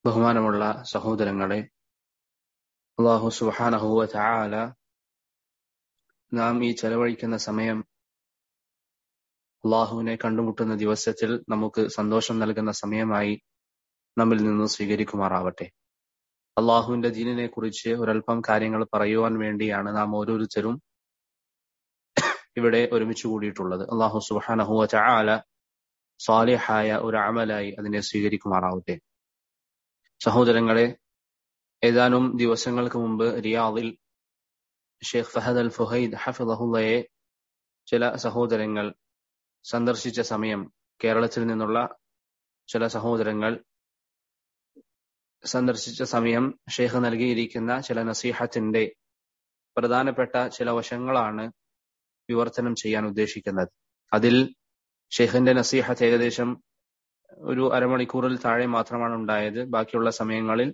ബഹുമാനമുള്ള സഹോദരങ്ങളെ അള്ളാഹു സുബാനഹുവ ചാല നാം ഈ ചെലവഴിക്കുന്ന സമയം അള്ളാഹുവിനെ കണ്ടുമുട്ടുന്ന ദിവസത്തിൽ നമുക്ക് സന്തോഷം നൽകുന്ന സമയമായി നമ്മിൽ നിന്ന് സ്വീകരിക്കുമാറാവട്ടെ അള്ളാഹുവിന്റെ ദീനിനെ കുറിച്ച് ഒരൽപ്പം കാര്യങ്ങൾ പറയുവാൻ വേണ്ടിയാണ് നാം ഓരോരുത്തരും ഇവിടെ ഒരുമിച്ച് കൂടിയിട്ടുള്ളത് അള്ളാഹു സുബാനഹുവ ചാല സാലിഹായ ഒരു അമലായി അതിനെ സ്വീകരിക്കുമാറാവട്ടെ സഹോദരങ്ങളെ ഏതാനും ദിവസങ്ങൾക്ക് മുമ്പ് റിയാദിൽ ഷെയ്ഖ് ഫഹദ് അൽ ഫുഹൈദ് ഹഫിദഹുല്ലയെ ചില സഹോദരങ്ങൾ സന്ദർശിച്ച സമയം കേരളത്തിൽ നിന്നുള്ള ചില സഹോദരങ്ങൾ സന്ദർശിച്ച സമയം ഷെയ്ഖ് നൽകിയിരിക്കുന്ന ചില നസീഹത്തിന്റെ പ്രധാനപ്പെട്ട ചില വശങ്ങളാണ് വിവർത്തനം ചെയ്യാൻ ഉദ്ദേശിക്കുന്നത് അതിൽ ഷെയ്ഖിന്റെ നസീഹത്ത് ഏകദേശം ഒരു അരമണിക്കൂറിൽ താഴെ മാത്രമാണ് ഉണ്ടായത് ബാക്കിയുള്ള സമയങ്ങളിൽ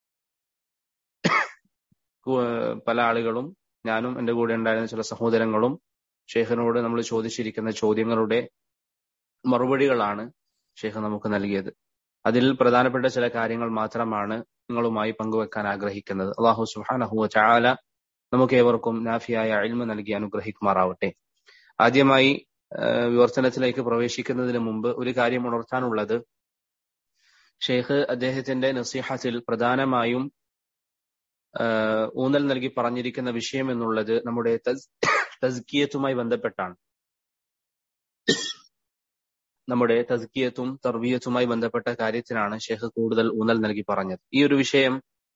പല ആളുകളും ഞാനും എൻ്റെ കൂടെ ഉണ്ടായിരുന്ന ചില സഹോദരങ്ങളും ഷെയ്ഖിനോട് നമ്മൾ ചോദിച്ചിരിക്കുന്ന ചോദ്യങ്ങളുടെ മറുപടികളാണ് ഷെയ്ഖ് നമുക്ക് നൽകിയത് അതിൽ പ്രധാനപ്പെട്ട ചില കാര്യങ്ങൾ മാത്രമാണ് നിങ്ങളുമായി പങ്കുവെക്കാൻ ആഗ്രഹിക്കുന്നത് അള്ളാഹു സുഹാനഹുവ ചാല നമുക്ക് ഏവർക്കും നാഫിയായ അഴിമ നൽകി അനുഗ്രഹിക്കുമാറാവട്ടെ ആദ്യമായി വിവർത്തനത്തിലേക്ക് പ്രവേശിക്കുന്നതിന് മുമ്പ് ഒരു കാര്യം ഉണർത്താനുള്ളത് ഷെയ്ഖ് അദ്ദേഹത്തിന്റെ നസീഹത്തിൽ പ്രധാനമായും ഊന്നൽ നൽകി പറഞ്ഞിരിക്കുന്ന വിഷയം എന്നുള്ളത് നമ്മുടെ തസ്കിയത്തുമായി ബന്ധപ്പെട്ടാണ് നമ്മുടെ തസ്കിയത്തും തർബീയത്തുമായി ബന്ധപ്പെട്ട കാര്യത്തിനാണ് ഷെയ്ഖ് കൂടുതൽ ഊന്നൽ നൽകി പറഞ്ഞത് ഈ ഒരു വിഷയം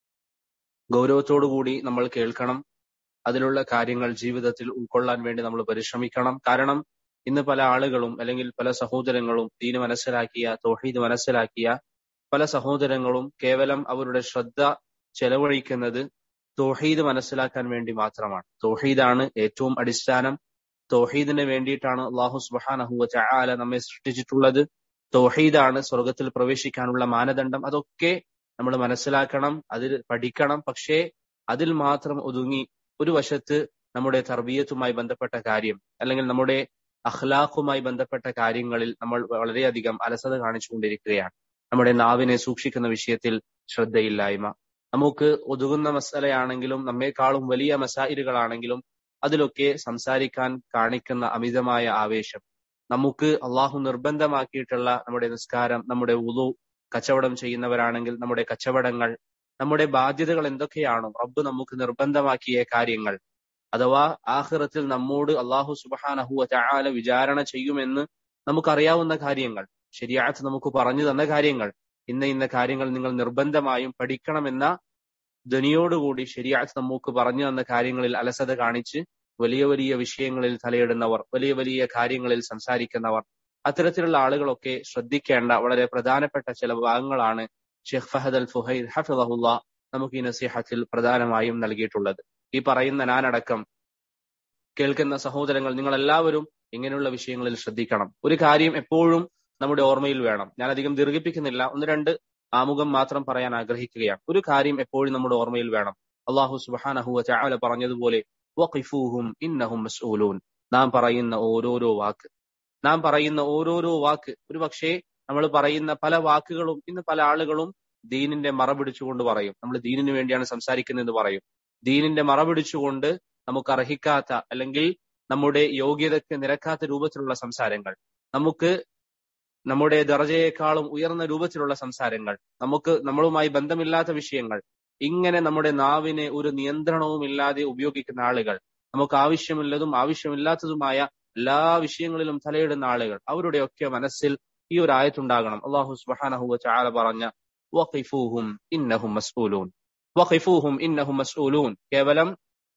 ഗൗരവത്തോടുകൂടി നമ്മൾ കേൾക്കണം അതിലുള്ള കാര്യങ്ങൾ ജീവിതത്തിൽ ഉൾക്കൊള്ളാൻ വേണ്ടി നമ്മൾ പരിശ്രമിക്കണം കാരണം ഇന്ന് പല ആളുകളും അല്ലെങ്കിൽ പല സഹോദരങ്ങളും ദീന് മനസ്സിലാക്കിയ തോഹീദ് മനസ്സിലാക്കിയ പല സഹോദരങ്ങളും കേവലം അവരുടെ ശ്രദ്ധ ചെലവഴിക്കുന്നത് തോഹീദ് മനസ്സിലാക്കാൻ വേണ്ടി മാത്രമാണ് തോഹീദാണ് ഏറ്റവും അടിസ്ഥാനം തോഹീദിന് വേണ്ടിയിട്ടാണ് അള്ളാഹു സുബാനഹുവ ചാല നമ്മെ സൃഷ്ടിച്ചിട്ടുള്ളത് തോഹീദാണ് സ്വർഗത്തിൽ പ്രവേശിക്കാനുള്ള മാനദണ്ഡം അതൊക്കെ നമ്മൾ മനസ്സിലാക്കണം അതിൽ പഠിക്കണം പക്ഷേ അതിൽ മാത്രം ഒതുങ്ങി ഒരു വശത്ത് നമ്മുടെ തർബീയത്തുമായി ബന്ധപ്പെട്ട കാര്യം അല്ലെങ്കിൽ നമ്മുടെ അഖ്ലാഖുമായി ബന്ധപ്പെട്ട കാര്യങ്ങളിൽ നമ്മൾ വളരെയധികം അലസത കാണിച്ചുകൊണ്ടിരിക്കുകയാണ് നമ്മുടെ നാവിനെ സൂക്ഷിക്കുന്ന വിഷയത്തിൽ ശ്രദ്ധയില്ലായ്മ നമുക്ക് ഒതുങ്ങുന്ന മസലയാണെങ്കിലും നമ്മെക്കാളും വലിയ മസായിലുകളാണെങ്കിലും അതിലൊക്കെ സംസാരിക്കാൻ കാണിക്കുന്ന അമിതമായ ആവേശം നമുക്ക് അള്ളാഹു നിർബന്ധമാക്കിയിട്ടുള്ള നമ്മുടെ നിസ്കാരം നമ്മുടെ ഉതു കച്ചവടം ചെയ്യുന്നവരാണെങ്കിൽ നമ്മുടെ കച്ചവടങ്ങൾ നമ്മുടെ ബാധ്യതകൾ എന്തൊക്കെയാണോ റബ്ബ് നമുക്ക് നിർബന്ധമാക്കിയ കാര്യങ്ങൾ അഥവാ ആഹ്റത്തിൽ നമ്മോട് അള്ളാഹു സുബാനഹുവ ചാല വിചാരണ ചെയ്യുമെന്ന് നമുക്കറിയാവുന്ന കാര്യങ്ങൾ ശരിയാത്ത് നമുക്ക് പറഞ്ഞു തന്ന കാര്യങ്ങൾ ഇന്ന ഇന്ന കാര്യങ്ങൾ നിങ്ങൾ നിർബന്ധമായും പഠിക്കണമെന്ന ധ്വനിയോടുകൂടി ശരിയാത്ത് നമുക്ക് പറഞ്ഞു തന്ന കാര്യങ്ങളിൽ അലസത കാണിച്ച് വലിയ വലിയ വിഷയങ്ങളിൽ തലയിടുന്നവർ വലിയ വലിയ കാര്യങ്ങളിൽ സംസാരിക്കുന്നവർ അത്തരത്തിലുള്ള ആളുകളൊക്കെ ശ്രദ്ധിക്കേണ്ട വളരെ പ്രധാനപ്പെട്ട ചില ഭാഗങ്ങളാണ് ഷെയ്ഖ് ഫഹദ് അൽ ഫുഹൈദ് ഹഫിദഹുല്ല നമുക്ക് ഈ നസീഹത്തിൽ പ്രധാനമായും നൽകിയിട്ടുള്ളത് ഈ പറയുന്ന ഞാനടക്കം കേൾക്കുന്ന സഹോദരങ്ങൾ നിങ്ങൾ എല്ലാവരും ഇങ്ങനെയുള്ള വിഷയങ്ങളിൽ ശ്രദ്ധിക്കണം ഒരു കാര്യം എപ്പോഴും നമ്മുടെ ഓർമ്മയിൽ വേണം ഞാൻ അധികം ദീർഘിപ്പിക്കുന്നില്ല ഒന്ന് രണ്ട് ആമുഖം മാത്രം പറയാൻ ആഗ്രഹിക്കുകയാണ് ഒരു കാര്യം എപ്പോഴും നമ്മുടെ ഓർമ്മയിൽ വേണം അള്ളാഹു സുബാനഹുവ ചാവല പറഞ്ഞതുപോലെ വഖിഫൂഹും ഇന്നഹും മസ്ഊലൂൻ നാം പറയുന്ന ഓരോരോ വാക്ക് നാം പറയുന്ന ഓരോരോ വാക്ക് ഒരു പക്ഷേ നമ്മൾ പറയുന്ന പല വാക്കുകളും ഇന്ന് പല ആളുകളും ദീനിന്റെ മറ പിടിച്ചുകൊണ്ട് പറയും നമ്മൾ ദീനിന് വേണ്ടിയാണ് സംസാരിക്കുന്നതെന്ന് പറയും ദീനിന്റെ മറ പിടിച്ചുകൊണ്ട് നമുക്ക് അർഹിക്കാത്ത അല്ലെങ്കിൽ നമ്മുടെ യോഗ്യതയ്ക്ക് നിരക്കാത്ത രൂപത്തിലുള്ള സംസാരങ്ങൾ നമുക്ക് നമ്മുടെ ദർജയെക്കാളും ഉയർന്ന രൂപത്തിലുള്ള സംസാരങ്ങൾ നമുക്ക് നമ്മളുമായി ബന്ധമില്ലാത്ത വിഷയങ്ങൾ ഇങ്ങനെ നമ്മുടെ നാവിനെ ഒരു നിയന്ത്രണവും ഇല്ലാതെ ഉപയോഗിക്കുന്ന ആളുകൾ നമുക്ക് ആവശ്യമുള്ളതും ആവശ്യമില്ലാത്തതുമായ എല്ലാ വിഷയങ്ങളിലും തലയിടുന്ന ആളുകൾ അവരുടെയൊക്കെ മനസ്സിൽ ഈ ഒരു ആയത്തുണ്ടാകണം അള്ളാഹു സുബാനഹു ചാല പറഞ്ഞ വഖിഫൂഹും ഇന്നഹും മസ്ഊലൂൻ വഖിഫൂഹും ഇന്നഹും മസ്ഊലൂൻ കേവലം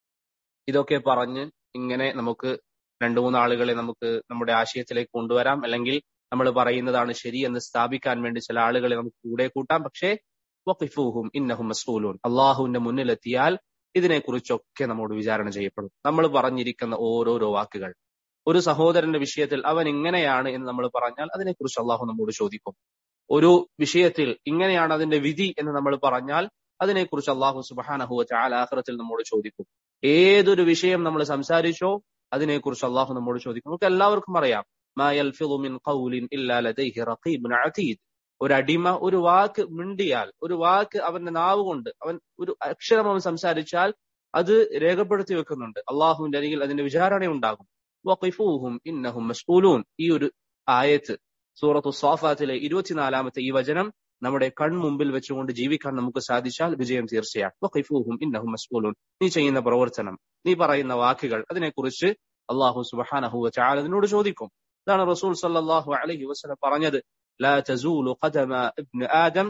ഇതൊക്കെ പറഞ്ഞ് ഇങ്ങനെ നമുക്ക് രണ്ടു മൂന്ന് ആളുകളെ നമുക്ക് നമ്മുടെ ആശയത്തിലേക്ക് കൊണ്ടുവരാം അല്ലെങ്കിൽ നമ്മൾ പറയുന്നതാണ് ശരി എന്ന് സ്ഥാപിക്കാൻ വേണ്ടി ചില ആളുകളെ നമുക്ക് കൂടെ കൂട്ടാം പക്ഷേ വഖിഫൂഹും ഇന്നഹും മസ്ഊലൂൻ അള്ളാഹുവിന്റെ മുന്നിലെത്തിയാൽ ഇതിനെക്കുറിച്ചൊക്കെ നമ്മോട് വിചാരണ ചെയ്യപ്പെടും നമ്മൾ പറഞ്ഞിരിക്കുന്ന ഓരോരോ വാക്കുകൾ ഒരു സഹോദരന്റെ വിഷയത്തിൽ അവൻ ഇങ്ങനെയാണ് എന്ന് നമ്മൾ പറഞ്ഞാൽ അതിനെക്കുറിച്ച് അള്ളാഹു നമ്മോട് ചോദിക്കും ഒരു വിഷയത്തിൽ ഇങ്ങനെയാണ് അതിന്റെ വിധി എന്ന് നമ്മൾ പറഞ്ഞാൽ അതിനെക്കുറിച്ച് അള്ളാഹു സുബാനഹുവ ചാലാഹ്റത്തിൽ നമ്മോട് ചോദിക്കും ഏതൊരു വിഷയം നമ്മൾ സംസാരിച്ചോ അതിനെക്കുറിച്ച് അള്ളാഹു നമ്മോട് ചോദിക്കും നമുക്ക് എല്ലാവർക്കും അറിയാം ഒരു അടിമ ഒരു വാക്ക് മിണ്ടിയാൽ ഒരു വാക്ക് അവന്റെ നാവ് കൊണ്ട് അവൻ ഒരു അക്ഷരം അവൻ സംസാരിച്ചാൽ അത് രേഖപ്പെടുത്തി വെക്കുന്നുണ്ട് അള്ളാഹുവിന്റെ അരികിൽ അതിന്റെ വിചാരണ ഉണ്ടാകും വഖിഫൂഹും ഇന്നഹും മസ്ഊലൂൻ ഈ ഒരു ആയത്ത് സൂറത്തു സ്വാഫാത്തിലെ ഇരുപത്തിനാലാമത്തെ ഈ വചനം നമ്മുടെ കൺമുമ്പിൽ വെച്ചുകൊണ്ട് ജീവിക്കാൻ നമുക്ക് സാധിച്ചാൽ വിജയം തീർച്ചയാണ് വഖിഫൂഹും ഇന്നഹും മസ്ഊലൂൻ നീ ചെയ്യുന്ന പ്രവർത്തനം നീ പറയുന്ന വാക്കുകൾ അതിനെക്കുറിച്ച് അള്ളാഹു സുബ്ഹാനഹു വതആല അതിനോട് ചോദിക്കും ഇതാണ് റസൂൽ സല്ലല്ലാഹു അലൈഹി വസല്ലം പറഞ്ഞത് لا تزول قدم ابن آدم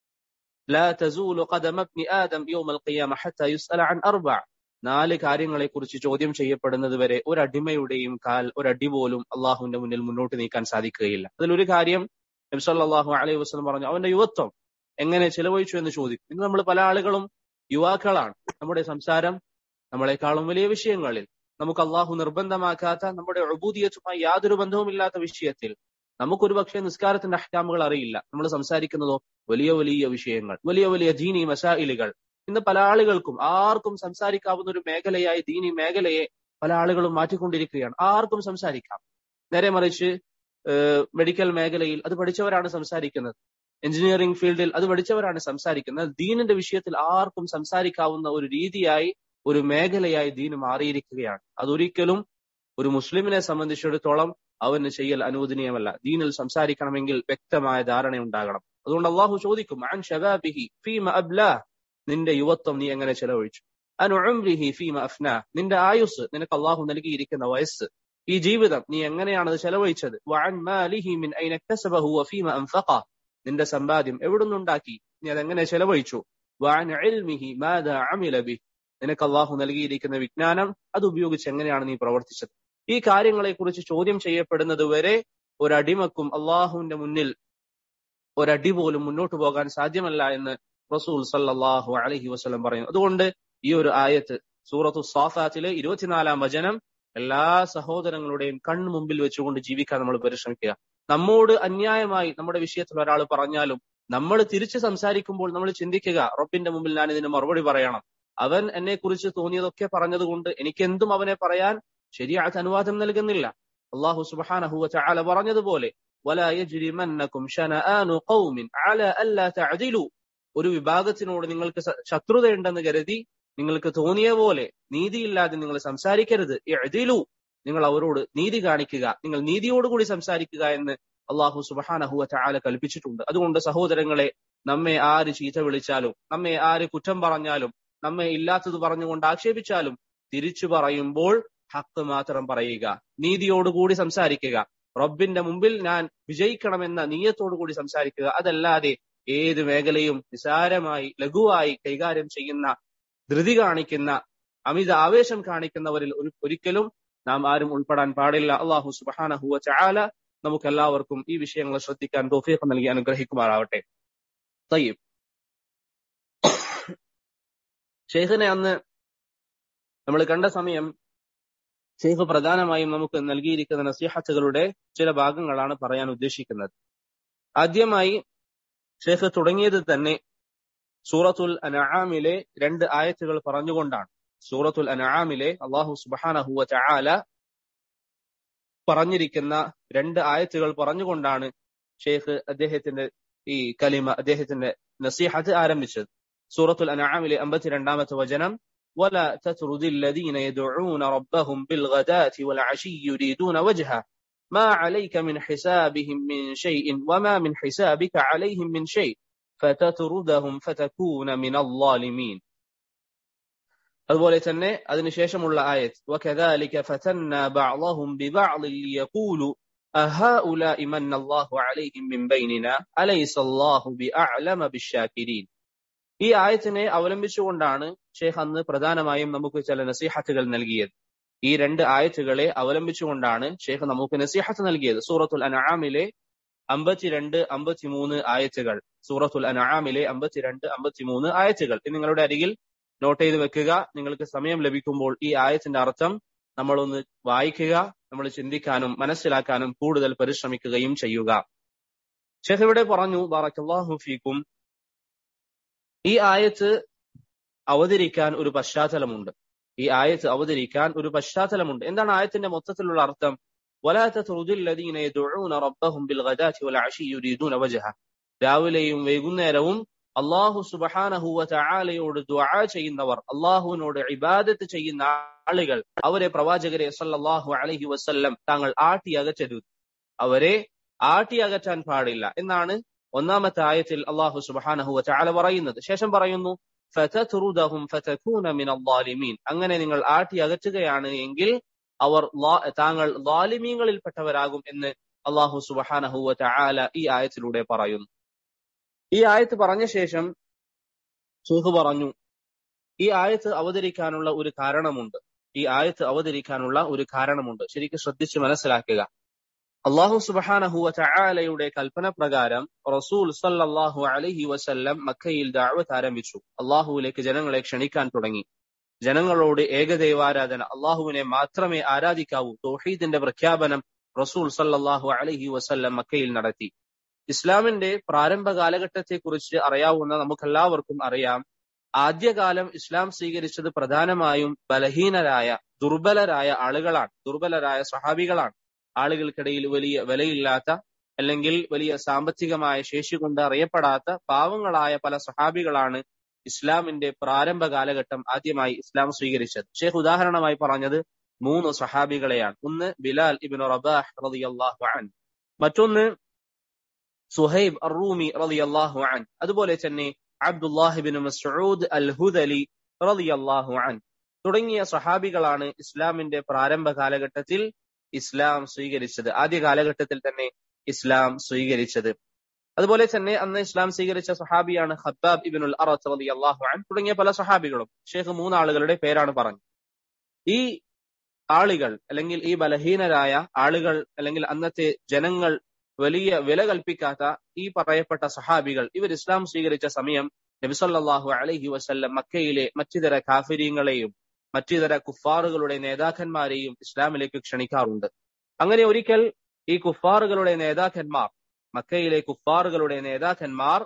لا تزول قدم ابن آدم يوم القيامة حتى يسأل عن أربع നാല് കാര്യങ്ങളെക്കുറിച്ച് ചോദ്യം ചെയ്യപ്പെടുന്നത് വരെ ഒരു അടിമയുടെയും കാൽ ഒരടി പോലും അള്ളാഹുവിന്റെ മുന്നിൽ മുന്നോട്ട് നീക്കാൻ സാധിക്കുകയില്ല അതിലൊരു കാര്യം നബ്സല്ലാഹു അലൈഹി വസ്ലം പറഞ്ഞു അവന്റെ യുവത്വം എങ്ങനെ ചെലവഴിച്ചു എന്ന് ചോദിക്കും ഇന്ന് നമ്മൾ പല ആളുകളും യുവാക്കളാണ് നമ്മുടെ സംസാരം നമ്മളെക്കാളും വലിയ വിഷയങ്ങളിൽ നമുക്ക് അള്ളാഹു നിർബന്ധമാക്കാത്ത നമ്മുടെ അബൂദിയത്തുമായി യാതൊരു ബന്ധവുമില്ലാത്ത വിഷയത്തിൽ നമുക്കൊരു പക്ഷേ നിസ്കാരത്തിന്റെ അഹ്കാമുകൾ അറിയില്ല നമ്മൾ സംസാരിക്കുന്നതോ വലിയ വലിയ വിഷയങ്ങൾ വലിയ വലിയ ദീനി മസായിലുകൾ ഇന്ന് പല ആളുകൾക്കും ആർക്കും സംസാരിക്കാവുന്ന ഒരു മേഖലയായി ദീനി മേഖലയെ പല ആളുകളും മാറ്റിക്കൊണ്ടിരിക്കുകയാണ് ആർക്കും സംസാരിക്കാം നേരെ മറിച്ച് മെഡിക്കൽ മേഖലയിൽ അത് പഠിച്ചവരാണ് സംസാരിക്കുന്നത് എഞ്ചിനീയറിംഗ് ഫീൽഡിൽ അത് പഠിച്ചവരാണ് സംസാരിക്കുന്നത് ദീനിന്റെ വിഷയത്തിൽ ആർക്കും സംസാരിക്കാവുന്ന ഒരു രീതിയായി ഒരു മേഖലയായി ദീന് മാറിയിരിക്കുകയാണ് അതൊരിക്കലും ഒരു മുസ്ലിമിനെ സംബന്ധിച്ചിടത്തോളം അവന് ചെയ്യൽ അനുവദനീയമല്ല ദീനിൽ സംസാരിക്കണമെങ്കിൽ വ്യക്തമായ ധാരണ ഉണ്ടാകണം അതുകൊണ്ട് അള്ളാഹു ചോദിക്കും അൻ ഷബാബിഹി ഫീമ അബ്ലാ നിന്റെ യുവത്വം നീ എങ്ങനെ ചെലവഴിച്ചു അനുഅംരിഹി ഫീമ അഫ്ന നിന്റെ ആയുസ് നിനക്ക് അള്ളാഹു നൽകിയിരിക്കുന്ന വയസ്സ് ഈ ജീവിതം നീ എങ്ങനെയാണ് അത് ചെലവഴിച്ചത് വഅൻ മാലിഹി മിൻ ഐന കസബഹു വഫീമ അൻഫഖ നിന്റെ സമ്പാദ്യം എവിടുന്നുണ്ടാക്കി നീ അതെങ്ങനെ ചെലവഴിച്ചു വഅൻ ഇൽമിഹി മാദാ അമില ബിഹി നിനക്ക് അള്ളാഹു നൽകിയിരിക്കുന്ന വിജ്ഞാനം അത് ഉപയോഗിച്ച് എങ്ങനെയാണ് നീ പ്രവർത്തിച്ചത് ഈ കാര്യങ്ങളെ കുറിച്ച് ചോദ്യം ചെയ്യപ്പെടുന്നത് വരെ ഒരടിമക്കും അള്ളാഹുവിന്റെ മുന്നിൽ ഒരടി പോലും മുന്നോട്ട് പോകാൻ സാധ്യമല്ല എന്ന് റസൂൽ സല്ലാഹു അലഹി വസ്ലം പറയുന്നു അതുകൊണ്ട് ഈ ഒരു ആയത്ത് സൂറത്തു സാഫാത്തിലെ ഇരുപത്തിനാലാം വചനം എല്ലാ സഹോദരങ്ങളുടെയും കണ്ണു മുമ്പിൽ വെച്ചുകൊണ്ട് ജീവിക്കാൻ നമ്മൾ പരിശ്രമിക്കുക നമ്മോട് അന്യായമായി നമ്മുടെ വിഷയത്തിൽ ഒരാൾ പറഞ്ഞാലും നമ്മൾ തിരിച്ച് സംസാരിക്കുമ്പോൾ നമ്മൾ ചിന്തിക്കുക റബ്ബിന്റെ മുമ്പിൽ ഞാൻ ഇതിന് മറുപടി പറയണം അവൻ എന്നെ കുറിച്ച് തോന്നിയതൊക്കെ പറഞ്ഞതുകൊണ്ട് എനിക്ക് എന്തും അവനെ പറയാൻ ശരിയായ അനുവാദം നൽകുന്നില്ല അള്ളാഹു സുബാനഹുവ ചാല പറഞ്ഞതുപോലെ ഒരു വിഭാഗത്തിനോട് നിങ്ങൾക്ക് ശത്രുതയുണ്ടെന്ന് കരുതി നിങ്ങൾക്ക് തോന്നിയ പോലെ നീതിയില്ലാതെ നിങ്ങൾ സംസാരിക്കരുത് എഴുതിലു നിങ്ങൾ അവരോട് നീതി കാണിക്കുക നിങ്ങൾ നീതിയോടുകൂടി സംസാരിക്കുക എന്ന് അള്ളാഹു സുബാനഹുവ ചാല കൽപ്പിച്ചിട്ടുണ്ട് അതുകൊണ്ട് സഹോദരങ്ങളെ നമ്മെ ആര് ചീത്ത വിളിച്ചാലും നമ്മെ ആര് കുറ്റം പറഞ്ഞാലും നമ്മെ ഇല്ലാത്തത് പറഞ്ഞുകൊണ്ട് ആക്ഷേപിച്ചാലും തിരിച്ചു പറയുമ്പോൾ ഹക്ക് മാത്രം പറയുക നീതിയോടുകൂടി സംസാരിക്കുക റബ്ബിന്റെ മുമ്പിൽ ഞാൻ വിജയിക്കണമെന്ന നീയത്തോടുകൂടി സംസാരിക്കുക അതല്ലാതെ ഏത് മേഖലയും നിസാരമായി ലഘുവായി കൈകാര്യം ചെയ്യുന്ന ധൃതി കാണിക്കുന്ന അമിത ആവേശം കാണിക്കുന്നവരിൽ ഒരു ഒരിക്കലും നാം ആരും ഉൾപ്പെടാൻ പാടില്ല അള്ളാഹു സുബാനഹുവ ചാല നമുക്ക് എല്ലാവർക്കും ഈ വിഷയങ്ങൾ ശ്രദ്ധിക്കാൻ തോഫീഖ് നൽകി അനുഗ്രഹിക്കുമാറാവട്ടെ തയ്യബ് ഷെയ്ഖിനെ അന്ന് നമ്മൾ കണ്ട സമയം ഷെയ്ഖ് പ്രധാനമായും നമുക്ക് നൽകിയിരിക്കുന്ന നസീഹത്തുകളുടെ ചില ഭാഗങ്ങളാണ് പറയാൻ ഉദ്ദേശിക്കുന്നത് ആദ്യമായി ഷെയ്ഖ് തുടങ്ങിയത് തന്നെ സൂറത്തുൽ അനആമിലെ രണ്ട് ആയത്തുകൾ പറഞ്ഞുകൊണ്ടാണ് സൂറത്തുൽ അനആമിലെ അള്ളാഹു സുബാനഹുവ ചാല പറഞ്ഞിരിക്കുന്ന രണ്ട് ആയത്തുകൾ പറഞ്ഞുകൊണ്ടാണ് ഷെയ്ഖ് അദ്ദേഹത്തിന്റെ ഈ കലിമ അദ്ദേഹത്തിന്റെ നസീഹത്ത് ആരംഭിച്ചത് സൂറത്തുൽ അനആമിലെ അമ്പത്തിരണ്ടാമത്തെ വചനം ولا تطرد الذين يدعون ربهم بالغداة والعشي يريدون وجهه ما عليك من حسابهم من شيء وما من حسابك عليهم من شيء فتطردهم فتكون من الظالمين അതുപോലെ തന്നെ അതിനുശേഷമുള്ള ആയത്ത് وكذلك فتنا بعضهم ببعض ليقولوا أهؤلاء من الله عليهم من بيننا أليس الله بأعلم بالشاكرين ഈ ആയത്തിനെ അവലംബിച്ചുകൊണ്ടാണ് ഷെയ്ഖ് അന്ന് പ്രധാനമായും നമുക്ക് ചില നസീഹത്തുകൾ നൽകിയത് ഈ രണ്ട് ആയത്തുകളെ അവലംബിച്ചുകൊണ്ടാണ് ഷെയ്ഖ് നമുക്ക് നസീഹത്ത് നൽകിയത് സൂറത്തുൽ അനആമിലെ അമ്പത്തിരണ്ട് അമ്പത്തിമൂന്ന് ആയത്തുകൾ സൂറത്തുൽ അനആമിലെ അമ്പത്തിരണ്ട് അമ്പത്തിമൂന്ന് ആയത്തുകൾ ഇത് നിങ്ങളുടെ അരികിൽ നോട്ട് ചെയ്ത് വെക്കുക നിങ്ങൾക്ക് സമയം ലഭിക്കുമ്പോൾ ഈ ആയത്തിന്റെ അർത്ഥം നമ്മളൊന്ന് വായിക്കുക നമ്മൾ ചിന്തിക്കാനും മനസ്സിലാക്കാനും കൂടുതൽ പരിശ്രമിക്കുകയും ചെയ്യുക ഷെയ്ഖ് ഇവിടെ പറഞ്ഞു ബാറക്കല്ലാഹു ഫീക്കും ഈ ആയത്ത് അവതരിക്കാൻ ഒരു പശ്ചാത്തലമുണ്ട് ഈ ആയത്ത് അവതരിക്കാൻ ഒരു പശ്ചാത്തലമുണ്ട് എന്താണ് ആയത്തിന്റെ മൊത്തത്തിലുള്ള അർത്ഥം ولا تطرد الذين يدعون ربهم بالغداة والعشي يريدون وجهه രാവിലെയും വൈകുന്നേരവും അള്ളാഹു സുബഹാനഹുവ ചായാലയോട് ദ്വാ ചെയ്യുന്നവർ അള്ളാഹുവിനോട് ഇബാദത്ത് ചെയ്യുന്ന ആളുകൾ അവരെ പ്രവാചകരെ സല്ലല്ലാഹു അലൈഹി വസല്ലം താങ്കൾ ആട്ടി അകറ്റരുത് അവരെ ആട്ടി അകറ്റാൻ പാടില്ല എന്നാണ് ഒന്നാമത്തെ ആയത്തിൽ അള്ളാഹു സുബഹാനഹുവ ചാല പറയുന്നത് ശേഷം പറയുന്നു ഫതത്റുദഹും ഫതകൂന മിനൽ ളാലിമീൻ അങ്ങനെ നിങ്ങൾ ആട്ടി അകറ്റുകയാണ് എങ്കിൽ അവർ താങ്കൾ ലാലിമീങ്ങളിൽപ്പെട്ടവരാകും എന്ന് അള്ളാഹു സുബഹാനഹുവ ചാല ഈ ആയത്തിലൂടെ പറയുന്നു ഈ ആയത്ത് പറഞ്ഞ ശേഷം ഷെയ്ഖ് പറഞ്ഞു ഈ ആയത്ത് അവതരിക്കാനുള്ള ഒരു കാരണമുണ്ട് ഈ ആയത്ത് അവതരിക്കാനുള്ള ഒരു കാരണമുണ്ട് ശരിക്കും ശ്രദ്ധിച്ച് മനസ്സിലാക്കുക അള്ളാഹു സുബഹാനഹുവ ചായാലയുടെ കൽപ്പന പ്രകാരം റസൂൽ സല്ലല്ലാഹു അലൈഹി വസല്ലം മക്കയിൽ ദാവത്ത് ആരംഭിച്ചു അള്ളാഹുവിലേക്ക് ജനങ്ങളെ ക്ഷണിക്കാൻ തുടങ്ങി ജനങ്ങളോട് ഏകദൈവാരാധന അള്ളാഹുവിനെ മാത്രമേ ആരാധിക്കാവൂ തൗഹീദിന്റെ പ്രഖ്യാപനം റസൂൽ സല്ലല്ലാഹു അലൈഹി വസല്ലം മക്കയിൽ നടത്തി ഇസ്ലാമിന്റെ പ്രാരംഭ കാലഘട്ടത്തെക്കുറിച്ച് അറിയാവുന്ന നമുക്കെല്ലാവർക്കും അറിയാം ആദ്യകാലം ഇസ്ലാം സ്വീകരിച്ചത് പ്രധാനമായും ബലഹീനരായ ദുർബലരായ ആളുകളാണ് ദുർബലരായ സഹാബികളാണ് ആളുകൾക്കിടയിൽ വലിയ വിലയില്ലാത്ത അല്ലെങ്കിൽ വലിയ സാമ്പത്തികമായ ശേഷി കൊണ്ട് അറിയപ്പെടാത്ത പാവങ്ങളായ പല സഹാബികളാണ് ഇസ്ലാമിന്റെ പ്രാരംഭ കാലഘട്ടം ആദ്യമായി ഇസ്ലാം സ്വീകരിച്ചത് ഷെയ്ഖ് ഉദാഹരണമായി പറഞ്ഞത് മൂന്ന് സഹാബികളെയാണ് ഒന്ന് ബിലാൽ ഇബിൻ റബാഹ് റളിയല്ലാഹു അൻ മറ്റൊന്ന് സുഹൈബ് അറൂമി റളിയല്ലാഹു അൻ അതുപോലെ തന്നെ അബ്ദുല്ലാഹിബിൻ മസ്ഊദ് അൽ ഹുദലി റളിയല്ലാഹു അൻ തുടങ്ങിയ സഹാബികളാണ് ഇസ്ലാമിന്റെ പ്രാരംഭ കാലഘട്ടത്തിൽ ഇസ്ലാം സ്വീകരിച്ചത് ആദ്യ കാലഘട്ടത്തിൽ തന്നെ ഇസ്ലാം സ്വീകരിച്ചത് അതുപോലെ തന്നെ അന്ന് ഇസ്ലാം സ്വീകരിച്ച സഹാബിയാണ് ഹബ്ബാബ് ഇബിനുൽ അറത്ത് റളിയല്ലാഹു അൻ തുടങ്ങിയ പല സഹാബികളും ഷേഖ് മൂന്നാളുകളുടെ പേരാണ് പറഞ്ഞത് ഈ ആളുകൾ അല്ലെങ്കിൽ ഈ ബലഹീനരായ ആളുകൾ അല്ലെങ്കിൽ അന്നത്തെ ജനങ്ങൾ വലിയ വില കൽപ്പിക്കാത്ത ഈ പറയപ്പെട്ട സഹാബികൾ ഇവർ ഇസ്ലാം സ്വീകരിച്ച സമയം നബിസല്ലാഹു അലൈഹി വസല്ലം മക്കയിലെ മറ്റിതര കാഫിര്യങ്ങളെയും മറ്റിതര കുഫാറുകളുടെ നേതാക്കന്മാരെയും ഇസ്ലാമിലേക്ക് ക്ഷണിക്കാറുണ്ട് അങ്ങനെ ഒരിക്കൽ ഈ കുഫാറുകളുടെ നേതാക്കന്മാർ മക്കയിലെ കുഫാറുകളുടെ നേതാക്കന്മാർ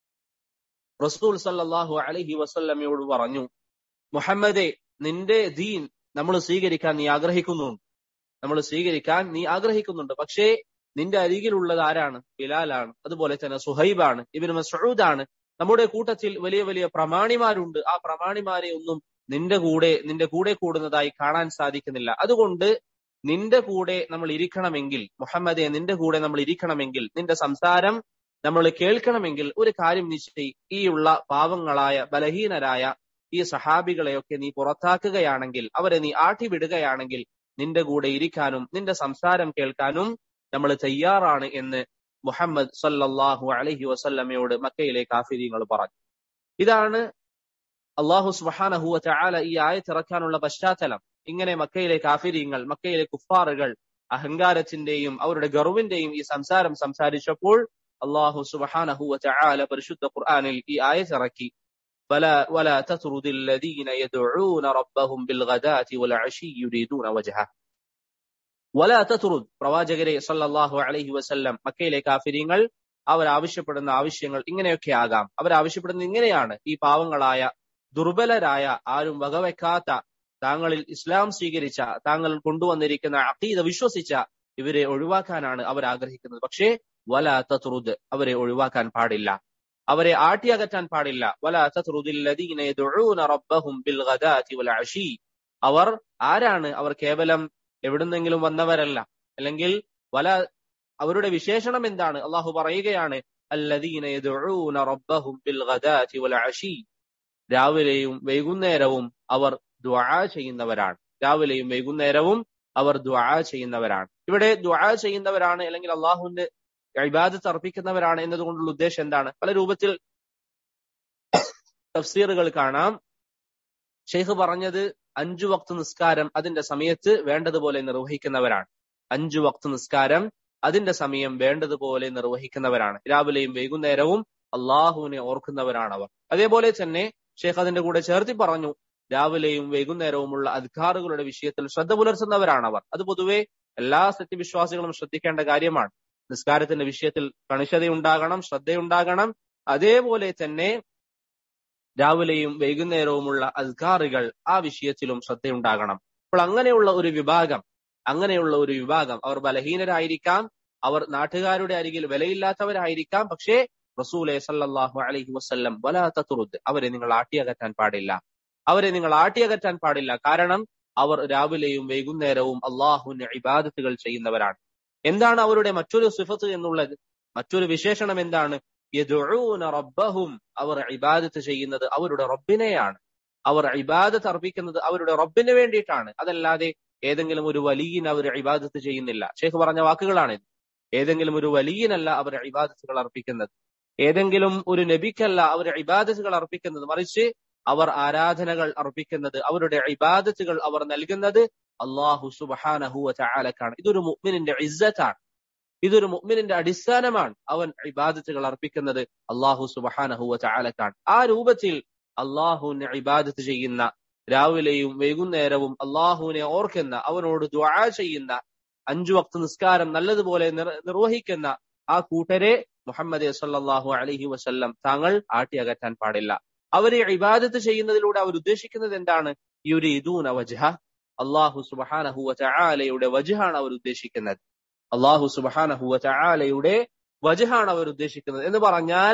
റസൂൽ സല്ലാഹു അലഹി വസല്ലമയോട് പറഞ്ഞു മുഹമ്മദെ നിന്റെ ദീൻ നമ്മൾ സ്വീകരിക്കാൻ നീ ആഗ്രഹിക്കുന്നുണ്ട് നമ്മൾ സ്വീകരിക്കാൻ നീ ആഗ്രഹിക്കുന്നുണ്ട് പക്ഷേ നിന്റെ അരികിലുള്ളത് ആരാണ് ബിലാലാണ് അതുപോലെ തന്നെ സുഹൈബാണ് ഇബിന് മസൂദാണ് നമ്മുടെ കൂട്ടത്തിൽ വലിയ വലിയ പ്രമാണിമാരുണ്ട് ആ പ്രമാണിമാരെ ഒന്നും നിന്റെ കൂടെ നിന്റെ കൂടെ കൂടുന്നതായി കാണാൻ സാധിക്കുന്നില്ല അതുകൊണ്ട് നിന്റെ കൂടെ നമ്മൾ ഇരിക്കണമെങ്കിൽ മുഹമ്മദെ നിന്റെ കൂടെ നമ്മൾ ഇരിക്കണമെങ്കിൽ നിന്റെ സംസാരം നമ്മൾ കേൾക്കണമെങ്കിൽ ഒരു കാര്യം നിശ്ചയി ഈ ഉള്ള പാവങ്ങളായ ബലഹീനരായ ഈ സഹാബികളെയൊക്കെ നീ പുറത്താക്കുകയാണെങ്കിൽ അവരെ നീ ആട്ടിവിടുകയാണെങ്കിൽ നിന്റെ കൂടെ ഇരിക്കാനും നിന്റെ സംസാരം കേൾക്കാനും നമ്മൾ തയ്യാറാണ് എന്ന് മുഹമ്മദ് സല്ലല്ലാഹു അലഹി വസല്ലമയോട് മക്കയിലെ കാഫിര്യങ്ങൾ പറഞ്ഞു ഇതാണ് അള്ളാഹു സുബാനഹുവ ചാല ഈ ആയത്തിറക്കാനുള്ള പശ്ചാത്തലം ഇങ്ങനെ മക്കയിലെ കാഫിര്യങ്ങൾ മക്കയിലെ കുഫാറുകൾ അഹങ്കാരത്തിന്റെയും അവരുടെ ഗർവിന്റെയും ഈ സംസാരം സംസാരിച്ചപ്പോൾ അള്ളാഹു സുബഹാനഹുവ ചാല പരിശുദ്ധ ഖുർആാനിൽ ഈ ആയത്തിറക്കി ولا ولا تطرد الذين يدعون ربهم بالغداة والعشي يريدون وجهه ولا تطرد പ്രവാചകരെ സല്ലല്ലാഹു അലൈഹി വസല്ലം മക്കയിലെ കാഫിര്യങ്ങൾ അവർ ആവശ്യപ്പെടുന്ന ആവശ്യങ്ങൾ ഇങ്ങനെയൊക്കെ ആകാം അവർ ആവശ്യപ്പെടുന്നത് ഇങ്ങനെയാണ് ഈ പാവങ്ങളായ ദുർബലരായ ആരും വകവെക്കാത്ത താങ്കളിൽ ഇസ്ലാം സ്വീകരിച്ച താങ്കൾ കൊണ്ടുവന്നിരിക്കുന്ന അഖീദ വിശ്വസിച്ച ഇവരെ ഒഴിവാക്കാനാണ് അവർ ആഗ്രഹിക്കുന്നത് പക്ഷേ വല തത്രുദ് അവരെ ഒഴിവാക്കാൻ പാടില്ല അവരെ ആട്ടിയകറ്റാൻ പാടില്ല വല റബ്ബഹും ബിൽ വൽ അഷി അവർ ആരാണ് അവർ കേവലം എവിടുന്നെങ്കിലും വന്നവരല്ല അല്ലെങ്കിൽ വല അവരുടെ വിശേഷണം എന്താണ് അള്ളാഹു പറയുകയാണ് അല്ലദീന റബ്ബഹും ബിൽ വൽ അഷി രാവിലെയും വൈകുന്നേരവും അവർ ദ്വാ ചെയ്യുന്നവരാണ് രാവിലെയും വൈകുന്നേരവും അവർ ദ്വാ ചെയ്യുന്നവരാണ് ഇവിടെ ദ്വാ ചെയ്യുന്നവരാണ് അല്ലെങ്കിൽ അള്ളാഹുവിന്റെ ഇബാദത്ത് അർപ്പിക്കുന്നവരാണ് എന്നതുകൊണ്ടുള്ള ഉദ്ദേശം എന്താണ് പല രൂപത്തിൽ തഫ്സീറുകൾ കാണാം ഷെയ്ഖ് പറഞ്ഞത് അഞ്ചു വക്ത് നിസ്കാരം അതിന്റെ സമയത്ത് വേണ്ടതുപോലെ നിർവഹിക്കുന്നവരാണ് അഞ്ചു വക്ത് നിസ്കാരം അതിന്റെ സമയം വേണ്ടതുപോലെ നിർവഹിക്കുന്നവരാണ് രാവിലെയും വൈകുന്നേരവും അള്ളാഹുവിനെ ഓർക്കുന്നവരാണ് അവർ അതേപോലെ തന്നെ ഷെയ്ഖ് അതിന്റെ കൂടെ ചേർത്തി പറഞ്ഞു രാവിലെയും വൈകുന്നേരവുമുള്ള അധികാറുകളുടെ വിഷയത്തിൽ ശ്രദ്ധ പുലർത്തുന്നവരാണ് അവർ അത് പൊതുവെ എല്ലാ സത്യവിശ്വാസികളും ശ്രദ്ധിക്കേണ്ട കാര്യമാണ് നിസ്കാരത്തിന്റെ വിഷയത്തിൽ കണിശതയുണ്ടാകണം ശ്രദ്ധയുണ്ടാകണം അതേപോലെ തന്നെ രാവിലെയും വൈകുന്നേരവുമുള്ള അസ്കാറുകൾ ആ വിഷയത്തിലും ശ്രദ്ധയുണ്ടാകണം അപ്പോൾ അങ്ങനെയുള്ള ഒരു വിഭാഗം അങ്ങനെയുള്ള ഒരു വിഭാഗം അവർ ബലഹീനരായിരിക്കാം അവർ നാട്ടുകാരുടെ അരികിൽ വിലയില്ലാത്തവരായിരിക്കാം പക്ഷേ റസൂലെ സല്ലല്ലാഹു അലൈഹി വസല്ലം വലാ തത്റുദ് അവരെ നിങ്ങൾ ആട്ടിയകറ്റാൻ പാടില്ല അവരെ നിങ്ങൾ ആട്ടിയകറ്റാൻ പാടില്ല കാരണം അവർ രാവിലെയും വൈകുന്നേരവും അള്ളാഹുവിന് ഇബാദത്തുകൾ ചെയ്യുന്നവരാണ് എന്താണ് അവരുടെ മറ്റൊരു സിഫത്ത് എന്നുള്ളത് മറ്റൊരു വിശേഷണം എന്താണ് യദുഊന റബ്ബഹും അവർ ഇബാദത്ത് ചെയ്യുന്നത് അവരുടെ റബ്ബിനെയാണ് അവർ ഇബാദത്ത് അർപ്പിക്കുന്നത് അവരുടെ റബ്ബിന് വേണ്ടിയിട്ടാണ് അതല്ലാതെ ഏതെങ്കിലും ഒരു വലിയൻ അവർ ഇബാദത്ത് ചെയ്യുന്നില്ല ഷേഖ് പറഞ്ഞ വാക്കുകളാണ് ഏതെങ്കിലും ഒരു വലിയനല്ല അവർ ഇബാദത്തുകൾ അർപ്പിക്കുന്നത് ഏതെങ്കിലും ഒരു നബിക്കല്ല അവർ ഇബാദത്തുകൾ അർപ്പിക്കുന്നത് മറിച്ച് അവർ ആരാധനകൾ അർപ്പിക്കുന്നത് അവരുടെ ഇബാദത്തുകൾ അവർ നൽകുന്നത് അള്ളാഹു സുബഹാനഹുവ ചാലക്കാണ് ഇതൊരു മുഅ്മിനിന്റെ ഇസ്സത്താണ് ഇതൊരു മുഅ്മിനിന്റെ അടിസ്ഥാനമാണ് അവൻ ഇബാദത്തുകൾ അർപ്പിക്കുന്നത് അള്ളാഹു സുബഹാനഹുവ ചാലക്കാണ് ആ രൂപത്തിൽ അള്ളാഹുവിനെ ഇബാദത്ത് ചെയ്യുന്ന രാവിലെയും വൈകുന്നേരവും അള്ളാഹുവിനെ ഓർക്കുന്ന അവനോട് ദ്വാ ചെയ്യുന്ന അഞ്ചു വക്ത നിസ്കാരം നല്ലതുപോലെ നിർവഹിക്കുന്ന ആ കൂട്ടരെ മുഹമ്മദ് സല്ലാഹു അലഹി വസ്ല്ലം താങ്കൾ ആട്ടിയകറ്റാൻ പാടില്ല അവരെ ഇബാദത്ത് ചെയ്യുന്നതിലൂടെ അവർ ഉദ്ദേശിക്കുന്നത് എന്താണ് യുരീദൂന വജ്ഹ അള്ളാഹു സുബഹാനഹുവ ചാലയുടെ വജഹാണ് അവർ ഉദ്ദേശിക്കുന്നത് അള്ളാഹു സുബഹാനഹുവ ചാലയുടെ വജഹാണ് അവർ ഉദ്ദേശിക്കുന്നത് എന്ന് പറഞ്ഞാൽ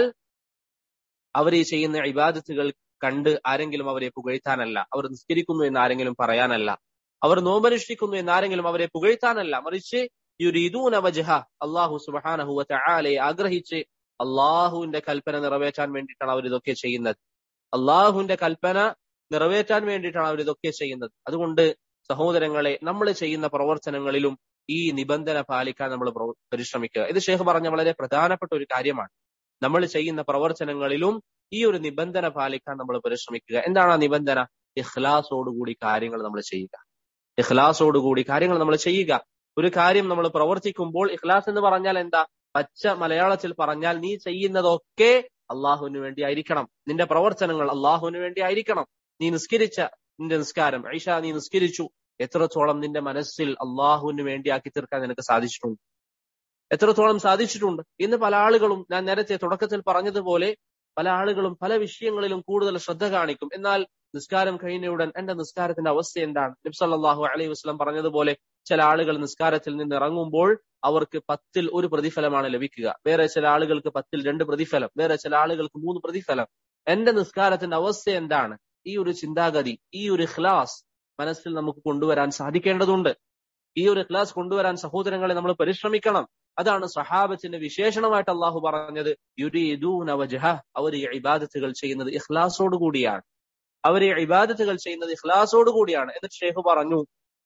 അവർ ഈ ചെയ്യുന്ന ഇബാദത്തുകൾ കണ്ട് ആരെങ്കിലും അവരെ പുകഴ്ത്താനല്ല അവർ നിസ്കരിക്കുന്നു എന്ന് ആരെങ്കിലും പറയാനല്ല അവർ നോമ്പനുഷ്ഠിക്കുന്നു എന്ന് ആരെങ്കിലും അവരെ പുകഴ്ത്താനല്ല മറിച്ച് യുരീദൂന വജഹ അള്ളാഹു സുബഹാനഹുവ ചാലയെ ആഗ്രഹിച്ച് അള്ളാഹുവിന്റെ കൽപ്പന നിറവേറ്റാൻ വേണ്ടിയിട്ടാണ് അവർ ഇതൊക്കെ ചെയ്യുന്നത് അള്ളാഹുവിന്റെ കൽപ്പന നിറവേറ്റാൻ വേണ്ടിയിട്ടാണ് അവർ ഇതൊക്കെ ചെയ്യുന്നത് അതുകൊണ്ട് സഹോദരങ്ങളെ നമ്മൾ ചെയ്യുന്ന പ്രവർത്തനങ്ങളിലും ഈ നിബന്ധന പാലിക്കാൻ നമ്മൾ പരിശ്രമിക്കുക ഇത് ഷേഖ് പറഞ്ഞ വളരെ പ്രധാനപ്പെട്ട ഒരു കാര്യമാണ് നമ്മൾ ചെയ്യുന്ന പ്രവർത്തനങ്ങളിലും ഈ ഒരു നിബന്ധന പാലിക്കാൻ നമ്മൾ പരിശ്രമിക്കുക എന്താണ് ആ നിബന്ധന ഇഖ്ലാസോടുകൂടി കാര്യങ്ങൾ നമ്മൾ ചെയ്യുക ഇഖ്ലാസോടുകൂടി കാര്യങ്ങൾ നമ്മൾ ചെയ്യുക ഒരു കാര്യം നമ്മൾ പ്രവർത്തിക്കുമ്പോൾ ഇഖ്ലാസ് എന്ന് പറഞ്ഞാൽ എന്താ പച്ച മലയാളത്തിൽ പറഞ്ഞാൽ നീ ചെയ്യുന്നതൊക്കെ അള്ളാഹുവിന് വേണ്ടി ആയിരിക്കണം നിന്റെ പ്രവർത്തനങ്ങൾ അള്ളാഹുവിന് വേണ്ടി ആയിരിക്കണം നീ നിസ്കരിച്ച നിന്റെ നിസ്കാരം ഐഷ നീ നിസ്കരിച്ചു എത്രത്തോളം നിന്റെ മനസ്സിൽ അള്ളാഹുവിന് വേണ്ടി ആക്കി തീർക്കാൻ നിനക്ക് സാധിച്ചിട്ടുണ്ട് എത്രത്തോളം സാധിച്ചിട്ടുണ്ട് ഇന്ന് പല ആളുകളും ഞാൻ നേരത്തെ തുടക്കത്തിൽ പറഞ്ഞതുപോലെ പല ആളുകളും പല വിഷയങ്ങളിലും കൂടുതൽ ശ്രദ്ധ കാണിക്കും എന്നാൽ നിസ്കാരം കഴിഞ്ഞയുടൻ എന്റെ നിസ്കാരത്തിന്റെ അവസ്ഥ എന്താണ് നബ്സല്ലാഹു അലൈഹി വസ്ലം പറഞ്ഞതുപോലെ ചില ആളുകൾ നിസ്കാരത്തിൽ നിന്ന് ഇറങ്ങുമ്പോൾ അവർക്ക് പത്തിൽ ഒരു പ്രതിഫലമാണ് ലഭിക്കുക വേറെ ചില ആളുകൾക്ക് പത്തിൽ രണ്ട് പ്രതിഫലം വേറെ ചില ആളുകൾക്ക് മൂന്ന് പ്രതിഫലം എന്റെ നിസ്കാരത്തിന്റെ അവസ്ഥ എന്താണ് ഈ ഒരു ചിന്താഗതി ഈ ഒരു ഖ്ലാസ് മനസ്സിൽ നമുക്ക് കൊണ്ടുവരാൻ സാധിക്കേണ്ടതുണ്ട് ഈ ഒരു ക്ലാസ് കൊണ്ടുവരാൻ സഹോദരങ്ങളെ നമ്മൾ പരിശ്രമിക്കണം അതാണ് സഹാബത്തിന്റെ വിശേഷണമായിട്ട് അള്ളാഹു പറഞ്ഞത് യുരീദൂന വജഹ അവർ ഈ ഇബാദത്തുകൾ ചെയ്യുന്നത് ഇഖ്ലാസോട് കൂടിയാണ് അവർ ഈ ഇബാദത്തുകൾ ചെയ്യുന്നത് ഇഖ്ലാസോട് കൂടിയാണ് എന്നിട്ട് ഷേഖ് പറഞ്ഞു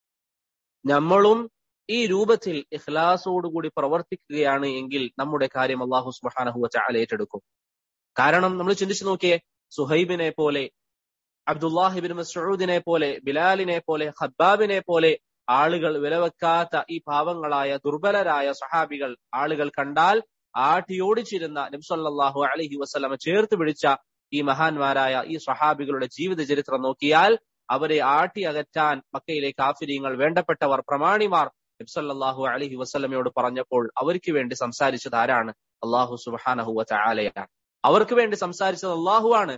നമ്മളും ഈ രൂപത്തിൽ ഇഖ്ലാസോടുകൂടി പ്രവർത്തിക്കുകയാണ് എങ്കിൽ നമ്മുടെ കാര്യം അള്ളാഹു സുബാനഹു ചാല ഏറ്റെടുക്കും കാരണം നമ്മൾ ചിന്തിച്ചു നോക്കിയേ സുഹൈബിനെ പോലെ അബ്ദുല്ലാഹിബിൻ മസൂദിനെ പോലെ ബിലാലിനെ പോലെ ഖബ്ബാബിനെ പോലെ ആളുകൾ വിലവെക്കാത്ത ഈ പാവങ്ങളായ ദുർബലരായ സഹാബികൾ ആളുകൾ കണ്ടാൽ ആട്ടിയോടിച്ചിരുന്ന നബ്സല്ലാഹു അലഹി വസ്ലമ ചേർത്ത് പിടിച്ച ഈ മഹാന്മാരായ ഈ സഹാബികളുടെ ജീവിത ചരിത്രം നോക്കിയാൽ അവരെ ആട്ടി അകറ്റാൻ മക്കയിലെ കാഫിര്യങ്ങൾ വേണ്ടപ്പെട്ടവർ പ്രമാണിമാർ നബ്സല്ലാഹു അലഹി വസ്ലമയോട് പറഞ്ഞപ്പോൾ അവർക്ക് വേണ്ടി സംസാരിച്ചത് ആരാണ് അള്ളാഹു സുബാനഹുവ ചാലയാണ് അവർക്ക് വേണ്ടി സംസാരിച്ചത് അള്ളാഹു ആണ്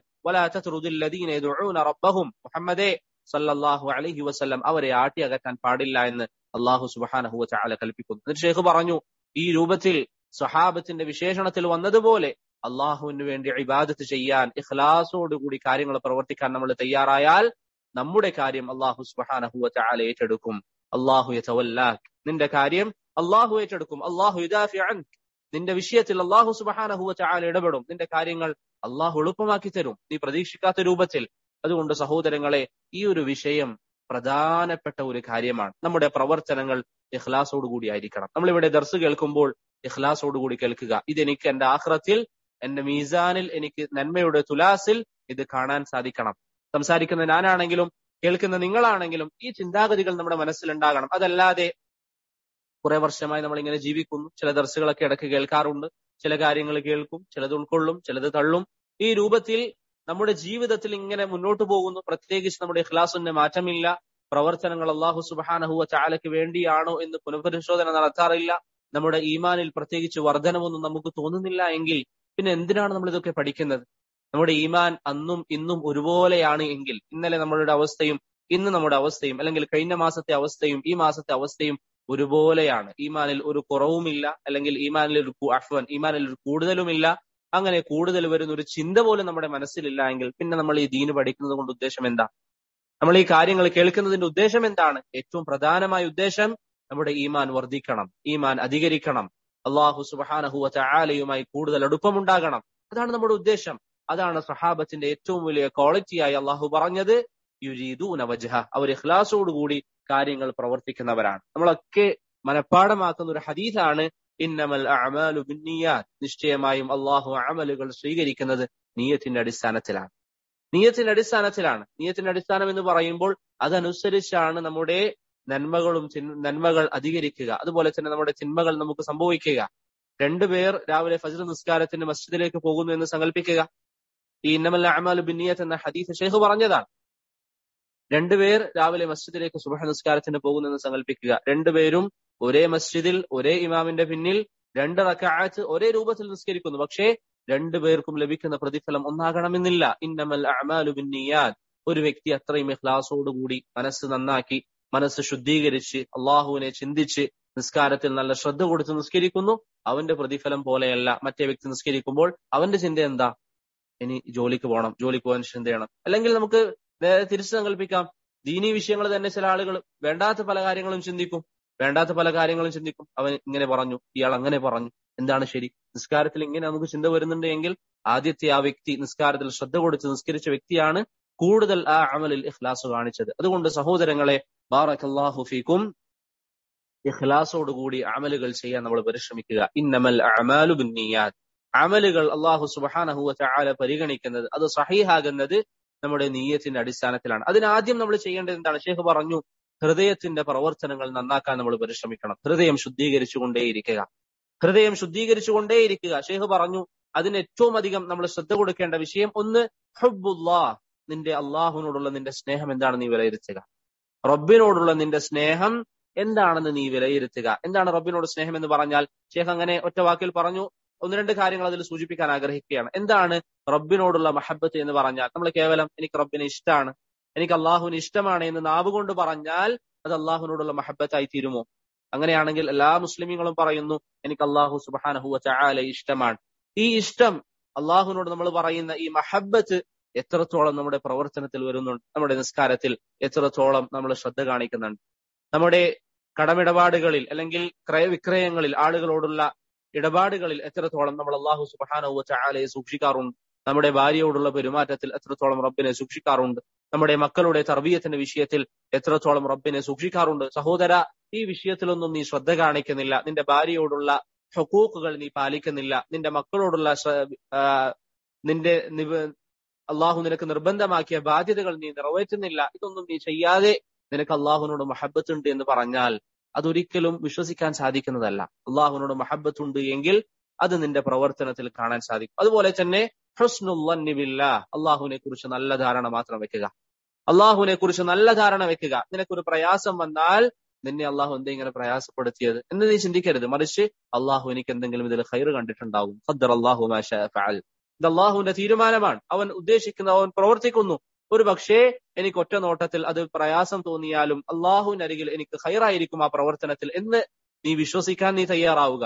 റബ്ബഹും മുഹമ്മദേ സല്ലല്ലാഹു അലൈഹി വസല്ലം അവരെ ആട്ടി അകറ്റാൻ പാടില്ല എന്ന് അള്ളാഹു സുബാനഹുവ ചാല കൽപ്പിക്കുന്നു എന്നിട്ട് ഷേഖ് പറഞ്ഞു ഈ രൂപത്തിൽ സ്വഹാബത്തിന്റെ വിശേഷണത്തിൽ വന്നതുപോലെ അള്ളാഹുവിന് വേണ്ടി ഇബാദത്ത് ചെയ്യാൻ ഇഖ്ലാസോടുകൂടി കാര്യങ്ങൾ പ്രവർത്തിക്കാൻ നമ്മൾ തയ്യാറായാൽ നമ്മുടെ കാര്യം അള്ളാഹു സുബാനഹുവ ചാല ഏറ്റെടുക്കും അള്ളാഹു യതവല്ലാക് നിന്റെ കാര്യം അള്ളാഹു ഏറ്റെടുക്കും അള്ളാഹു നിന്റെ വിഷയത്തിൽ അള്ളാഹു സുബഹാനഹുവ ചാല ഇടപെടും നിന്റെ കാര്യങ്ങൾ അള്ളാഹു എളുപ്പമാക്കി തരും നീ പ്രതീക്ഷിക്കാത്ത രൂപത്തിൽ അതുകൊണ്ട് സഹോദരങ്ങളെ ഈ ഒരു വിഷയം പ്രധാനപ്പെട്ട ഒരു കാര്യമാണ് നമ്മുടെ പ്രവർത്തനങ്ങൾ ഇഖ്ലാസോടുകൂടി ആയിരിക്കണം നമ്മളിവിടെ ദർസ് കേൾക്കുമ്പോൾ ഇഖ്ലാസോടുകൂടി കേൾക്കുക ഇതെനിക്ക് എന്റെ ആഹ്റത്തിൽ എന്റെ മീസാനിൽ എനിക്ക് നന്മയുടെ തുലാസിൽ ഇത് കാണാൻ സാധിക്കണം സംസാരിക്കുന്ന ഞാനാണെങ്കിലും കേൾക്കുന്ന നിങ്ങളാണെങ്കിലും ഈ ചിന്താഗതികൾ നമ്മുടെ മനസ്സിലുണ്ടാകണം അതല്ലാതെ കുറെ വർഷമായി നമ്മൾ ഇങ്ങനെ ജീവിക്കുന്നു ചില ദർസുകളൊക്കെ ഇടയ്ക്ക് കേൾക്കാറുണ്ട് ചില കാര്യങ്ങൾ കേൾക്കും ചിലത് ഉൾക്കൊള്ളും ചിലത് തള്ളും ഈ രൂപത്തിൽ നമ്മുടെ ജീവിതത്തിൽ ഇങ്ങനെ മുന്നോട്ട് പോകുന്നു പ്രത്യേകിച്ച് നമ്മുടെ ഇഖ്ലാസിന്റെ മാറ്റമില്ല പ്രവർത്തനങ്ങൾ അള്ളാഹു സുബാനഹുവ ചാലയ്ക്ക് വേണ്ടിയാണോ എന്ന് പുനഃപരിശോധന നടത്താറില്ല നമ്മുടെ ഈമാനിൽ പ്രത്യേകിച്ച് വർധനമൊന്നും നമുക്ക് തോന്നുന്നില്ല എങ്കിൽ പിന്നെ എന്തിനാണ് നമ്മൾ ഇതൊക്കെ പഠിക്കുന്നത് നമ്മുടെ ഈമാൻ അന്നും ഇന്നും ഒരുപോലെയാണ് എങ്കിൽ ഇന്നലെ നമ്മളുടെ അവസ്ഥയും ഇന്ന് നമ്മുടെ അവസ്ഥയും അല്ലെങ്കിൽ കഴിഞ്ഞ മാസത്തെ അവസ്ഥയും ഈ മാസത്തെ അവസ്ഥയും ഒരുപോലെയാണ് ഈമാനിൽ ഒരു കുറവുമില്ല അല്ലെങ്കിൽ ഈമാനിൽ ഒരു അഫ്വൻ ഈമാനിൽ ഒരു കൂടുതലുമില്ല അങ്ങനെ കൂടുതൽ വരുന്ന ഒരു ചിന്ത പോലും നമ്മുടെ മനസ്സിലില്ല എങ്കിൽ പിന്നെ നമ്മൾ ഈ ദീന് പഠിക്കുന്നത് കൊണ്ട് ഉദ്ദേശം എന്താ നമ്മൾ ഈ കാര്യങ്ങൾ കേൾക്കുന്നതിന്റെ ഉദ്ദേശം എന്താണ് ഏറ്റവും പ്രധാനമായ ഉദ്ദേശം നമ്മുടെ ഈമാൻ വർദ്ധിക്കണം ഈമാൻ അധികരിക്കണം അള്ളാഹു സുബാനഹുവ ചായാലയുമായി കൂടുതൽ അടുപ്പമുണ്ടാകണം അതാണ് നമ്മുടെ ഉദ്ദേശം അതാണ് സഹാബത്തിന്റെ ഏറ്റവും വലിയ ക്വാളിറ്റിയായി അള്ളാഹു പറഞ്ഞത് യുരീദൂന വജഹ അവർ ഇഖ്ലാസോടുകൂടി കാര്യങ്ങൾ പ്രവർത്തിക്കുന്നവരാണ് നമ്മളൊക്കെ മനഃപ്പാടമാക്കുന്ന ഒരു ഹദീസാണ് ഇന്നമൽ അഅമാലു ബിന്നിയാത്ത് നിശ്ചയമായും അള്ളാഹു അമലുകൾ സ്വീകരിക്കുന്നത് നീയത്തിന്റെ അടിസ്ഥാനത്തിലാണ് നീയത്തിന്റെ അടിസ്ഥാനത്തിലാണ് നീയത്തിന്റെ അടിസ്ഥാനം എന്ന് പറയുമ്പോൾ അതനുസരിച്ചാണ് നമ്മുടെ നന്മകളും നന്മകൾ അധികരിക്കുക അതുപോലെ തന്നെ നമ്മുടെ തിന്മകൾ നമുക്ക് സംഭവിക്കുക രണ്ടുപേർ രാവിലെ ഫജ്ർ നിസ്കാരത്തിന് മസ്ജിദിലേക്ക് പോകുന്നു എന്ന് സങ്കല്പിക്കുക ഈ ഇന്നമൽ അഅമാലു ബിന്നിയത്ത് എന്ന ഹദീസ് ഷെയ്ഖ് പറഞ്ഞതാണ് രണ്ടുപേർ രാവിലെ മസ്ജിദിലേക്ക് സുബഹ നിസ്കാരത്തിന് പോകുന്നു എന്ന് സങ്കല്പിക്കുക രണ്ടുപേരും ഒരേ മസ്ജിദിൽ ഒരേ ഇമാമിന്റെ പിന്നിൽ രണ്ട് റക്കാത്ത് ഒരേ രൂപത്തിൽ നിസ്കരിക്കുന്നു പക്ഷേ രണ്ടുപേർക്കും ലഭിക്കുന്ന പ്രതിഫലം ഒന്നാകണമെന്നില്ല ഇന്നമൽ അഅമാലു ബിന്നിയാത്ത് ഒരു വ്യക്തി അത്രയും ഇഖ്ലാസോടുകൂടി മനസ്സ് നന്നാക്കി മനസ്സ് ശുദ്ധീകരിച്ച് അള്ളാഹുവിനെ ചിന്തിച്ച് നിസ്കാരത്തിൽ നല്ല ശ്രദ്ധ കൊടുത്ത് നിസ്കരിക്കുന്നു അവന്റെ പ്രതിഫലം പോലെയല്ല മറ്റേ വ്യക്തി നിസ്കരിക്കുമ്പോൾ അവന്റെ ചിന്ത എന്താ ഇനി ജോലിക്ക് പോകണം ജോലിക്ക് പോകാൻ ചിന്ത ചെയ്യണം അല്ലെങ്കിൽ നമുക്ക് നേരെ തിരിച്ചു സങ്കല്പിക്കാം ദീനീ വിഷയങ്ങൾ തന്നെ ചില ആളുകൾ വേണ്ടാത്ത പല കാര്യങ്ങളും ചിന്തിക്കും വേണ്ടാത്ത പല കാര്യങ്ങളും ചിന്തിക്കും അവൻ ഇങ്ങനെ പറഞ്ഞു ഇയാൾ അങ്ങനെ പറഞ്ഞു എന്താണ് ശരി നിസ്കാരത്തിൽ ഇങ്ങനെ നമുക്ക് ചിന്ത വരുന്നുണ്ട് എങ്കിൽ ആദ്യത്തെ ആ വ്യക്തി നിസ്കാരത്തിൽ ശ്രദ്ധ കൊടുത്ത് നിസ്കരിച്ച വ്യക്തിയാണ് കൂടുതൽ ആ അമലിൽ ഇഖ്ലാസ് കാണിച്ചത് അതുകൊണ്ട് സഹോദരങ്ങളെ ബാറക്കല്ലാഹു ഫീക്കും ഇഖ്ലാസോടുകൂടി അമലുകൾ ചെയ്യാൻ നമ്മൾ പരിശ്രമിക്കുക ഇന്നമൽ അമാലു ബിന്നിയാത്ത് അമലുകൾ അള്ളാഹു സുബാനഹുവ ചാല പരിഗണിക്കുന്നത് അത് സഹീഹാകുന്നത് നമ്മുടെ നീയത്തിന്റെ അടിസ്ഥാനത്തിലാണ് അതിനാദ്യം നമ്മൾ ചെയ്യേണ്ടത് എന്താണ് ഷേഖ് പറഞ്ഞു ഹൃദയത്തിന്റെ പ്രവർത്തനങ്ങൾ നന്നാക്കാൻ നമ്മൾ പരിശ്രമിക്കണം ഹൃദയം ശുദ്ധീകരിച്ചുകൊണ്ടേയിരിക്കുക ഹൃദയം ശുദ്ധീകരിച്ചുകൊണ്ടേയിരിക്കുക ഷേഖ് പറഞ്ഞു അതിന് ഏറ്റവും അധികം നമ്മൾ ശ്രദ്ധ കൊടുക്കേണ്ട വിഷയം ഒന്ന് ഹബ്ബുല്ലാ നിന്റെ അള്ളാഹുവിനോടുള്ള നിന്റെ സ്നേഹം എന്താണ് നീ വിലയിരുത്തുക റബ്ബിനോടുള്ള നിന്റെ സ്നേഹം എന്താണെന്ന് നീ വിലയിരുത്തുക എന്താണ് റബ്ബിനോട് സ്നേഹം എന്ന് പറഞ്ഞാൽ ഷേഖ് അങ്ങനെ ഒറ്റ വാക്കിൽ പറഞ്ഞു ഒന്ന് രണ്ട് കാര്യങ്ങൾ അതിൽ സൂചിപ്പിക്കാൻ ആഗ്രഹിക്കുകയാണ് എന്താണ് റബ്ബിനോടുള്ള മഹബത്ത് എന്ന് പറഞ്ഞാൽ നമ്മൾ കേവലം എനിക്ക് റബ്ബിനെ ഇഷ്ടമാണ് എനിക്ക് അള്ളാഹുവിന് ഇഷ്ടമാണ് എന്ന് നാവ് കൊണ്ട് പറഞ്ഞാൽ അത് അള്ളാഹുവിനോടുള്ള മഹബത്തായി തീരുമോ അങ്ങനെയാണെങ്കിൽ എല്ലാ മുസ്ലിമീങ്ങളും പറയുന്നു എനിക്ക് അള്ളാഹു സുബാനഹുവ ചാല ഇഷ്ടമാണ് ഈ ഇഷ്ടം അള്ളാഹുവിനോട് നമ്മൾ പറയുന്ന ഈ മഹബത്ത് എത്രത്തോളം നമ്മുടെ പ്രവർത്തനത്തിൽ വരുന്നുണ്ട് നമ്മുടെ നിസ്കാരത്തിൽ എത്രത്തോളം നമ്മൾ ശ്രദ്ധ കാണിക്കുന്നുണ്ട് നമ്മുടെ കടമിടപാടുകളിൽ അല്ലെങ്കിൽ ക്രയവിക്രയങ്ങളിൽ ആളുകളോടുള്ള ഇടപാടുകളിൽ എത്രത്തോളം നമ്മൾ അള്ളാഹു സുബാനഹുവ ചാലയെ സൂക്ഷിക്കാറുണ്ട് നമ്മുടെ ഭാര്യയോടുള്ള പെരുമാറ്റത്തിൽ എത്രത്തോളം റബ്ബിനെ സൂക്ഷിക്കാറുണ്ട് നമ്മുടെ മക്കളുടെ തർബീയത്തിന്റെ വിഷയത്തിൽ എത്രത്തോളം റബ്ബിനെ സൂക്ഷിക്കാറുണ്ട് സഹോദര ഈ വിഷയത്തിലൊന്നും നീ ശ്രദ്ധ കാണിക്കുന്നില്ല നിന്റെ ഭാര്യയോടുള്ള ഹക്കൂക്കുകൾ നീ പാലിക്കുന്നില്ല നിന്റെ മക്കളോടുള്ള നിന്റെ അള്ളാഹു നിനക്ക് നിർബന്ധമാക്കിയ ബാധ്യതകൾ നീ നിറവേറ്റുന്നില്ല ഇതൊന്നും നീ ചെയ്യാതെ നിനക്ക് അള്ളാഹുവിനോട് മഹബത്തുണ്ട് എന്ന് പറഞ്ഞാൽ അതൊരിക്കലും വിശ്വസിക്കാൻ സാധിക്കുന്നതല്ല അള്ളാഹുവിനോട് മഹബത്തുണ്ട് എങ്കിൽ അത് നിന്റെ പ്രവർത്തനത്തിൽ കാണാൻ സാധിക്കും അതുപോലെ തന്നെ ഹുസ്നുല്ല അള്ളാഹുവിനെ കുറിച്ച് നല്ല ധാരണ മാത്രം വെക്കുക അള്ളാഹുവിനെ കുറിച്ച് നല്ല ധാരണ വെക്കുക നിനക്കൊരു പ്രയാസം വന്നാൽ നിന്നെ അള്ളാഹു എന്തെ ഇങ്ങനെ പ്രയാസപ്പെടുത്തിയത് എന്ന് നീ ചിന്തിക്കരുത് മറിച്ച് അള്ളാഹു എനിക്ക് എന്തെങ്കിലും ഇതിൽ ഹൈർ കണ്ടിട്ടുണ്ടാവും ഖദ്ദർ അള്ളാഹു ഇത് അള്ളാഹുവിന്റെ തീരുമാനമാണ് അവൻ ഉദ്ദേശിക്കുന്ന അവൻ പ്രവർത്തിക്കുന്നു ഒരു പക്ഷേ എനിക്ക് ഒറ്റ നോട്ടത്തിൽ അത് പ്രയാസം തോന്നിയാലും അള്ളാഹുവിനരികിൽ എനിക്ക് ഹൈറായിരിക്കും ആ പ്രവർത്തനത്തിൽ എന്ന് നീ വിശ്വസിക്കാൻ നീ തയ്യാറാവുക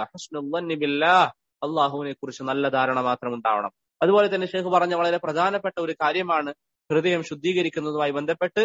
അള്ളാഹുവിനെ കുറിച്ച് നല്ല ധാരണ മാത്രം ഉണ്ടാവണം അതുപോലെ തന്നെ ഷേഖ് പറഞ്ഞ വളരെ പ്രധാനപ്പെട്ട ഒരു കാര്യമാണ് ഹൃദയം ശുദ്ധീകരിക്കുന്നതുമായി ബന്ധപ്പെട്ട്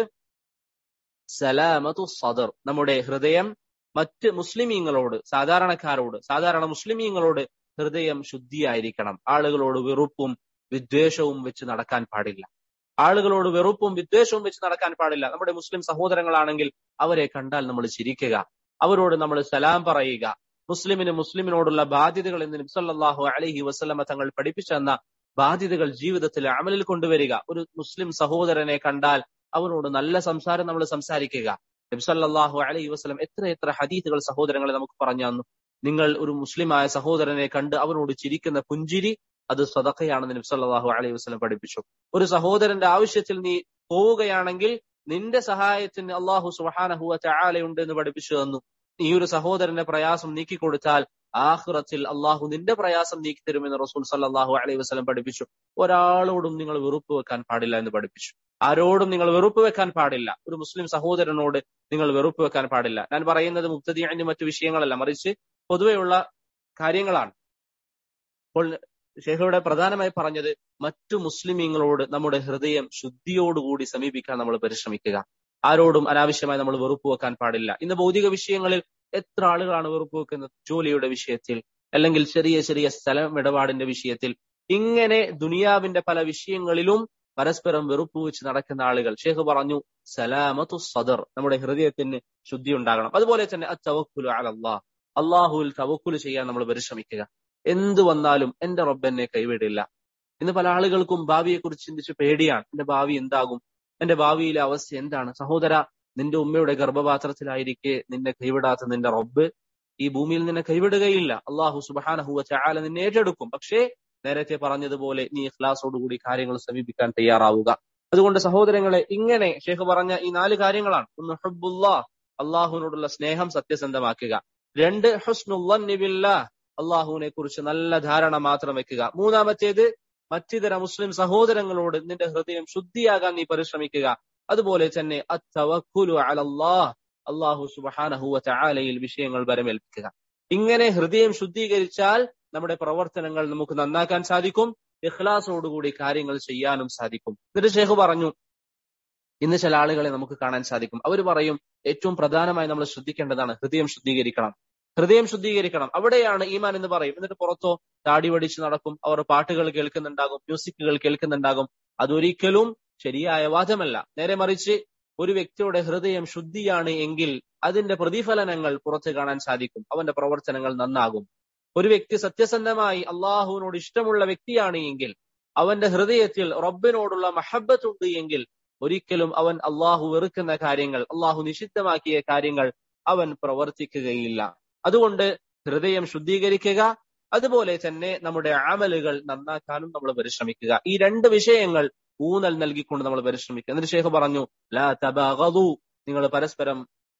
സലാമതു സദർ നമ്മുടെ ഹൃദയം മറ്റ് മുസ്ലിമീങ്ങളോട് സാധാരണക്കാരോട് സാധാരണ മുസ്ലിമീങ്ങളോട് ഹൃദയം ശുദ്ധിയായിരിക്കണം ആളുകളോട് വെറുപ്പും വിദ്വേഷവും വെച്ച് നടക്കാൻ പാടില്ല ആളുകളോട് വെറുപ്പും വിദ്വേഷവും വെച്ച് നടക്കാൻ പാടില്ല നമ്മുടെ മുസ്ലിം സഹോദരങ്ങളാണെങ്കിൽ അവരെ കണ്ടാൽ നമ്മൾ ചിരിക്കുക അവരോട് നമ്മൾ സലാം പറയുക മുസ്ലിമിന് മുസ്ലിമിനോടുള്ള ബാധ്യതകൾ എന്ന് നബ്സല്ലാഹു അലഹി വസ്ലമ തങ്ങൾ പഠിപ്പിച്ചെന്ന ബാധ്യതകൾ ജീവിതത്തിൽ അമലിൽ കൊണ്ടുവരിക ഒരു മുസ്ലിം സഹോദരനെ കണ്ടാൽ അവനോട് നല്ല സംസാരം നമ്മൾ സംസാരിക്കുക നബ്സല്ലാഹു അലൈഹി വസ്ലം എത്ര എത്ര ഹദീത്തുകൾ സഹോദരങ്ങളെ നമുക്ക് പറഞ്ഞു തന്നു നിങ്ങൾ ഒരു മുസ്ലിമായ സഹോദരനെ കണ്ട് അവനോട് ചിരിക്കുന്ന പുഞ്ചിരി അത് സ്വതക്കയാണെന്ന് നബ്സല്ലാഹു അലൈഹി വസ്ലം പഠിപ്പിച്ചു ഒരു സഹോദരന്റെ ആവശ്യത്തിൽ നീ പോവുകയാണെങ്കിൽ നിന്റെ സഹായത്തിന് അള്ളാഹു സുഹാനഹുവ ചാലയുണ്ട് എന്ന് പഠിപ്പിച്ചു തന്നു ഈ ഒരു സഹോദരന്റെ പ്രയാസം നീക്കിക്കൊടുത്താൽ ആഹ്റത്തിൽ അള്ളാഹു നിന്റെ പ്രയാസം നീക്കി തരുമെന്ന് റസൂൽ സല്ലാഹു അലൈഹി വസ്ലം പഠിപ്പിച്ചു ഒരാളോടും നിങ്ങൾ വെറുപ്പ് വെക്കാൻ പാടില്ല എന്ന് പഠിപ്പിച്ചു ആരോടും നിങ്ങൾ വെറുപ്പ് വെക്കാൻ പാടില്ല ഒരു മുസ്ലിം സഹോദരനോട് നിങ്ങൾ വെറുപ്പ് വെക്കാൻ പാടില്ല ഞാൻ പറയുന്നത് മുക്തദിയാന്റെ മറ്റു വിഷയങ്ങളല്ല മറിച്ച് പൊതുവെയുള്ള കാര്യങ്ങളാണ് അപ്പോൾ ഷെയ്ഖയുടെ പ്രധാനമായി പറഞ്ഞത് മറ്റു മുസ്ലിമീങ്ങളോട് നമ്മുടെ ഹൃദയം ശുദ്ധിയോടുകൂടി സമീപിക്കാൻ നമ്മൾ പരിശ്രമിക്കുക ആരോടും അനാവശ്യമായി നമ്മൾ വെറുപ്പ് വെക്കാൻ പാടില്ല ഇന്ന് ഭൗതിക വിഷയങ്ങളിൽ എത്ര ആളുകളാണ് വെറുപ്പ് വെക്കുന്നത് ജോലിയുടെ വിഷയത്തിൽ അല്ലെങ്കിൽ ചെറിയ ചെറിയ സ്ഥലം ഇടപാടിന്റെ വിഷയത്തിൽ ഇങ്ങനെ ദുനിയാവിന്റെ പല വിഷയങ്ങളിലും പരസ്പരം വെറുപ്പ് വെച്ച് നടക്കുന്ന ആളുകൾ ഷേഖ് പറഞ്ഞു സലാമത്തു സദർ നമ്മുടെ ഹൃദയത്തിന് ശുദ്ധി ഉണ്ടാകണം അതുപോലെ തന്നെ തവക്കുലു അലല്ലാ അള്ളാഹുവിൽ തവക്കുല് ചെയ്യാൻ നമ്മൾ പരിശ്രമിക്കുക എന്ത് വന്നാലും എന്റെ റബ്ബെന്നെ കൈവിടില്ല ഇന്ന് പല ആളുകൾക്കും ഭാവിയെ കുറിച്ച് ചിന്തിച്ച് പേടിയാണ് എന്റെ ഭാവി എന്താകും എന്റെ ഭാവിയിലെ അവസ്ഥ എന്താണ് സഹോദര നിന്റെ ഉമ്മയുടെ ഗർഭപാത്രത്തിലായിരിക്കെ നിന്നെ കൈവിടാത്ത നിന്റെ റബ്ബ് ഈ ഭൂമിയിൽ നിന്നെ കൈവിടുകയില്ല അള്ളാഹു സുബാനഹുവ ചാല നിന്നെ ഏറ്റെടുക്കും പക്ഷേ നേരത്തെ പറഞ്ഞതുപോലെ നീ ഇഖ്ലാസോടുകൂടി കാര്യങ്ങൾ സമീപിക്കാൻ തയ്യാറാവുക അതുകൊണ്ട് സഹോദരങ്ങളെ ഇങ്ങനെ ഷേഖ് പറഞ്ഞ ഈ നാല് കാര്യങ്ങളാണ് ഒന്ന് ഹബ്ബുല്ലാ അള്ളാഹുവിനോടുള്ള സ്നേഹം സത്യസന്ധമാക്കുക രണ്ട് ഹുസ്നുല്ല അള്ളാഹുവിനെ കുറിച്ച് നല്ല ധാരണ മാത്രം വെക്കുക മൂന്നാമത്തേത് മറ്റിതര മുസ്ലിം സഹോദരങ്ങളോട് നിന്റെ ഹൃദയം ശുദ്ധിയാകാൻ നീ പരിശ്രമിക്കുക അതുപോലെ തന്നെ അത്തവക്കുലു അലല്ലാഹ് അള്ളാഹു സുബഹാനഹുവ ചാലയിൽ വിഷയങ്ങൾ വരമേൽപ്പിക്കുക ഇങ്ങനെ ഹൃദയം ശുദ്ധീകരിച്ചാൽ നമ്മുടെ പ്രവർത്തനങ്ങൾ നമുക്ക് നന്നാക്കാൻ സാധിക്കും ഇഖ്ലാസോടുകൂടി കാര്യങ്ങൾ ചെയ്യാനും സാധിക്കും എന്നിട്ട് ഷേഖ് പറഞ്ഞു ഇന്ന് ചില ആളുകളെ നമുക്ക് കാണാൻ സാധിക്കും അവർ പറയും ഏറ്റവും പ്രധാനമായി നമ്മൾ ശ്രദ്ധിക്കേണ്ടതാണ് ഹൃദയം ശുദ്ധീകരിക്കണം ഹൃദയം ശുദ്ധീകരിക്കണം അവിടെയാണ് ഈമാൻ എന്ന് പറയും എന്നിട്ട് പുറത്തോ താടി വടിച്ച് നടക്കും അവർ പാട്ടുകൾ കേൾക്കുന്നുണ്ടാകും മ്യൂസിക്കുകൾ കേൾക്കുന്നുണ്ടാകും അതൊരിക്കലും ശരിയായ വാദമല്ല നേരെ മറിച്ച് ഒരു വ്യക്തിയുടെ ഹൃദയം ശുദ്ധിയാണ് എങ്കിൽ അതിന്റെ പ്രതിഫലനങ്ങൾ പുറത്ത് കാണാൻ സാധിക്കും അവന്റെ പ്രവർത്തനങ്ങൾ നന്നാകും ഒരു വ്യക്തി സത്യസന്ധമായി അള്ളാഹുവിനോട് ഇഷ്ടമുള്ള വ്യക്തിയാണ് എങ്കിൽ അവന്റെ ഹൃദയത്തിൽ റബ്ബിനോടുള്ള മഹബത്ത് ഉണ്ട് എങ്കിൽ ഒരിക്കലും അവൻ അള്ളാഹു വെറുക്കുന്ന കാര്യങ്ങൾ അള്ളാഹു നിഷിദ്ധമാക്കിയ കാര്യങ്ങൾ അവൻ പ്രവർത്തിക്കുകയില്ല അതുകൊണ്ട് ഹൃദയം ശുദ്ധീകരിക്കുക അതുപോലെ തന്നെ നമ്മുടെ അമലുകൾ നന്നാക്കാനും നമ്മൾ പരിശ്രമിക്കുക ഈ രണ്ട് വിഷയങ്ങൾ ഊന്നൽ നൽകിക്കൊണ്ട് നമ്മൾ പരിശ്രമിക്കുക എന്നിട്ട് ഷേഖ് പറഞ്ഞു ലാ തബാഗു നിങ്ങൾ പരസ്പരം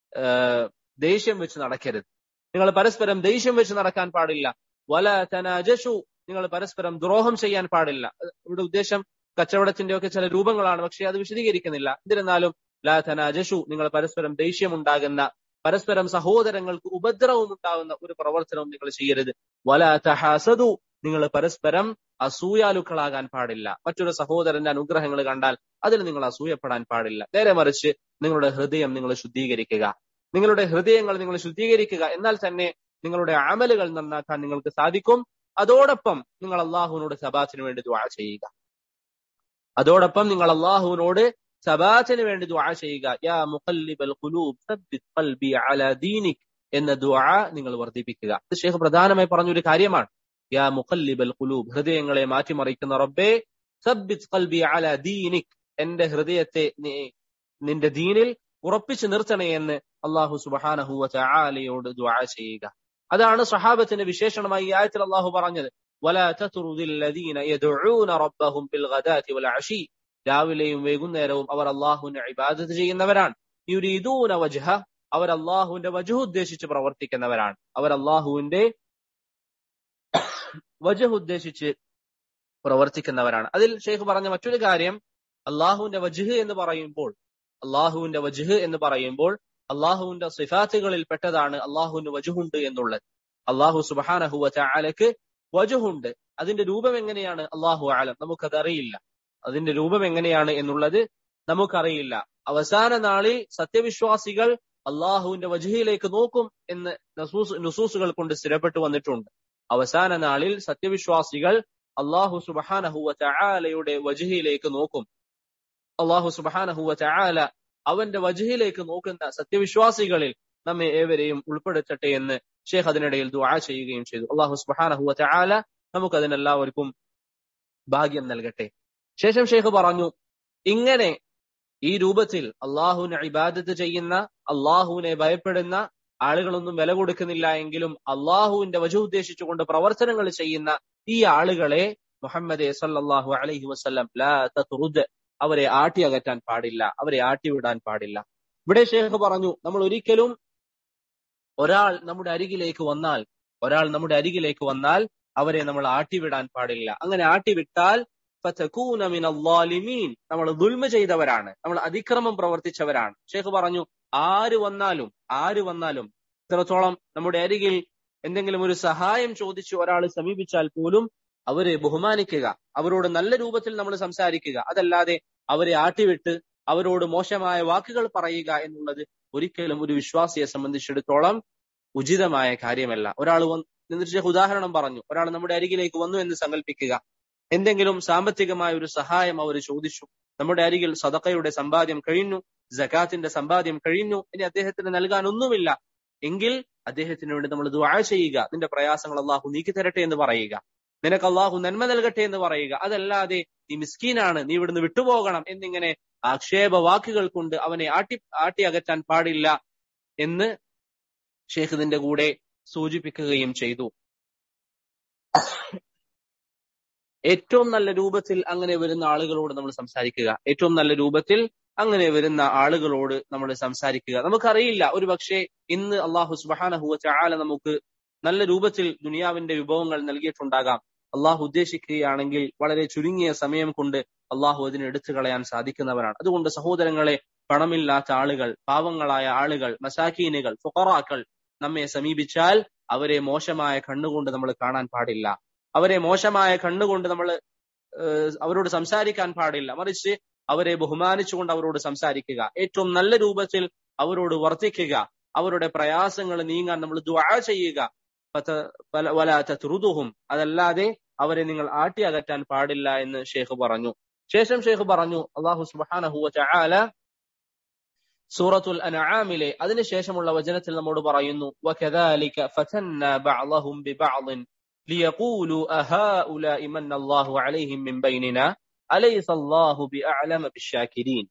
ദേഷ്യം വെച്ച് നടക്കരുത് നിങ്ങൾ പരസ്പരം ദേഷ്യം വെച്ച് നടക്കാൻ പാടില്ല വല തനാജഷു നിങ്ങൾ പരസ്പരം ദ്രോഹം ചെയ്യാൻ പാടില്ല ഇവിടെ ഉദ്ദേശം കച്ചവടത്തിന്റെ ഒക്കെ ചില രൂപങ്ങളാണ് പക്ഷെ അത് വിശദീകരിക്കുന്നില്ല എന്നിരുന്നാലും ലാ തനാജഷു നിങ്ങൾ പരസ്പരം ദേഷ്യമുണ്ടാകുന്ന പരസ്പരം സഹോദരങ്ങൾക്ക് ഉപദ്രവം ഉണ്ടാകുന്ന ഒരു പ്രവർത്തനവും നിങ്ങൾ ചെയ്യരുത് വല തഹാസതു നിങ്ങൾ പരസ്പരം അസൂയാലുക്കളാകാൻ പാടില്ല മറ്റൊരു സഹോദരന്റെ അനുഗ്രഹങ്ങൾ കണ്ടാൽ അതിൽ നിങ്ങൾ അസൂയപ്പെടാൻ പാടില്ല നേരെ മറിച്ച് നിങ്ങളുടെ ഹൃദയം നിങ്ങൾ ശുദ്ധീകരിക്കുക നിങ്ങളുടെ ഹൃദയങ്ങൾ നിങ്ങൾ ശുദ്ധീകരിക്കുക എന്നാൽ തന്നെ നിങ്ങളുടെ അമലുകൾ നന്നാക്കാൻ നിങ്ങൾക്ക് സാധിക്കും അതോടൊപ്പം നിങ്ങൾ അള്ളാഹുവിനോട് സബാത്തിന് വേണ്ടി ദ്വാ ചെയ്യുക അതോടൊപ്പം നിങ്ങൾ അള്ളാഹുവിനോട് സബാത്തിന് വേണ്ടി ദ്വാ ചെയ്യുക യാ മുഖല്ലിബൽ ഖുലൂബ് സബ്ബിത് ഖൽബി അലാ ദീനിക് എന്ന ദ്വാ നിങ്ങൾ വർദ്ധിപ്പിക്കുക ഇത് ഷേഖ് പ്രധാനമായി പറഞ്ഞൊരു കാര്യമാണ് യാ മുഖല്ലിബൽ ഖുലൂബ് ഹൃദയങ്ങളെ മാറ്റിമറിക്കുന്ന റബ്ബേ സബ്ബിത് ഖൽബി അലാ ദീനിക് എന്റെ ഹൃദയത്തെ നിന്റെ ദീനിൽ ഉറപ്പിച്ചു നിർത്തണേ എന്ന് അള്ളാഹു സുബഹാനഹുവ ചാലയോട് ദ്വാ ചെയ്യുക അതാണ് സഹാബത്തിന്റെ വിശേഷണമായി ഈ ആയത്തിൽ അള്ളാഹു പറഞ്ഞത് ولا تطرد الذين يدعون ربهم بالغداة والعشي രാവിലെയും വൈകുന്നേരവും അവർ അള്ളാഹുവിനെ ഇബാദത്ത് ചെയ്യുന്നവരാണ് യുരീദൂന വജ്ഹ അവർ അള്ളാഹുവിന്റെ വജു ഉദ്ദേശിച്ച് പ്രവർത്തിക്കുന്നവരാണ് അവർ അള്ളാഹുവിന്റെ വജഹ് ഉദ്ദേശിച്ച് പ്രവർത്തിക്കുന്നവരാണ് അതിൽ ഷെയ്ഖ് പറഞ്ഞ മറ്റൊരു കാര്യം അള്ളാഹുവിന്റെ വജുഹ് എന്ന് പറയുമ്പോൾ അള്ളാഹുവിന്റെ വജുഹ് എന്ന് പറയുമ്പോൾ അള്ളാഹുവിന്റെ സിഫാത്തുകളിൽ പെട്ടതാണ് അള്ളാഹുവിന്റെ വജുഹുണ്ട് എന്നുള്ളത് അള്ളാഹു സുബാനഹുവ ചാലക്ക് വജുഹുണ്ട് അതിന്റെ രൂപം എങ്ങനെയാണ് അള്ളാഹു ആലം നമുക്കത് അറിയില്ല അതിന്റെ രൂപം എങ്ങനെയാണ് എന്നുള്ളത് നമുക്കറിയില്ല അവസാന നാളിൽ സത്യവിശ്വാസികൾ അള്ളാഹുവിന്റെ വജുഹിലേക്ക് നോക്കും എന്ന് നസൂസ് നുസൂസുകൾ കൊണ്ട് സ്ഥിരപ്പെട്ടു വന്നിട്ടുണ്ട് അവസാന നാളിൽ സത്യവിശ്വാസികൾ അള്ളാഹു സുബഹാനഹുവ ചാലയുടെ വജുഹിലേക്ക് നോക്കും അള്ളാഹു സുബഹാനഹുവ ചാല അവന്റെ വജുഹിലേക്ക് നോക്കുന്ന സത്യവിശ്വാസികളിൽ നമ്മെ ഏവരെയും ഉൾപ്പെടുത്തട്ടെ എന്ന് ഷേഖ് അതിനിടയിൽ ദുആ ചെയ്യുകയും ചെയ്തു അള്ളാഹു സുബഹാനഹുവ ചാല നമുക്ക് അതിനെല്ലാവർക്കും ഭാഗ്യം നൽകട്ടെ ശേഷം ഷേഖ് പറഞ്ഞു ഇങ്ങനെ ഈ രൂപത്തിൽ അള്ളാഹുവിനെ ഇബാദത്ത് ചെയ്യുന്ന അള്ളാഹുവിനെ ഭയപ്പെടുന്ന ആളുകളൊന്നും വില കൊടുക്കുന്നില്ല എങ്കിലും അള്ളാഹുവിന്റെ വജു ഉദ്ദേശിച്ചുകൊണ്ട് പ്രവർത്തനങ്ങൾ ചെയ്യുന്ന ഈ ആളുകളെ മുഹമ്മദ് സല്ലാഹു അലൈഹി വസ്ലം ലാ തത്റുദ് അവരെ ആട്ടി അകറ്റാൻ പാടില്ല അവരെ ആട്ടിവിടാൻ പാടില്ല ഇവിടെ ഷേഖ് പറഞ്ഞു നമ്മൾ ഒരിക്കലും ഒരാൾ നമ്മുടെ അരികിലേക്ക് വന്നാൽ ഒരാൾ നമ്മുടെ അരികിലേക്ക് വന്നാൽ അവരെ നമ്മൾ ആട്ടിവിടാൻ പാടില്ല അങ്ങനെ ആട്ടിവിട്ടാൽ നമ്മൾ ദുൽമ ചെയ്തവരാണ് നമ്മൾ അതിക്രമം പ്രവർത്തിച്ചവരാണ് ഷേഖ് പറഞ്ഞു ആര് വന്നാലും ആര് വന്നാലും ഇത്രത്തോളം നമ്മുടെ അരികിൽ എന്തെങ്കിലും ഒരു സഹായം ചോദിച്ച് ഒരാൾ സമീപിച്ചാൽ പോലും അവരെ ബഹുമാനിക്കുക അവരോട് നല്ല രൂപത്തിൽ നമ്മൾ സംസാരിക്കുക അതല്ലാതെ അവരെ ആട്ടിവിട്ട് അവരോട് മോശമായ വാക്കുകൾ പറയുക എന്നുള്ളത് ഒരിക്കലും ഒരു വിശ്വാസിയെ സംബന്ധിച്ചിടത്തോളം ഉചിതമായ കാര്യമല്ല ഒരാൾ എന്നിട്ട് ഉദാഹരണം പറഞ്ഞു ഒരാൾ നമ്മുടെ അരികിലേക്ക് വന്നു എന്ന് സങ്കല്പിക്കുക എന്തെങ്കിലും സാമ്പത്തികമായ ഒരു സഹായം അവർ ചോദിച്ചു നമ്മുടെ അരികിൽ സദക്കയുടെ സമ്പാദ്യം കഴിഞ്ഞു ജക്കാത്തിന്റെ സമ്പാദ്യം കഴിഞ്ഞു ഇനി അദ്ദേഹത്തിന് നൽകാൻ ഒന്നുമില്ല എങ്കിൽ അദ്ദേഹത്തിന് വേണ്ടി നമ്മൾ ദുആ ചെയ്യുക നിന്റെ പ്രയാസങ്ങൾ അള്ളാഹു നീക്കി തരട്ടെ എന്ന് പറയുക നിനക്ക് അള്ളാഹു നന്മ നൽകട്ടെ എന്ന് പറയുക അതല്ലാതെ നീ മിസ്കീനാണ് നീ ഇവിടുന്ന് വിട്ടുപോകണം എന്നിങ്ങനെ ആക്ഷേപ വാക്കുകൾ കൊണ്ട് അവനെ ആട്ടി ആട്ടി അകറ്റാൻ പാടില്ല എന്ന് ഷേഖ് ഇതിന്റെ കൂടെ സൂചിപ്പിക്കുകയും ചെയ്തു ഏറ്റവും നല്ല രൂപത്തിൽ അങ്ങനെ വരുന്ന ആളുകളോട് നമ്മൾ സംസാരിക്കുക ഏറ്റവും നല്ല രൂപത്തിൽ അങ്ങനെ വരുന്ന ആളുകളോട് നമ്മൾ സംസാരിക്കുക നമുക്കറിയില്ല ഒരു പക്ഷേ ഇന്ന് അള്ളാഹു സുബാനഹുവ ചാല നമുക്ക് നല്ല രൂപത്തിൽ ദുനിയാവിന്റെ വിഭവങ്ങൾ നൽകിയിട്ടുണ്ടാകാം അള്ളാഹു ഉദ്ദേശിക്കുകയാണെങ്കിൽ വളരെ ചുരുങ്ങിയ സമയം കൊണ്ട് അള്ളാഹു അതിനെ എടുത്തു കളയാൻ സാധിക്കുന്നവരാണ് അതുകൊണ്ട് സഹോദരങ്ങളെ പണമില്ലാത്ത ആളുകൾ പാവങ്ങളായ ആളുകൾ മസാക്കീനുകൾ ഫുഖറാക്കൾ നമ്മെ സമീപിച്ചാൽ അവരെ മോശമായ കണ്ണുകൊണ്ട് നമ്മൾ കാണാൻ പാടില്ല അവരെ മോശമായ കണ്ണുകൊണ്ട് നമ്മൾ അവരോട് സംസാരിക്കാൻ പാടില്ല മറിച്ച് അവരെ ബഹുമാനിച്ചുകൊണ്ട് അവരോട് സംസാരിക്കുക ഏറ്റവും നല്ല രൂപത്തിൽ അവരോട് വർത്തിക്കുക അവരുടെ പ്രയാസങ്ങൾ നീങ്ങാൻ നമ്മൾ ദുആ ചെയ്യുക വലാത്തുറുതുഹും അതല്ലാതെ അവരെ നിങ്ങൾ ആട്ടി അകറ്റാൻ പാടില്ല എന്ന് ഷേഖ് പറഞ്ഞു ശേഷം ഷേഖ് പറഞ്ഞു അള്ളാഹു സുബാനഹുവ ചാല സൂറത്തുൽ അൻആമിലെ അതിനുശേഷമുള്ള വചനത്തിൽ നമ്മോട് പറയുന്നു وكذلك فتنا بعضهم ببعض ليقولوا أهؤلاء من الله عليهم من بيننا أليس الله بأعلم بالشاكرين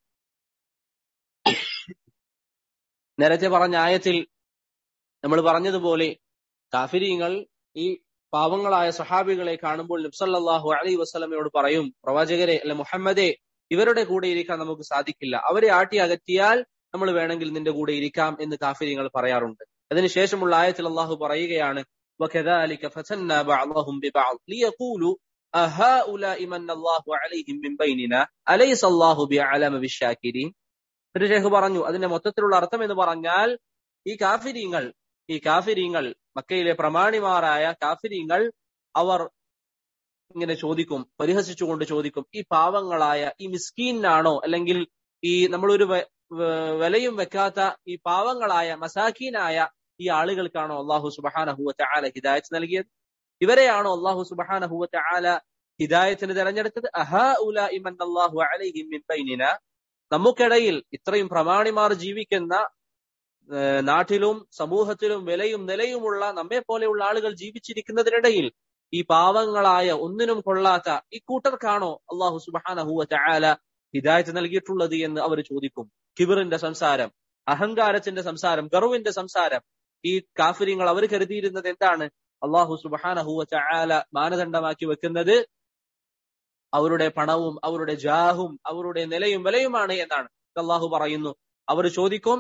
നേരത്തെ പറഞ്ഞ ആയത്തിൽ നമ്മൾ പറഞ്ഞതുപോലെ കാഫിരിങ്ങൾ ഈ പാവങ്ങളായ സഹാബികളെ കാണുമ്പോൾ നബ്സല്ലാഹു അലൈ വസ്ലമയോട് പറയും പ്രവാചകരെ അല്ലെ മുഹമ്മദെ ഇവരുടെ കൂടെ ഇരിക്കാൻ നമുക്ക് സാധിക്കില്ല അവരെ ആട്ടി അകറ്റിയാൽ നമ്മൾ വേണമെങ്കിൽ നിന്റെ കൂടെ ഇരിക്കാം എന്ന് കാഫിരിങ്ങൾ പറയാറുണ്ട് അതിനുശേഷമുള്ള ആയത്തിൽ അള്ളാഹു പറയുകയാണ് وكذلك فتنا بعضهم ببعض ليقولوا أهؤلاء من الله عليهم من بيننا أليس الله بأعلم بالشاكرين ഒരു ഷേഖ് പറഞ്ഞു അതിന്റെ മൊത്തത്തിലുള്ള അർത്ഥം എന്ന് പറഞ്ഞാൽ ഈ കാഫിരീങ്ങൾ ഈ കാഫിരീങ്ങൾ മക്കയിലെ പ്രമാണിമാരായ കാഫിരീങ്ങൾ അവർ ഇങ്ങനെ ചോദിക്കും പരിഹസിച്ചുകൊണ്ട് ചോദിക്കും ഈ പാവങ്ങളായ ഈ മിസ്കീനാണോ അല്ലെങ്കിൽ ഈ നമ്മളൊരു വിലയും വെക്കാത്ത ഈ പാവങ്ങളായ മസാക്കീനായ ഈ ആളുകൾക്കാണോ അള്ളാഹു സുബഹാനഹുവ ചാല ഹിദായത്ത് നൽകിയത് ഇവരെയാണോ അള്ളാഹു സുബഹാനഹുവ ചാല ഹിദായത്തിന് തെരഞ്ഞെടുത്തത് അഹാ ഉല ഇമൻ അള്ളാഹു അലൈഹിം മിൻ ബൈനിന നമുക്കിടയിൽ ഇത്രയും പ്രമാണിമാർ ജീവിക്കുന്ന നാട്ടിലും സമൂഹത്തിലും വിലയും നിലയുമുള്ള നമ്മെ പോലെയുള്ള ആളുകൾ ജീവിച്ചിരിക്കുന്നതിനിടയിൽ ഈ പാവങ്ങളായ ഒന്നിനും കൊള്ളാത്ത ഈ കൂട്ടർക്കാണോ അള്ളാഹു സുബാനഹുവ ചായാല ഹിദായത്ത് നൽകിയിട്ടുള്ളത് എന്ന് അവർ ചോദിക്കും കിബിറിന്റെ സംസാരം അഹങ്കാരത്തിന്റെ സംസാരം ഗർവിന്റെ സംസാരം ഈ കാഫിര്യങ്ങൾ അവർ കരുതിയിരുന്നത് എന്താണ് അള്ളാഹു സുബാനഹുവ ചായാല മാനദണ്ഡമാക്കി വെക്കുന്നത് അവരുടെ പണവും അവരുടെ ജാഹും അവരുടെ നിലയും വിലയുമാണ് എന്നാണ് അള്ളാഹു പറയുന്നു അവർ ചോദിക്കും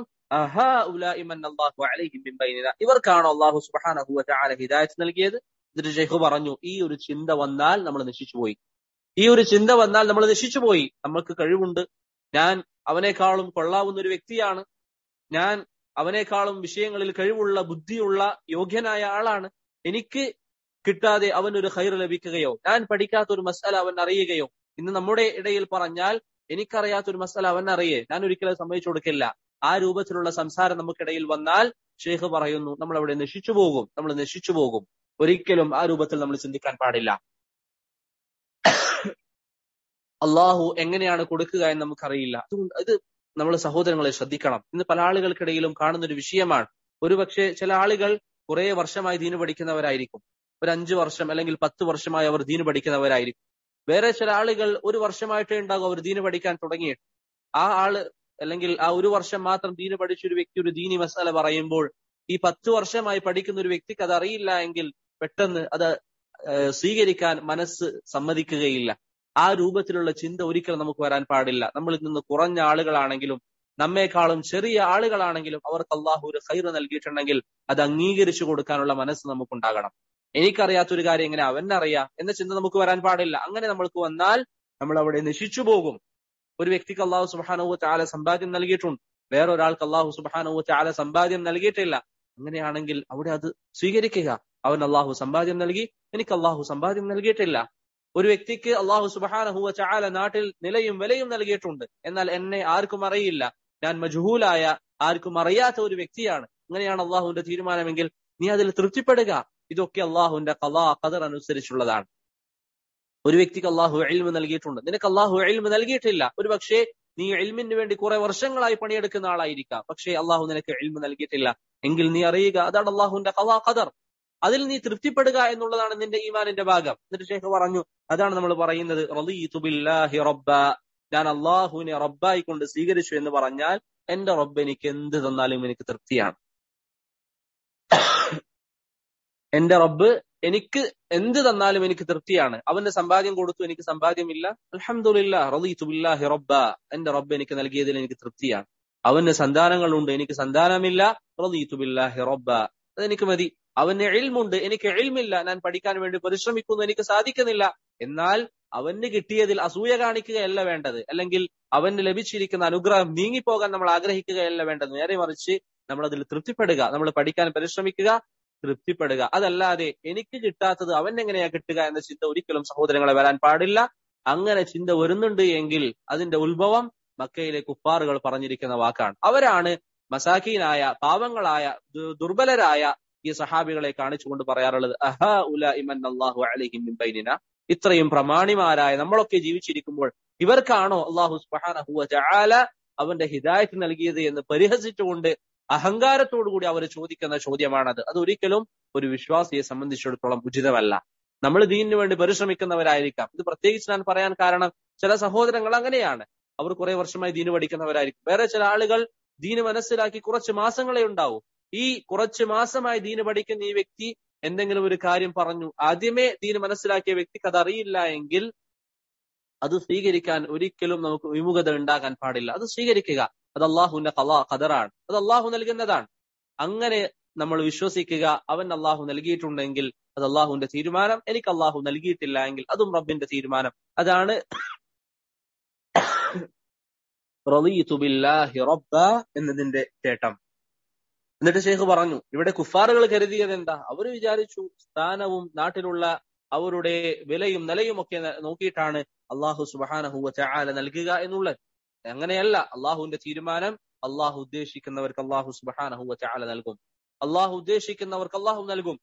ഇവർക്കാണോ അള്ളാഹു സുബാനഹു ചാല ഹിദായത്ത് നൽകിയത് എന്നിട്ട് ഷെയ്ഖു പറഞ്ഞു ഈ ഒരു ചിന്ത വന്നാൽ നമ്മൾ നശിച്ചുപോയി ഈ ഒരു ചിന്ത വന്നാൽ നമ്മൾ നശിച്ചുപോയി നമ്മൾക്ക് കഴിവുണ്ട് ഞാൻ അവനേക്കാളും കൊള്ളാവുന്ന ഒരു വ്യക്തിയാണ് ഞാൻ അവനേക്കാളും വിഷയങ്ങളിൽ കഴിവുള്ള ബുദ്ധിയുള്ള യോഗ്യനായ ആളാണ് എനിക്ക് കിട്ടാതെ അവൻ ഒരു ഹൈർ ലഭിക്കുകയോ ഞാൻ പഠിക്കാത്ത ഒരു മസാല അവൻ അറിയുകയോ ഇന്ന് നമ്മുടെ ഇടയിൽ പറഞ്ഞാൽ എനിക്കറിയാത്ത ഒരു മസാല അവൻ അറിയേ ഞാൻ ഒരിക്കലും സമ്മതിച്ചു കൊടുക്കില്ല ആ രൂപത്തിലുള്ള സംസാരം നമുക്കിടയിൽ വന്നാൽ ഷെയ്ഖ് പറയുന്നു നമ്മൾ അവിടെ നശിച്ചു പോകും നമ്മൾ നശിച്ചു പോകും ഒരിക്കലും ആ രൂപത്തിൽ നമ്മൾ ചിന്തിക്കാൻ പാടില്ല അള്ളാഹു എങ്ങനെയാണ് കൊടുക്കുക എന്ന് നമുക്കറിയില്ല അതുകൊണ്ട് ഇത് നമ്മൾ സഹോദരങ്ങളെ ശ്രദ്ധിക്കണം ഇന്ന് പല ആളുകൾക്കിടയിലും കാണുന്ന ഒരു വിഷയമാണ് ഒരുപക്ഷെ ചില ആളുകൾ കുറെ വർഷമായി ദീന് പഠിക്കുന്നവരായിരിക്കും ഒരു അഞ്ചു വർഷം അല്ലെങ്കിൽ പത്ത് വർഷമായി അവർ ദീന് പഠിക്കുന്നവരായിരിക്കും വേറെ ചില ആളുകൾ ഒരു വർഷമായിട്ടേ ഉണ്ടാകും അവർ ദീന് പഠിക്കാൻ തുടങ്ങിയിട്ട് ആ ആള് അല്ലെങ്കിൽ ആ ഒരു വർഷം മാത്രം ദീന് പഠിച്ച ഒരു വ്യക്തി ഒരു ദീനി മസാല പറയുമ്പോൾ ഈ പത്ത് വർഷമായി പഠിക്കുന്ന ഒരു വ്യക്തിക്ക് അത് അറിയില്ല എങ്കിൽ പെട്ടെന്ന് അത് സ്വീകരിക്കാൻ മനസ്സ് സമ്മതിക്കുകയില്ല ആ രൂപത്തിലുള്ള ചിന്ത ഒരിക്കലും നമുക്ക് വരാൻ പാടില്ല നമ്മളിൽ നിന്ന് കുറഞ്ഞ ആളുകളാണെങ്കിലും നമ്മെക്കാളും ചെറിയ ആളുകളാണെങ്കിലും അവർക്ക് അള്ളാഹു ഒരു ഹൈറ് നൽകിയിട്ടുണ്ടെങ്കിൽ അത് അംഗീകരിച്ചു കൊടുക്കാനുള്ള മനസ്സ് നമുക്കുണ്ടാകണം എനിക്കറിയാത്ത ഒരു കാര്യം എങ്ങനെ അവനറിയാം എന്ന ചിന്ത നമുക്ക് വരാൻ പാടില്ല അങ്ങനെ നമ്മൾക്ക് വന്നാൽ നമ്മൾ അവിടെ നശിച്ചു പോകും ഒരു വ്യക്തിക്ക് അള്ളാഹു സുബാനുവ ചാല സമ്പാദ്യം നൽകിയിട്ടുണ്ട് വേറൊരാൾക്ക് അള്ളാഹു സുബാനുവ ചാല സമ്പാദ്യം നൽകിയിട്ടില്ല അങ്ങനെയാണെങ്കിൽ അവിടെ അത് സ്വീകരിക്കുക അവൻ അള്ളാഹു സമ്പാദ്യം നൽകി എനിക്ക് അള്ളാഹു സമ്പാദ്യം നൽകിയിട്ടില്ല ഒരു വ്യക്തിക്ക് അള്ളാഹു സുബാനഹുവ ചാല നാട്ടിൽ നിലയും വിലയും നൽകിയിട്ടുണ്ട് എന്നാൽ എന്നെ ആർക്കും അറിയില്ല ഞാൻ മജുഹൂലായ ആർക്കും അറിയാത്ത ഒരു വ്യക്തിയാണ് അങ്ങനെയാണ് അള്ളാഹുവിന്റെ തീരുമാനമെങ്കിൽ നീ അതിൽ തൃപ്തിപ്പെടുക ഇതൊക്കെ അള്ളാഹുവിന്റെ കലാ കദർ അനുസരിച്ചുള്ളതാണ് ഒരു വ്യക്തിക്ക് അള്ളാഹു എൽമ് നൽകിയിട്ടുണ്ട് നിനക്ക് അള്ളാഹു എൽമ് നൽകിയിട്ടില്ല ഒരു പക്ഷേ നീ എൽമിന് വേണ്ടി കുറെ വർഷങ്ങളായി പണിയെടുക്കുന്ന ആളായിരിക്കാം പക്ഷേ അള്ളാഹു നിനക്ക് എൽമ് നൽകിയിട്ടില്ല എങ്കിൽ നീ അറിയുക അതാണ് അള്ളാഹുവിന്റെ കലാ കദർ അതിൽ നീ തൃപ്തിപ്പെടുക എന്നുള്ളതാണ് നിന്റെ ഈമാനിന്റെ ഭാഗം എന്നിട്ട് ഷേഖ് പറഞ്ഞു അതാണ് നമ്മൾ പറയുന്നത് റളീതു ബില്ലാഹി റബ്ബ ഞാൻ അള്ളാഹുവിനെ റബ്ബായി കൊണ്ട് സ്വീകരിച്ചു എന്ന് പറഞ്ഞാൽ എന്റെ റബ്ബ് എനിക്ക് എന്ത് തന്നാലും എനിക്ക് തൃപ്തിയാണ് എന്റെ റബ്ബ് എനിക്ക് എന്ത് തന്നാലും എനിക്ക് തൃപ്തിയാണ് അവന്റെ സമ്പാദ്യം കൊടുത്തു എനിക്ക് സമ്പാദ്യമില്ല അൽഹംദുലില്ലാ റളീതു ബില്ലാഹി റബ്ബ എന്റെ റബ്ബ് എനിക്ക് നൽകിയതിൽ എനിക്ക് തൃപ്തിയാണ് അവന് സന്താനങ്ങളുണ്ട് എനിക്ക് സന്താനമില്ല റളീതു ബില്ലാഹി റബ്ബ അതെനിക്ക് മതി അവന് എൽമുണ്ട് എനിക്ക് എൽമില്ല ഞാൻ പഠിക്കാൻ വേണ്ടി പരിശ്രമിക്കുന്നു എനിക്ക് സാധിക്കുന്നില്ല എന്നാൽ അവന് കിട്ടിയതിൽ അസൂയ കാണിക്കുകയല്ല വേണ്ടത് അല്ലെങ്കിൽ അവന് ലഭിച്ചിരിക്കുന്ന അനുഗ്രഹം നീങ്ങിപ്പോകാൻ നമ്മൾ ആഗ്രഹിക്കുകയല്ല വേണ്ടത് നേരെ മറിച്ച് നമ്മൾ അതിൽ തൃപ്തിപ്പെടുക നമ്മൾ പഠിക്കാൻ പരിശ്രമിക്കുക തൃപ്തിപ്പെടുക അതല്ലാതെ എനിക്ക് കിട്ടാത്തത് അവൻ എങ്ങനെയാ കിട്ടുക എന്ന ചിന്ത ഒരിക്കലും സഹോദരങ്ങളെ വരാൻ പാടില്ല അങ്ങനെ ചിന്ത വരുന്നുണ്ട് എങ്കിൽ അതിന്റെ ഉത്ഭവം മക്കയിലെ കുപ്പാറുകൾ പറഞ്ഞിരിക്കുന്ന വാക്കാണ് അവരാണ് മസാക്കീനായ പാവങ്ങളായ ദുർബലരായ ഈ സഹാബികളെ കാണിച്ചുകൊണ്ട് പറയാറുള്ളത് അഹാ ഉല ഇമൻ അള്ളാഹു അലഹിം ബൈനിന ഇത്രയും പ്രമാണിമാരായ നമ്മളൊക്കെ ജീവിച്ചിരിക്കുമ്പോൾ ഇവർക്കാണോ അള്ളാഹു സുബാനഹുവ ചാല അവന്റെ ഹിദായത്ത് നൽകിയത് എന്ന് പരിഹസിച്ചുകൊണ്ട് അഹങ്കാരത്തോടുകൂടി അവർ ചോദിക്കുന്ന ചോദ്യമാണത് അത് ഒരിക്കലും ഒരു വിശ്വാസിയെ സംബന്ധിച്ചിടത്തോളം ഉചിതമല്ല നമ്മൾ ദീനിനു വേണ്ടി പരിശ്രമിക്കുന്നവരായിരിക്കാം ഇത് പ്രത്യേകിച്ച് ഞാൻ പറയാൻ കാരണം ചില സഹോദരങ്ങൾ അങ്ങനെയാണ് അവർ കുറെ വർഷമായി ദീന് പഠിക്കുന്നവരായിരിക്കും വേറെ ചില ആളുകൾ ദീന് മനസ്സിലാക്കി കുറച്ച് മാസങ്ങളെ ഉണ്ടാവും ഈ കുറച്ച് മാസമായി ദീന് പഠിക്കുന്ന ഈ വ്യക്തി എന്തെങ്കിലും ഒരു കാര്യം പറഞ്ഞു ആദ്യമേ ദീന് മനസ്സിലാക്കിയ വ്യക്തിക്ക് അത് അറിയില്ല എങ്കിൽ അത് സ്വീകരിക്കാൻ ഒരിക്കലും നമുക്ക് വിമുഖത ഉണ്ടാകാൻ പാടില്ല അത് സ്വീകരിക്കുക അത് അള്ളാഹുവിന്റെ കലാ ഖദറാണ് അത് അള്ളാഹു നൽകുന്നതാണ് അങ്ങനെ നമ്മൾ വിശ്വസിക്കുക അവൻ അള്ളാഹു നൽകിയിട്ടുണ്ടെങ്കിൽ അത് അള്ളാഹുവിന്റെ തീരുമാനം എനിക്ക് അള്ളാഹു നൽകിയിട്ടില്ല എങ്കിൽ അതും റബ്ബിന്റെ തീരുമാനം അതാണ് റബ്ബ എന്നതിന്റെ ചേട്ടം എന്നിട്ട് ഷെയ്ഖ് പറഞ്ഞു ഇവിടെ കുഫാറുകൾ കരുതിയത് എന്താ അവർ വിചാരിച്ചു സ്ഥാനവും നാട്ടിലുള്ള അവരുടെ വിലയും നിലയും ഒക്കെ നോക്കിയിട്ടാണ് അള്ളാഹു സുബാനഹുവ ചാല നൽകുക എന്നുള്ളത് അങ്ങനെയല്ല അള്ളാഹുവിന്റെ തീരുമാനം അള്ളാഹു ഉദ്ദേശിക്കുന്നവർക്ക് അള്ളാഹു സുബാനഹുവ ചാല നൽകും അള്ളാഹു ഉദ്ദേശിക്കുന്നവർക്ക് അള്ളാഹു നൽകും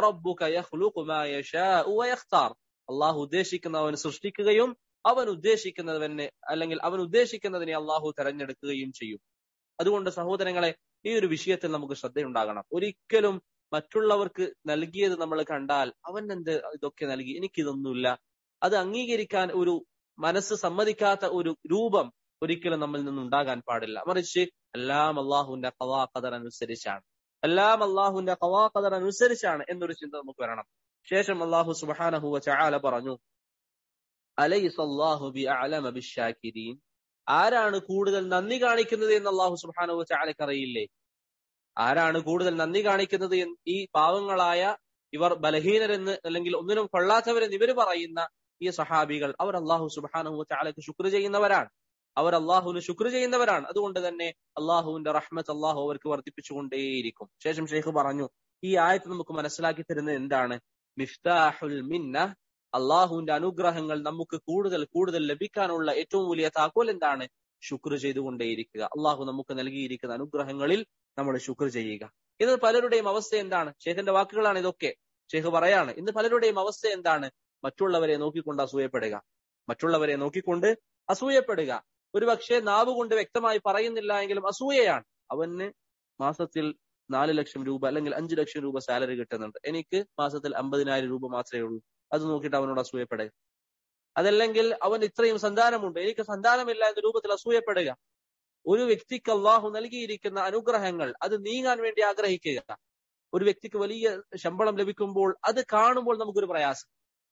അള്ളാഹു ഉദ്ദേശിക്കുന്നവൻ സൃഷ്ടിക്കുകയും അവൻ ഉദ്ദേശിക്കുന്നവനെ അല്ലെങ്കിൽ അവൻ ഉദ്ദേശിക്കുന്നതിനെ അള്ളാഹു തെരഞ്ഞെടുക്കുകയും ചെയ്യും അതുകൊണ്ട് സഹോദരങ്ങളെ ഈ ഒരു വിഷയത്തിൽ നമുക്ക് ശ്രദ്ധയുണ്ടാകണം ഒരിക്കലും മറ്റുള്ളവർക്ക് നൽകിയത് നമ്മൾ കണ്ടാൽ അവൻ എന്ത് ഇതൊക്കെ നൽകി എനിക്കിതൊന്നുമില്ല അത് അംഗീകരിക്കാൻ ഒരു മനസ്സ് സമ്മതിക്കാത്ത ഒരു രൂപം ഒരിക്കലും നമ്മിൽ നിന്നുണ്ടാകാൻ പാടില്ല മറിച്ച് എല്ലാം അള്ളാഹുവിന്റെ കവാ കദർ അനുസരിച്ചാണ് എല്ലാം അള്ളാഹുവിന്റെ കവാ കദർ അനുസരിച്ചാണ് എന്നൊരു ചിന്ത നമുക്ക് വരണം ശേഷം അള്ളാഹു സുബാനഹുവ ചാല പറഞ്ഞു അലൈസല്ലാഹു ബി അലമ ബിഷാക്കിരീൻ ആരാണ് കൂടുതൽ നന്ദി കാണിക്കുന്നത് എന്ന് അള്ളാഹു സുബാനഹു ചാലക്ക് അറിയില്ലേ ആരാണ് കൂടുതൽ നന്ദി കാണിക്കുന്നത് ഈ പാവങ്ങളായ ഇവർ ബലഹീനരെന്ന് അല്ലെങ്കിൽ ഒന്നിനും കൊള്ളാത്തവരെന്ന് ഇവർ പറയുന്ന ഈ സഹാബികൾ അവർ അള്ളാഹു സുബാനഹു ചാലക്ക് ശുക്ർ ചെയ്യുന്നവരാണ് അവർ അള്ളാഹുവിന് ശുക്ർ ചെയ്യുന്നവരാണ് അതുകൊണ്ട് തന്നെ അള്ളാഹുവിന്റെ റഹ്മത്ത് അള്ളാഹു അവർക്ക് വർദ്ധിപ്പിച്ചുകൊണ്ടേയിരിക്കും ശേഷം ഷെയ്ഖ് പറഞ്ഞു ഈ ആയത്ത് നമുക്ക് മനസ്സിലാക്കി തരുന്നത് എന്താണ് മിഫ്താഹുൽ മിന്ന അള്ളാഹുവിന്റെ അനുഗ്രഹങ്ങൾ നമുക്ക് കൂടുതൽ കൂടുതൽ ലഭിക്കാനുള്ള ഏറ്റവും വലിയ താക്കോൽ എന്താണ് ശുക്ർ ചെയ്തുകൊണ്ടേയിരിക്കുക അള്ളാഹു നമുക്ക് നൽകിയിരിക്കുന്ന അനുഗ്രഹങ്ങളിൽ നമ്മൾ ശുക്ർ ചെയ്യുക ഇന്ന് പലരുടെയും അവസ്ഥ എന്താണ് ഷേഖിന്റെ വാക്കുകളാണ് ഇതൊക്കെ ഷേഖ് പറയാണ് ഇന്ന് പലരുടെയും അവസ്ഥ എന്താണ് മറ്റുള്ളവരെ നോക്കിക്കൊണ്ട് അസൂയപ്പെടുക മറ്റുള്ളവരെ നോക്കിക്കൊണ്ട് അസൂയപ്പെടുക ഒരു പക്ഷേ നാവ് കൊണ്ട് വ്യക്തമായി പറയുന്നില്ല എങ്കിലും അസൂയയാണ് അവന് മാസത്തിൽ നാല് ലക്ഷം രൂപ അല്ലെങ്കിൽ അഞ്ചു ലക്ഷം രൂപ സാലറി കിട്ടുന്നുണ്ട് എനിക്ക് മാസത്തിൽ അമ്പതിനായിരം രൂപ മാത്രമേ ഉള്ളൂ അത് നോക്കിയിട്ട് അവനോട് അസൂയപ്പെടുക അതല്ലെങ്കിൽ അവൻ ഇത്രയും സന്താനമുണ്ട് എനിക്ക് സന്താനമില്ല എന്ന രൂപത്തിൽ അസൂയപ്പെടുക ഒരു വ്യക്തിക്ക് അള്ളാഹു നൽകിയിരിക്കുന്ന അനുഗ്രഹങ്ങൾ അത് നീങ്ങാൻ വേണ്ടി ആഗ്രഹിക്കുക ഒരു വ്യക്തിക്ക് വലിയ ശമ്പളം ലഭിക്കുമ്പോൾ അത് കാണുമ്പോൾ നമുക്കൊരു പ്രയാസം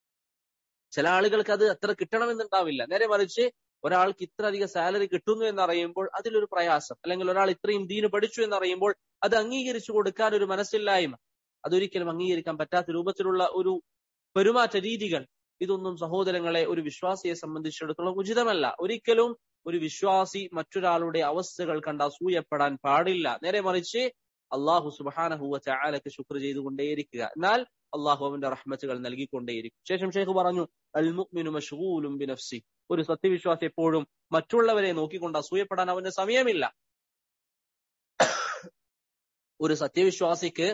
ചില ആളുകൾക്ക് അത് അത്ര കിട്ടണമെന്നുണ്ടാവില്ല നേരെ മറിച്ച് ഒരാൾക്ക് ഇത്ര അധികം സാലറി കിട്ടുന്നു എന്നറിയുമ്പോൾ അതിലൊരു പ്രയാസം അല്ലെങ്കിൽ ഒരാൾ ഇത്രയും ദീന് പഠിച്ചു എന്നറിയുമ്പോൾ അത് അംഗീകരിച്ചു കൊടുക്കാൻ ഒരു മനസ്സില്ലായ്മ അതൊരിക്കലും അംഗീകരിക്കാൻ പറ്റാത്ത രൂപത്തിലുള്ള ഒരു പെരുമാറ്റ രീതികൾ ഇതൊന്നും സഹോദരങ്ങളെ ഒരു വിശ്വാസിയെ സംബന്ധിച്ചിടത്തോളം ഉചിതമല്ല ഒരിക്കലും ഒരു വിശ്വാസി മറ്റൊരാളുടെ അവസ്ഥകൾ കണ്ട് അസൂയപ്പെടാൻ പാടില്ല നേരെ മറിച്ച് അള്ളാഹു സുബാനഹുവ ചാലക്ക് ശുക്ർ ചെയ്തുകൊണ്ടേയിരിക്കുക എന്നാൽ അള്ളാഹു അവന്റെ റഹ്മത്തുകൾ നൽകിക്കൊണ്ടേയിരിക്കും ശേഷം ഷെയ്ഖ് പറഞ്ഞു അൽ മുഅ്മിനു മഷ്ഗൂലും ബിനഫ്സി ഒരു സത്യവിശ്വാസി എപ്പോഴും മറ്റുള്ളവരെ നോക്കിക്കൊണ്ട് അസൂയപ്പെടാൻ അവന് സമയമില്ല ഒരു സത്യവിശ്വാസിക്ക്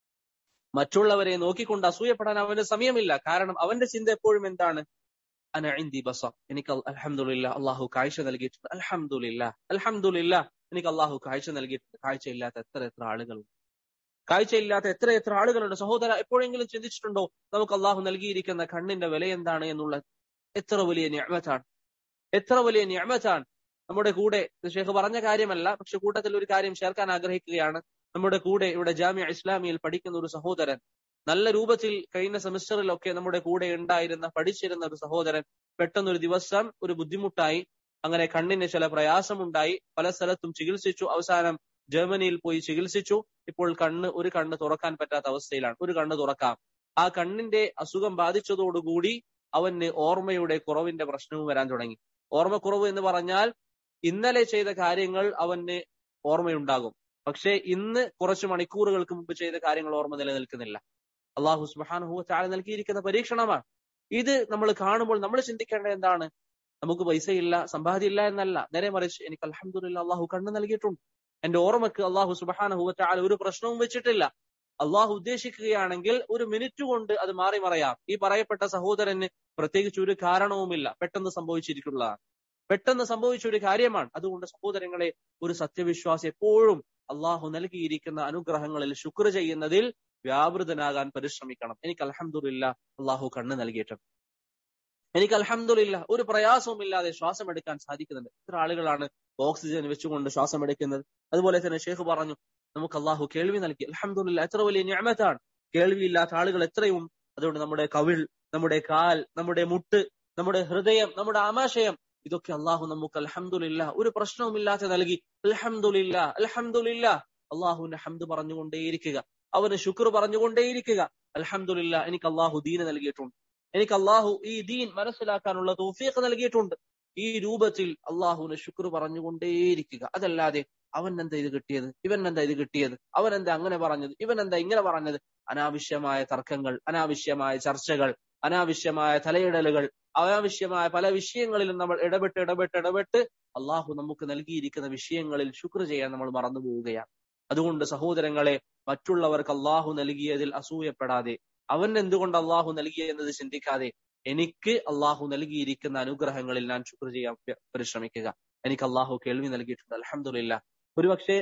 മറ്റുള്ളവരെ നോക്കിക്കൊണ്ട് അസൂയപ്പെടാൻ അവന് സമയമില്ല കാരണം അവന്റെ ചിന്ത എപ്പോഴും എന്താണ് അന ഇന്ദി ബസ എനിക്ക് അൽഹംദുലില്ല അള്ളാഹു കാഴ്ച നൽകിയിട്ടുണ്ട് അൽഹംദുലില്ല അൽഹംദുലില്ല എനിക്ക് അള്ളാഹു കാഴ്ച നൽകിയിട്ടുണ്ട് കാഴ്ചയില്ലാത്ത എത്ര എത്ര ആളുകളുണ്ട് കാഴ്ചയില്ലാത്ത എത്ര എത്ര ആളുകളുണ്ട് സഹോദര എപ്പോഴെങ്കിലും ചിന്തിച്ചിട്ടുണ്ടോ നമുക്ക് അള്ളാഹു നൽകിയിരിക്കുന്ന കണ്ണിന്റെ വില എന്താണ് എന്നുള്ള എത്ര വലിയ ഞാമത്താണ് എത്ര വലിയ ഞാമത്താണ് നമ്മുടെ കൂടെ ഷേഖ് പറഞ്ഞ കാര്യമല്ല പക്ഷെ കൂട്ടത്തിൽ ഒരു കാര്യം ചേർക്കാൻ ആഗ്രഹിക്കുകയാണ് നമ്മുടെ കൂടെ ഇവിടെ ജാമ്യ ഇസ്ലാമിയിൽ പഠിക്കുന്ന ഒരു സഹോദരൻ നല്ല രൂപത്തിൽ കഴിഞ്ഞ സെമിസ്റ്ററിലൊക്കെ നമ്മുടെ കൂടെ ഉണ്ടായിരുന്ന പഠിച്ചിരുന്ന ഒരു സഹോദരൻ പെട്ടെന്നൊരു ദിവസം ഒരു ബുദ്ധിമുട്ടായി അങ്ങനെ കണ്ണിന് ചില പ്രയാസമുണ്ടായി പല സ്ഥലത്തും ചികിത്സിച്ചു അവസാനം ജർമ്മനിയിൽ പോയി ചികിത്സിച്ചു ഇപ്പോൾ കണ്ണ് ഒരു കണ്ണ് തുറക്കാൻ പറ്റാത്ത അവസ്ഥയിലാണ് ഒരു കണ്ണ് തുറക്കാം ആ കണ്ണിന്റെ അസുഖം ബാധിച്ചതോടുകൂടി അവന് ഓർമ്മയുടെ കുറവിന്റെ പ്രശ്നവും വരാൻ തുടങ്ങി ഓർമ്മക്കുറവ് എന്ന് പറഞ്ഞാൽ ഇന്നലെ ചെയ്ത കാര്യങ്ങൾ അവന് ഓർമ്മയുണ്ടാകും പക്ഷേ ഇന്ന് കുറച്ച് മണിക്കൂറുകൾക്ക് മുമ്പ് ചെയ്ത കാര്യങ്ങൾ ഓർമ്മ നിലനിൽക്കുന്നില്ല അള്ളാഹു സുബാനുഹു താഴെ നൽകിയിരിക്കുന്ന പരീക്ഷണമാണ് ഇത് നമ്മൾ കാണുമ്പോൾ നമ്മൾ ചിന്തിക്കേണ്ടത് എന്താണ് നമുക്ക് പൈസയില്ല സമ്പാദ്യമില്ല എന്നല്ല നേരെ മറിച്ച് എനിക്ക് അലഹമുല്ല അള്ളാഹു കണ്ണ് നൽകിയിട്ടുണ്ട് എന്റെ ഓർമ്മക്ക് അള്ളാഹു സുബാനഹുവറ്റാൽ ഒരു പ്രശ്നവും വെച്ചിട്ടില്ല അള്ളാഹു ഉദ്ദേശിക്കുകയാണെങ്കിൽ ഒരു മിനിറ്റ് കൊണ്ട് അത് മാറി മറയാം ഈ പറയപ്പെട്ട സഹോദരന് പ്രത്യേകിച്ച് ഒരു കാരണവുമില്ല പെട്ടെന്ന് സംഭവിച്ചിരിക്കുന്നതാണ് പെട്ടെന്ന് സംഭവിച്ച ഒരു കാര്യമാണ് അതുകൊണ്ട് സഹോദരങ്ങളെ ഒരു സത്യവിശ്വാസി എപ്പോഴും അള്ളാഹു നൽകിയിരിക്കുന്ന അനുഗ്രഹങ്ങളിൽ ശുക്ർ ചെയ്യുന്നതിൽ വ്യാപൃതനാകാൻ പരിശ്രമിക്കണം എനിക്ക് അലഹമുല്ല അള്ളാഹു കണ്ണ് നൽകിയിട്ടുണ്ട് എനിക്ക് അലഹമുല്ല ഒരു പ്രയാസവും ഇല്ലാതെ ശ്വാസം എടുക്കാൻ സാധിക്കുന്നുണ്ട് എത്ര ആളുകളാണ് ഓക്സിജൻ വെച്ചുകൊണ്ട് ശ്വാസം എടുക്കുന്നത് അതുപോലെ തന്നെ ഷേഖ് പറഞ്ഞു നമുക്ക് അള്ളാഹു കേൾവി നൽകി അലഹമുല്ല എത്ര വലിയ ഞാമത്താണ് കേൾവിയില്ലാത്ത ആളുകൾ എത്രയും അതുകൊണ്ട് നമ്മുടെ കവിൾ നമ്മുടെ കാൽ നമ്മുടെ മുട്ട് നമ്മുടെ ഹൃദയം നമ്മുടെ ആമാശയം ഇതൊക്കെ അള്ളാഹു നമുക്ക് അലഹമുല്ല ഒരു പ്രശ്നവുമില്ലാതെ നൽകി അലഹമുല്ല അലഹമുല്ല അള്ളാഹുവിന്റെ ഹംദ് പറഞ്ഞുകൊണ്ടേയിരിക്കുക അവന് ശുക്ർ പറഞ്ഞുകൊണ്ടേയിരിക്കുക അലഹമുല്ല എനിക്ക് അള്ളാഹു ദീന് നൽകിയിട്ടുണ്ട് എനിക്ക് അള്ളാഹു ഈ ദീൻ മനസ്സിലാക്കാനുള്ള തോഫീഖ് നൽകിയിട്ടുണ്ട് ഈ രൂപത്തിൽ അള്ളാഹുവിന് ശുക്ർ പറഞ്ഞുകൊണ്ടേയിരിക്കുക അതല്ലാതെ അവൻ എന്താ ഇത് കിട്ടിയത് ഇവൻ എന്താ ഇത് കിട്ടിയത് അവൻ എന്താ അങ്ങനെ പറഞ്ഞത് ഇവൻ എന്താ ഇങ്ങനെ പറഞ്ഞത് അനാവശ്യമായ തർക്കങ്ങൾ അനാവശ്യമായ ചർച്ചകൾ അനാവശ്യമായ തലയിടലുകൾ അനാവശ്യമായ പല വിഷയങ്ങളിലും നമ്മൾ ഇടപെട്ട് ഇടപെട്ട് ഇടപെട്ട് അള്ളാഹു നമുക്ക് നൽകിയിരിക്കുന്ന വിഷയങ്ങളിൽ ശുക്ർ ചെയ്യാൻ നമ്മൾ മറന്നു പോവുകയാണ് അതുകൊണ്ട് സഹോദരങ്ങളെ മറ്റുള്ളവർക്ക് അള്ളാഹു നൽകിയതിൽ അസൂയപ്പെടാതെ അവൻ എന്തുകൊണ്ട് അള്ളാഹു നൽകി എന്നത് ചിന്തിക്കാതെ എനിക്ക് അള്ളാഹു നൽകിയിരിക്കുന്ന അനുഗ്രഹങ്ങളിൽ ഞാൻ ശുക്ർ ചെയ്യാൻ പരിശ്രമിക്കുക എനിക്ക് അള്ളാഹു കേൾവി നൽകിയിട്ടുണ്ട് അലഹമില്ല ഒരുപക്ഷെ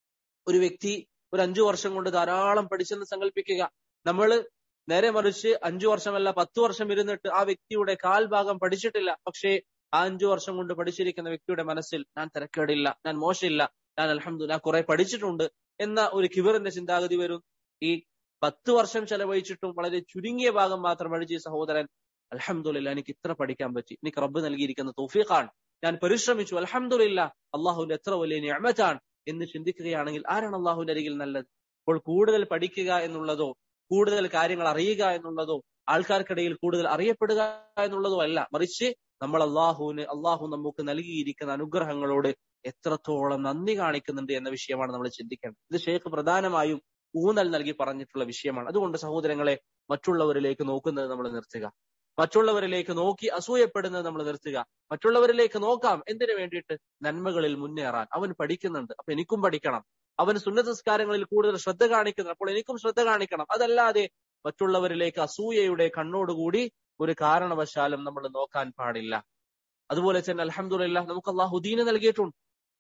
ഒരു വ്യക്തി ഒരു അഞ്ചു വർഷം കൊണ്ട് ധാരാളം പഠിച്ചെന്ന് സങ്കല്പിക്കുക നമ്മൾ നേരെ മറിച്ച് അഞ്ചു വർഷമല്ല പത്തു വർഷം ഇരുന്നിട്ട് ആ വ്യക്തിയുടെ കാൽഭാഗം പഠിച്ചിട്ടില്ല പക്ഷേ ആ അഞ്ചു വർഷം കൊണ്ട് പഠിച്ചിരിക്കുന്ന വ്യക്തിയുടെ മനസ്സിൽ ഞാൻ തിരക്കേടില്ല ഞാൻ മോശമില്ല ഞാൻ അലഹമ്മദ് ഞാൻ കുറെ പഠിച്ചിട്ടുണ്ട് എന്ന ഒരു കിബറിന്റെ ചിന്താഗതി വരും ഈ പത്ത് വർഷം ചെലവഴിച്ചിട്ടും വളരെ ചുരുങ്ങിയ ഭാഗം മാത്രം പഠിച്ച സഹോദരൻ അലഹമുല്ല എനിക്ക് ഇത്ര പഠിക്കാൻ പറ്റി എനിക്ക് റബ്ബ് നൽകിയിരിക്കുന്ന തോഫീഖാണ് ഞാൻ പരിശ്രമിച്ചു അലഹമുല്ല അള്ളാഹുവിന്റെ എത്ര വലിയ ഞാമത്താണ് എന്ന് ചിന്തിക്കുകയാണെങ്കിൽ ആരാണ് അള്ളാഹുവിന്റെ അരികിൽ നല്ലത് അപ്പോൾ കൂടുതൽ പഠിക്കുക എന്നുള്ളതോ കൂടുതൽ കാര്യങ്ങൾ അറിയുക എന്നുള്ളതോ ആൾക്കാർക്കിടയിൽ കൂടുതൽ അറിയപ്പെടുക എന്നുള്ളതോ അല്ല മറിച്ച് നമ്മൾ അള്ളാഹുവിന് അള്ളാഹു നമുക്ക് നൽകിയിരിക്കുന്ന അനുഗ്രഹങ്ങളോട് എത്രത്തോളം നന്ദി കാണിക്കുന്നുണ്ട് എന്ന വിഷയമാണ് നമ്മൾ ചിന്തിക്കേണ്ടത് ഇത് ഷേഖ് പ്രധാനമായും ഊന്നൽ നൽകി പറഞ്ഞിട്ടുള്ള വിഷയമാണ് അതുകൊണ്ട് സഹോദരങ്ങളെ മറ്റുള്ളവരിലേക്ക് നോക്കുന്നത് നമ്മൾ നിർത്തുക മറ്റുള്ളവരിലേക്ക് നോക്കി അസൂയപ്പെടുന്നത് നമ്മൾ നിർത്തുക മറ്റുള്ളവരിലേക്ക് നോക്കാം എന്തിനു വേണ്ടിയിട്ട് നന്മകളിൽ മുന്നേറാൻ അവൻ പഠിക്കുന്നുണ്ട് അപ്പൊ എനിക്കും പഠിക്കണം അവൻ സുന്നതസ്കാരങ്ങളിൽ കൂടുതൽ ശ്രദ്ധ കാണിക്കുന്നുണ്ട് അപ്പോൾ എനിക്കും ശ്രദ്ധ കാണിക്കണം അതല്ലാതെ മറ്റുള്ളവരിലേക്ക് അസൂയയുടെ കണ്ണോടുകൂടി ഒരു കാരണവശാലും നമ്മൾ നോക്കാൻ പാടില്ല അതുപോലെ തന്നെ അലഹമുല്ല നമുക്ക് അള്ളാഹു ദീന നൽകിയിട്ടുണ്ട്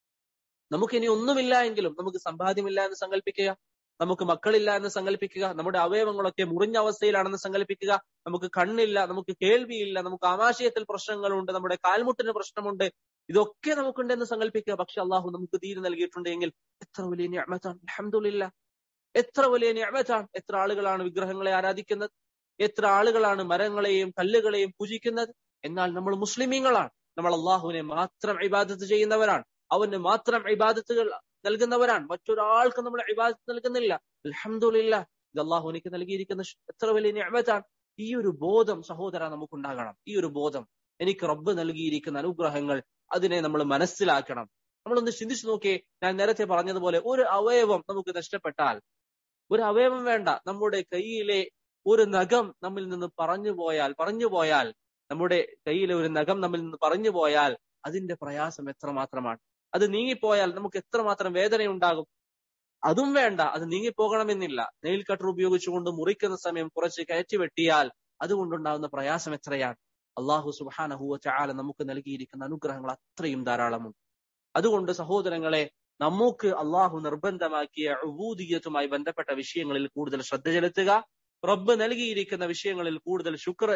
നമുക്ക് ഇനി ഒന്നുമില്ല എങ്കിലും നമുക്ക് സമ്പാദ്യമില്ല എന്ന് സങ്കല്പിക്കുക നമുക്ക് മക്കളില്ല എന്ന് സങ്കല്പിക്കുക നമ്മുടെ അവയവങ്ങളൊക്കെ മുറിഞ്ഞ അവസ്ഥയിലാണെന്ന് സങ്കല്പിക്കുക നമുക്ക് കണ്ണില്ല നമുക്ക് കേൾവിയില്ല നമുക്ക് ആമാശയത്തിൽ പ്രശ്നങ്ങളുണ്ട് നമ്മുടെ കാൽമുട്ടിന് പ്രശ്നമുണ്ട് ഇതൊക്കെ നമുക്കുണ്ടെന്ന് സങ്കല്പിക്കുക പക്ഷെ അള്ളാഹു നമുക്ക് തീരെ നൽകിയിട്ടുണ്ട് എങ്കിൽ എത്ര വലിയ ഞാമത്താണ് അലഹമുല്ല എത്ര വലിയ ഞാമത്താണ് എത്ര ആളുകളാണ് വിഗ്രഹങ്ങളെ ആരാധിക്കുന്നത് എത്ര ആളുകളാണ് മരങ്ങളെയും കല്ലുകളെയും പൂജിക്കുന്നത് എന്നാൽ നമ്മൾ മുസ്ലിമീങ്ങളാണ് നമ്മൾ അള്ളാഹുവിനെ മാത്രം ഇബാദത്ത് ചെയ്യുന്നവരാണ് അവന് മാത്രം ഇബാദത്തുകൾ നൽകുന്നവരാണ് മറ്റൊരാൾക്ക് നമ്മൾ ഇബാദത്ത് നൽകുന്നില്ല അലഹമുല്ല ഇത് അള്ളാഹു എനിക്ക് നൽകിയിരിക്കുന്ന എത്ര വലിയ ഞാമത്താണ് ഈ ഒരു ബോധം സഹോദര നമുക്കുണ്ടാകണം ഈ ഒരു ബോധം എനിക്ക് റബ്ബ് നൽകിയിരിക്കുന്ന അനുഗ്രഹങ്ങൾ അതിനെ നമ്മൾ മനസ്സിലാക്കണം നമ്മളൊന്ന് ചിന്തിച്ചു നോക്കിയേ ഞാൻ നേരത്തെ പറഞ്ഞതുപോലെ ഒരു അവയവം നമുക്ക് നഷ്ടപ്പെട്ടാൽ ഒരു അവയവം വേണ്ട നമ്മുടെ കയ്യിലെ ഒരു നഖം നമ്മിൽ നിന്ന് പറഞ്ഞു പോയാൽ പറഞ്ഞു പോയാൽ നമ്മുടെ കയ്യിലെ ഒരു നഖം നമ്മിൽ നിന്ന് പറഞ്ഞു പോയാൽ അതിന്റെ പ്രയാസം എത്രമാത്രമാണ് അത് നീങ്ങിപ്പോയാൽ നമുക്ക് എത്രമാത്രം വേദനയുണ്ടാകും അതും വേണ്ട അത് നീങ്ങിപ്പോകണമെന്നില്ല നെയിൽ കട്ടർ ഉപയോഗിച്ചുകൊണ്ട് മുറിക്കുന്ന സമയം കുറച്ച് കയറ്റി വെട്ടിയാൽ അതുകൊണ്ടുണ്ടാകുന്ന പ്രയാസം എത്രയാണ് അള്ളാഹു സുബാനഹുവ ചാല നമുക്ക് നൽകിയിരിക്കുന്ന അനുഗ്രഹങ്ങൾ അത്രയും ധാരാളമുണ്ട് അതുകൊണ്ട് സഹോദരങ്ങളെ നമുക്ക് അള്ളാഹു നിർബന്ധമാക്കിയ ഉബൂദിയത്തുമായി ബന്ധപ്പെട്ട വിഷയങ്ങളിൽ കൂടുതൽ ശ്രദ്ധ ചെലുത്തുക റബ്ബ് നൽകിയിരിക്കുന്ന വിഷയങ്ങളിൽ കൂടുതൽ ശുക്ർ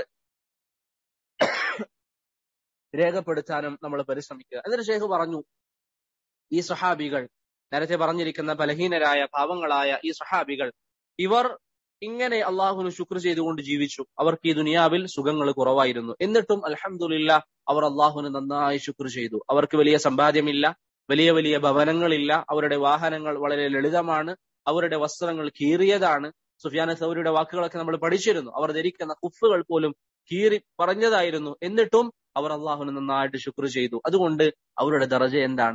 രേഖപ്പെടുത്താനും നമ്മൾ പരിശ്രമിക്കുക എന്നിട്ട് ഷേഖ് പറഞ്ഞു ഈ സഹാബികൾ നേരത്തെ പറഞ്ഞിരിക്കുന്ന ബലഹീനരായ പാവങ്ങളായ ഈ സഹാബികൾ ഇവർ ഇങ്ങനെ അള്ളാഹുന് ശുക്ർ ചെയ്തുകൊണ്ട് ജീവിച്ചു അവർക്ക് ഈ ദുനിയാവിൽ സുഖങ്ങൾ കുറവായിരുന്നു എന്നിട്ടും അലഹമുല്ല അവർ അള്ളാഹുന് നന്നായി ശുക്ർ ചെയ്തു അവർക്ക് വലിയ സമ്പാദ്യമില്ല വലിയ വലിയ ഭവനങ്ങളില്ല അവരുടെ വാഹനങ്ങൾ വളരെ ലളിതമാണ് അവരുടെ വസ്ത്രങ്ങൾ കീറിയതാണ് സുഫിയാന സൗരിയുടെ വാക്കുകളൊക്കെ നമ്മൾ പഠിച്ചിരുന്നു അവർ ധരിക്കുന്ന കുഫുകൾ പോലും കീറി പറഞ്ഞതായിരുന്നു എന്നിട്ടും അവർ അള്ളാഹുന് നന്നായിട്ട് ശുക്ർ ചെയ്തു അതുകൊണ്ട് അവരുടെ ദർജ എന്താണ്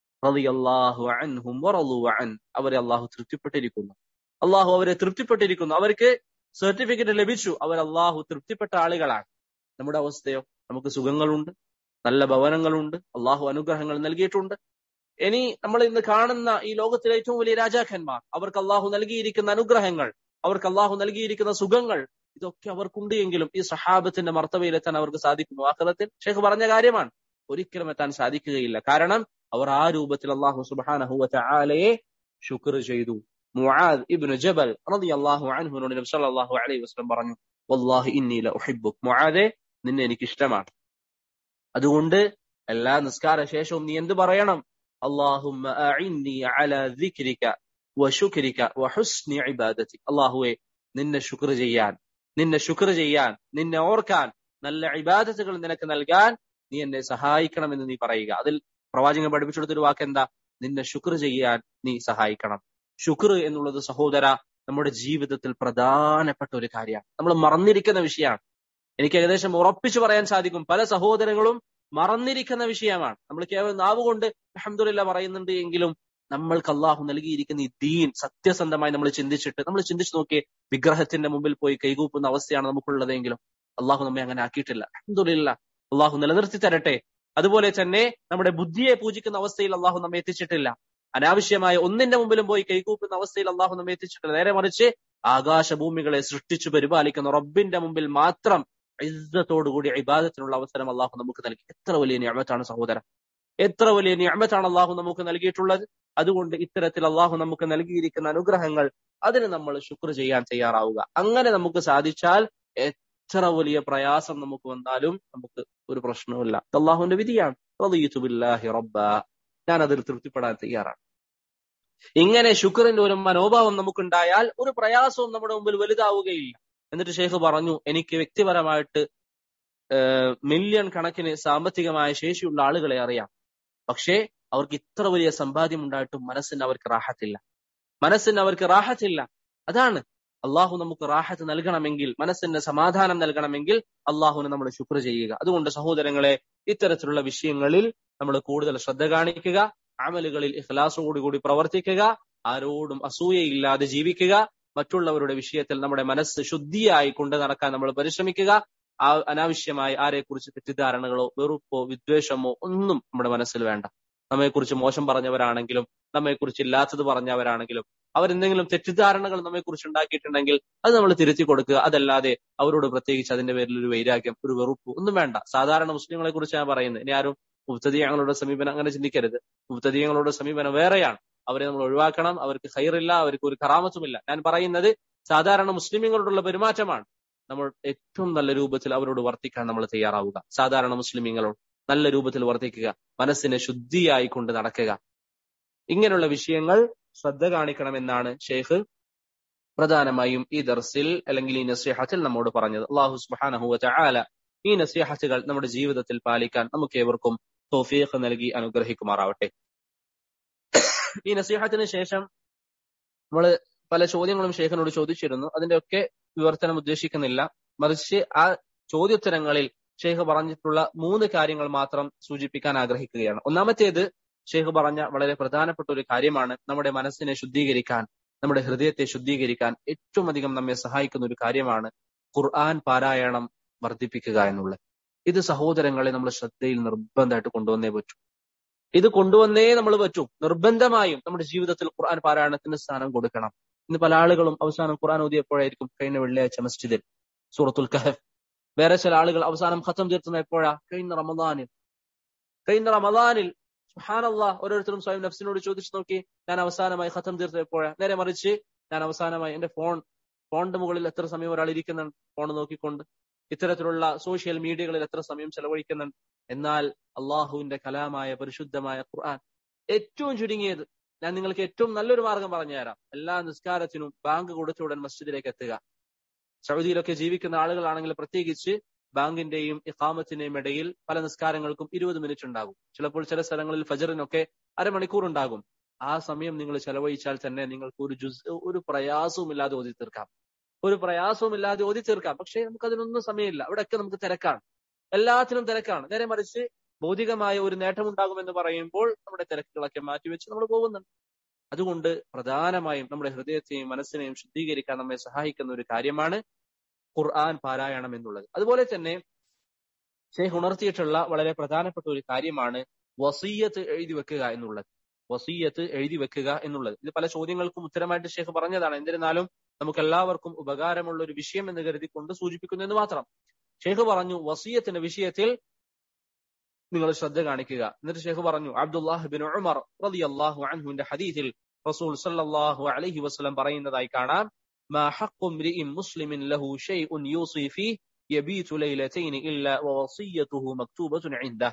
അവരെ അള്ളാഹു തൃപ്തിപ്പെട്ടിരിക്കുന്നു അള്ളാഹു അവരെ തൃപ്തിപ്പെട്ടിരിക്കുന്നു അവർക്ക് സർട്ടിഫിക്കറ്റ് ലഭിച്ചു അവർ അള്ളാഹു തൃപ്തിപ്പെട്ട ആളുകളാണ് നമ്മുടെ അവസ്ഥയോ നമുക്ക് സുഖങ്ങളുണ്ട് നല്ല ഭവനങ്ങളുണ്ട് അള്ളാഹു അനുഗ്രഹങ്ങൾ നൽകിയിട്ടുണ്ട് ഇനി നമ്മൾ ഇന്ന് കാണുന്ന ഈ ലോകത്തിലെ ഏറ്റവും വലിയ രാജാക്കന്മാർ അവർക്ക് അള്ളാഹു നൽകിയിരിക്കുന്ന അനുഗ്രഹങ്ങൾ അവർക്ക് അള്ളാഹു നൽകിയിരിക്കുന്ന സുഖങ്ങൾ ഇതൊക്കെ അവർക്കുണ്ട് എങ്കിലും ഈ സഹാബത്തിന്റെ മർത്തവയിലെത്താൻ അവർക്ക് സാധിക്കുന്നു ആക്രത്തിൽ ഷേഖ് പറഞ്ഞ കാര്യമാണ് ഒരിക്കലും എത്താൻ സാധിക്കുകയില്ല കാരണം അവർ ആ രൂപത്തിൽ അള്ളാഹു സുബാനഹുവ ആലയെ ശുക്ർ ചെയ്തു മുആദ് ഇബ്നു ജബൽ റളിയല്ലാഹു അൻഹുനോട് നബി സല്ലല്ലാഹു അലൈഹി വസല്ലം പറഞ്ഞു വല്ലാഹി ഇന്നി ലഉഹിബ്ബുക് മുആദെ നിന്നെ എനിക്ക് ഇഷ്ടമാണ് അതുകൊണ്ട് എല്ലാ നിസ്കാര ശേഷവും നീ എന്ത് പറയണം അല്ലാഹുമ്മ അഇന്നി അലാ ദിക്രിക വശുക്രിക വഹുസ്നി ഇബാദതി അല്ലാഹുവേ നിന്നെ ശുക്ർ ചെയ്യാൻ നിന്നെ ശുക്ർ ചെയ്യാൻ നിന്നെ ഓർക്കാൻ നല്ല ഇബാദത്തുകൾ നിനക്ക് നൽകാൻ നീ എന്നെ സഹായിക്കണമെന്ന് നീ പറയുക അതിൽ പ്രവാചകൻ പഠിപ്പിച്ചെടുത്തൊരു വാക്ക് എന്താ നിന്നെ ശുക്ർ ചെയ്യാൻ നീ സഹായിക്കണം ശുക്ർ എന്നുള്ളത് സഹോദര നമ്മുടെ ജീവിതത്തിൽ പ്രധാനപ്പെട്ട ഒരു കാര്യമാണ് നമ്മൾ മറന്നിരിക്കുന്ന വിഷയമാണ് എനിക്ക് ഏകദേശം ഉറപ്പിച്ചു പറയാൻ സാധിക്കും പല സഹോദരങ്ങളും മറന്നിരിക്കുന്ന വിഷയമാണ് നമ്മൾ കേവലം നാവ് കൊണ്ട് അഹമ്മദില്ല പറയുന്നുണ്ട് എങ്കിലും നമ്മൾക്ക് അള്ളാഹു നൽകിയിരിക്കുന്ന ഈ ദീൻ സത്യസന്ധമായി നമ്മൾ ചിന്തിച്ചിട്ട് നമ്മൾ ചിന്തിച്ചു നോക്കിയേ വിഗ്രഹത്തിന്റെ മുമ്പിൽ പോയി കൈകൂപ്പുന്ന അവസ്ഥയാണ് നമുക്കുള്ളതെങ്കിലും അള്ളാഹു നമ്മെ അങ്ങനെ ആക്കിയിട്ടില്ല അഹമ്മദില്ല അള്ളാഹു നിലനിർത്തി തരട്ടെ അതുപോലെ തന്നെ നമ്മുടെ ബുദ്ധിയെ പൂജിക്കുന്ന അവസ്ഥയിൽ അള്ളാഹു നമ്മെ എത്തിച്ചിട്ടില്ല അനാവശ്യമായ ഒന്നിന്റെ മുമ്പിലും പോയി കൈകൂപ്പുന്ന അവസ്ഥയിൽ അള്ളാഹു നമ്മെ എത്തിച്ചിട്ടില്ല നേരെ മറിച്ച് ആകാശഭൂമികളെ സൃഷ്ടിച്ചു പരിപാലിക്കുന്ന റബ്ബിന്റെ മുമ്പിൽ മാത്രം ഇസ്സത്തോടുകൂടി ഇബാദത്തിനുള്ള അവസരം അള്ളാഹു നമുക്ക് നൽകി എത്ര വലിയ ഞാമത്താണ് സഹോദരൻ എത്ര വലിയ ഞാമത്താണ് അള്ളാഹു നമുക്ക് നൽകിയിട്ടുള്ളത് അതുകൊണ്ട് ഇത്തരത്തിൽ അള്ളാഹു നമുക്ക് നൽകിയിരിക്കുന്ന അനുഗ്രഹങ്ങൾ അതിന് നമ്മൾ ശുക്ർ ചെയ്യാൻ തയ്യാറാവുക അങ്ങനെ നമുക്ക് സാധിച്ചാൽ എത്ര വലിയ പ്രയാസം നമുക്ക് വന്നാലും നമുക്ക് ഒരു പ്രശ്നവുമില്ല അള്ളാഹുവിന്റെ വിധിയാണ് റബ്ബ ഞാൻ അതിൽ തൃപ്തിപ്പെടാൻ തയ്യാറാണ് ഇങ്ങനെ ശുക്റിന്റെ ഒരു മനോഭാവം നമുക്കുണ്ടായാൽ ഒരു പ്രയാസവും നമ്മുടെ മുമ്പിൽ വലുതാവുകയില്ല എന്നിട്ട് ഷെയ്ഖ് പറഞ്ഞു എനിക്ക് വ്യക്തിപരമായിട്ട് മില്യൺ കണക്കിന് സാമ്പത്തികമായ ശേഷിയുള്ള ആളുകളെ അറിയാം പക്ഷേ അവർക്ക് ഇത്ര വലിയ സമ്പാദ്യം ഉണ്ടായിട്ടും മനസ്സിന് അവർക്ക് റാഹത്തില്ല മനസ്സിന് അവർക്ക് റാഹത്തില്ല അതാണ് അള്ളാഹു നമുക്ക് റാഹത്ത് നൽകണമെങ്കിൽ മനസ്സിന് സമാധാനം നൽകണമെങ്കിൽ അള്ളാഹുവിന് നമ്മൾ ശുക്ർ ചെയ്യുക അതുകൊണ്ട് സഹോദരങ്ങളെ ഇത്തരത്തിലുള്ള വിഷയങ്ങളിൽ നമ്മൾ കൂടുതൽ ശ്രദ്ധ കാണിക്കുക അമലുകളിൽ ഇഖ്ലാസോടുകൂടി പ്രവർത്തിക്കുക ആരോടും അസൂയയില്ലാതെ ജീവിക്കുക മറ്റുള്ളവരുടെ വിഷയത്തിൽ നമ്മുടെ മനസ്സ് ശുദ്ധിയായി കൊണ്ട് നടക്കാൻ നമ്മൾ പരിശ്രമിക്കുക ആ അനാവശ്യമായി ആരെക്കുറിച്ച് തെറ്റിദ്ധാരണകളോ വെറുപ്പോ വിദ്വേഷമോ ഒന്നും നമ്മുടെ മനസ്സിൽ വേണ്ട നമ്മെക്കുറിച്ച് മോശം പറഞ്ഞവരാണെങ്കിലും നമ്മെക്കുറിച്ച് ഇല്ലാത്തത് പറഞ്ഞവരാണെങ്കിലും അവരെന്തെങ്കിലും തെറ്റിദ്ധാരണകൾ നമ്മെക്കുറിച്ച് ഉണ്ടാക്കിയിട്ടുണ്ടെങ്കിൽ അത് നമ്മൾ തിരുത്തി കൊടുക്കുക അതല്ലാതെ അവരോട് പ്രത്യേകിച്ച് അതിന്റെ പേരിൽ ഒരു വൈരാഗ്യം ഒരു വെറുപ്പ് ഒന്നും വേണ്ട സാധാരണ മുസ്ലിങ്ങളെ കുറിച്ച് ഞാൻ പറയുന്നത് ഇനി ആരും മുബ്തദീയങ്ങളുടെ സമീപനം അങ്ങനെ ചിന്തിക്കരുത് മുബ്തദീയങ്ങളുടെ സമീപനം വേറെയാണ് അവരെ നമ്മൾ ഒഴിവാക്കണം അവർക്ക് ഹൈറില്ല അവർക്ക് ഒരു കറാമത്തുമില്ല ഞാൻ പറയുന്നത് സാധാരണ മുസ്ലിമീങ്ങളോടുള്ള പെരുമാറ്റമാണ് നമ്മൾ ഏറ്റവും നല്ല രൂപത്തിൽ അവരോട് വർത്തിക്കാൻ നമ്മൾ തയ്യാറാവുക സാധാരണ മുസ്ലിമീങ്ങളോട് നല്ല രൂപത്തിൽ വർത്തിക്കുക മനസ്സിനെ ശുദ്ധിയായി കൊണ്ട് നടക്കുക ഇങ്ങനെയുള്ള വിഷയങ്ങൾ ശ്രദ്ധ കാണിക്കണമെന്നാണ് ഷെയ്ഖ് പ്രധാനമായും ഈ ദർസിൽ അല്ലെങ്കിൽ ഈ നസീഹത്തിൽ നമ്മോട് പറഞ്ഞത് അള്ളാഹു സുബാനഹുവ ചാല ഈ നസീഹത്തുകൾ നമ്മുടെ ജീവിതത്തിൽ പാലിക്കാൻ നമുക്ക് ഏവർക്കും തോഫീഖ് നൽകി അനുഗ്രഹിക്കുമാറാവട്ടെ ഈ നസീഹത്തിന് ശേഷം നമ്മൾ പല ചോദ്യങ്ങളും ഷെയ്ഖിനോട് ചോദിച്ചിരുന്നു അതിന്റെ ഒക്കെ വിവർത്തനം ഉദ്ദേശിക്കുന്നില്ല മറിച്ച് ആ ചോദ്യോത്തരങ്ങളിൽ ഷെയ്ഖ് പറഞ്ഞിട്ടുള്ള മൂന്ന് കാര്യങ്ങൾ മാത്രം സൂചിപ്പിക്കാൻ ആഗ്രഹിക്കുകയാണ് ഒന്നാമത്തേത് ഷെയ്ഖ് പറഞ്ഞ വളരെ പ്രധാനപ്പെട്ട ഒരു കാര്യമാണ് നമ്മുടെ മനസ്സിനെ ശുദ്ധീകരിക്കാൻ നമ്മുടെ ഹൃദയത്തെ ശുദ്ധീകരിക്കാൻ ഏറ്റവും അധികം നമ്മെ സഹായിക്കുന്ന ഒരു കാര്യമാണ് ഖുർആൻ പാരായണം വർദ്ധിപ്പിക്കുക എന്നുള്ളത് ഇത് സഹോദരങ്ങളെ നമ്മൾ ശ്രദ്ധയിൽ നിർബന്ധമായിട്ട് കൊണ്ടുവന്നേ പറ്റൂ ഇത് കൊണ്ടുവന്നേ നമ്മൾ പറ്റൂ നിർബന്ധമായും നമ്മുടെ ജീവിതത്തിൽ ഖുർആൻ പാരായണത്തിന് സ്ഥാനം കൊടുക്കണം ഇന്ന് പല ആളുകളും അവസാനം ഖുർആൻ ഓതിയപ്പോഴായിരിക്കും കഴിഞ്ഞ വെള്ളിയാഴ്ച മസ്ജിദിൽ സൂറത്തുൽ കഹഫ് വേറെ ചില ആളുകൾ അവസാനം ഖത്തം തീർത്തുന്ന എപ്പോഴാ കഴിഞ്ഞ റമദാനിൽ കഴിഞ്ഞ റമദാനിൽ സുഹാനല്ല ഓരോരുത്തരും സ്വയം നഫ്സിനോട് ചോദിച്ചു നോക്കി ഞാൻ അവസാനമായി ഖത്തം തീർത്തത് എപ്പോഴാ നേരെ മറിച്ച് ഞാൻ അവസാനമായി എന്റെ ഫോൺ ഫോണിന്റെ മുകളിൽ എത്ര സമയം ഒരാൾ ഇരിക്കുന്നുണ്ട് ഫോൺ നോക്കിക്കൊണ്ട് ഇത്തരത്തിലുള്ള സോഷ്യൽ മീഡിയകളിൽ എത്ര സമയം ചെലവഴിക്കുന്നുണ്ട് എന്നാൽ അള്ളാഹുവിന്റെ കലാമായ പരിശുദ്ധമായ ഖുർആൻ ഏറ്റവും ചുരുങ്ങിയത് ഞാൻ നിങ്ങൾക്ക് ഏറ്റവും നല്ലൊരു മാർഗം പറഞ്ഞുതരാം എല്ലാ നിസ്കാരത്തിനും ബാങ്ക് കൊടുത്ത ഉടൻ മസ്ജിദിലേക്ക് എത്തുക സൗദിയിലൊക്കെ ജീവിക്കുന്ന ആളുകളാണെങ്കിൽ പ്രത്യേകിച്ച് ബാങ്കിന്റെയും ഇഖാമത്തിന്റെയും ഇടയിൽ പല നിസ്കാരങ്ങൾക്കും ഇരുപത് മിനിറ്റ് ഉണ്ടാകും ചിലപ്പോൾ ചില സ്ഥലങ്ങളിൽ ഫജറിനൊക്കെ അരമണിക്കൂർ ഉണ്ടാകും ആ സമയം നിങ്ങൾ ചെലവഴിച്ചാൽ തന്നെ നിങ്ങൾക്ക് ഒരു ജുസ് ഒരു പ്രയാസവും ഇല്ലാതെ ഓതി തീർക്കാം ഒരു പ്രയാസവും ഇല്ലാതെ ഓതി തീർക്കാം പക്ഷേ നമുക്ക് അതിനൊന്നും സമയമില്ല അവിടെയൊക്കെ നമുക്ക് തിരക്കാണ് എല്ലാത്തിനും തിരക്കാണ് നേരെ മറിച്ച് ഭൗതികമായ ഒരു നേട്ടമുണ്ടാകുമെന്ന് പറയുമ്പോൾ നമ്മുടെ തിരക്കുകളൊക്കെ മാറ്റിവെച്ച് നമ്മൾ പോകുന്നുണ്ട് അതുകൊണ്ട് പ്രധാനമായും നമ്മുടെ ഹൃദയത്തെയും മനസ്സിനെയും ശുദ്ധീകരിക്കാൻ നമ്മെ സഹായിക്കുന്ന ഒരു കാര്യമാണ് ഖുർആൻ പാരായണം എന്നുള്ളത് അതുപോലെ തന്നെ ഷെയ്ഖ് ഉണർത്തിയിട്ടുള്ള വളരെ പ്രധാനപ്പെട്ട ഒരു കാര്യമാണ് വസീയത്ത് എഴുതി വെക്കുക എന്നുള്ളത് വസീയത്ത് എഴുതി വെക്കുക എന്നുള്ളത് ഇത് പല ചോദ്യങ്ങൾക്കും ഉത്തരമായിട്ട് ഷെയ്ഖ് പറഞ്ഞതാണ് എന്നിരുന്നാലും നമുക്ക് എല്ലാവർക്കും ഉപകാരമുള്ള ഒരു വിഷയം എന്ന് കരുതിക്കൊണ്ട് സൂചിപ്പിക്കുന്നു എന്ന് മാത്രം ഷെയ്ഖ് പറഞ്ഞു വസീയത്തിന്റെ വിഷയത്തിൽ നിങ്ങൾ ശ്രദ്ധ കാണിക്കുക എന്നിട്ട് ഷെയ്ഖ് പറഞ്ഞു അബ്ദുല്ലാഹ് ബിൻ ഉമർ റളിയല്ലാഹു അൻഹുവിന്റെ ഹദീസിൽ റസൂൽ സല്ലല്ലാഹു അലൈഹി വസല്ലം പറയുന്നതായി കാണാം ما حق امرئ مسلم له شيء يوصي فيه يبيت ليلتين إلا ووصيته مكتوبة عنده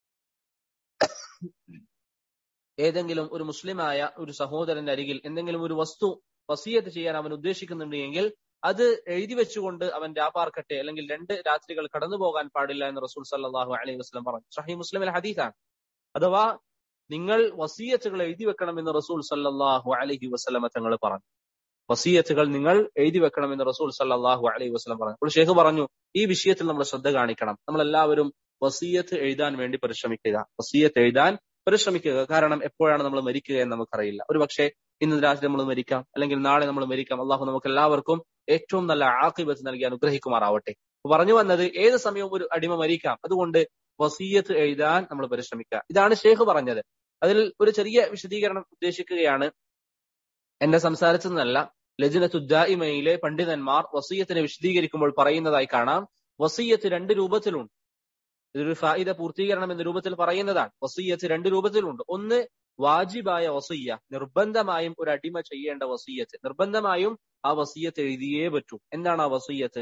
ഏതെങ്കിലും ഒരു മുസ്ലിമായ ഒരു സഹോദരന്റെ അരികിൽ എന്തെങ്കിലും ഒരു വസ്തു വസീയത്ത് ചെയ്യാൻ അവൻ ഉദ്ദേശിക്കുന്നുണ്ട് എങ്കിൽ അത് എഴുതി വെച്ചുകൊണ്ട് അവൻ രാപാർക്കട്ടെ അല്ലെങ്കിൽ രണ്ട് രാത്രികൾ കടന്നു പോകാൻ പാടില്ല എന്ന് റസൂൽ സല്ലാഹു അലൈഹി വസ്ലം പറഞ്ഞു ഷഹി മുസ്ലിം ഹദീസാണ് അഥവാ നിങ്ങൾ വസീയത്തുകൾ എഴുതി വെക്കണമെന്ന് റസൂൽ സല്ലാഹു അലൈഹി വസ്ലമ തങ്ങൾ പറഞ്ഞു വസീയത്തുകൾ നിങ്ങൾ എഴുതി വെക്കണമെന്ന് റസൂൽ സല്ലാഹു അലൈഹി വസ്ലം പറഞ്ഞു അപ്പോൾ ഷെയ്ഖ് പറഞ്ഞു ഈ വിഷയത്തിൽ നമ്മൾ ശ്രദ്ധ കാണിക്കണം നമ്മൾ എല്ലാവരും വസീയത്ത് എഴുതാൻ വേണ്ടി പരിശ്രമിക്കുക വസീയത്ത് എഴുതാൻ പരിശ്രമിക്കുക കാരണം എപ്പോഴാണ് നമ്മൾ മരിക്കുക എന്ന് നമുക്കറിയില്ല ഒരു പക്ഷേ ഇന്ന് രാത്രി നമ്മൾ മരിക്കാം അല്ലെങ്കിൽ നാളെ നമ്മൾ മരിക്കാം അള്ളാഹു നമുക്ക് എല്ലാവർക്കും ഏറ്റവും നല്ല ആക്കിബത്ത് നൽകി അനുഗ്രഹിക്കുമാറാവട്ടെ പറഞ്ഞു വന്നത് ഏത് സമയവും ഒരു അടിമ മരിക്കാം അതുകൊണ്ട് വസീയത്ത് എഴുതാൻ നമ്മൾ പരിശ്രമിക്കുക ഇതാണ് ഷേഖ് പറഞ്ഞത് അതിൽ ഒരു ചെറിയ വിശദീകരണം ഉദ്ദേശിക്കുകയാണ് എന്റെ സംസാരിച്ചതെന്നല്ല ലജിനത്തുദ്ദായിമയിലെ പണ്ഡിതന്മാർ വസീയത്തിനെ വിശദീകരിക്കുമ്പോൾ പറയുന്നതായി കാണാം വസീയത്ത് രണ്ട് രൂപത്തിലുണ്ട് ഇതൊരു ഫായിദ പൂർത്തീകരണം എന്ന രൂപത്തിൽ പറയുന്നതാണ് വസീയത്ത് രണ്ട് രൂപത്തിലുണ്ട് ഒന്ന് വാജിബായ വസീയ നിർബന്ധമായും ഒരു അടിമ ചെയ്യേണ്ട വസീയത്ത് നിർബന്ധമായും ആ വസീയത്ത് എഴുതിയേ പറ്റൂ എന്താണ് ആ വസീയത്ത്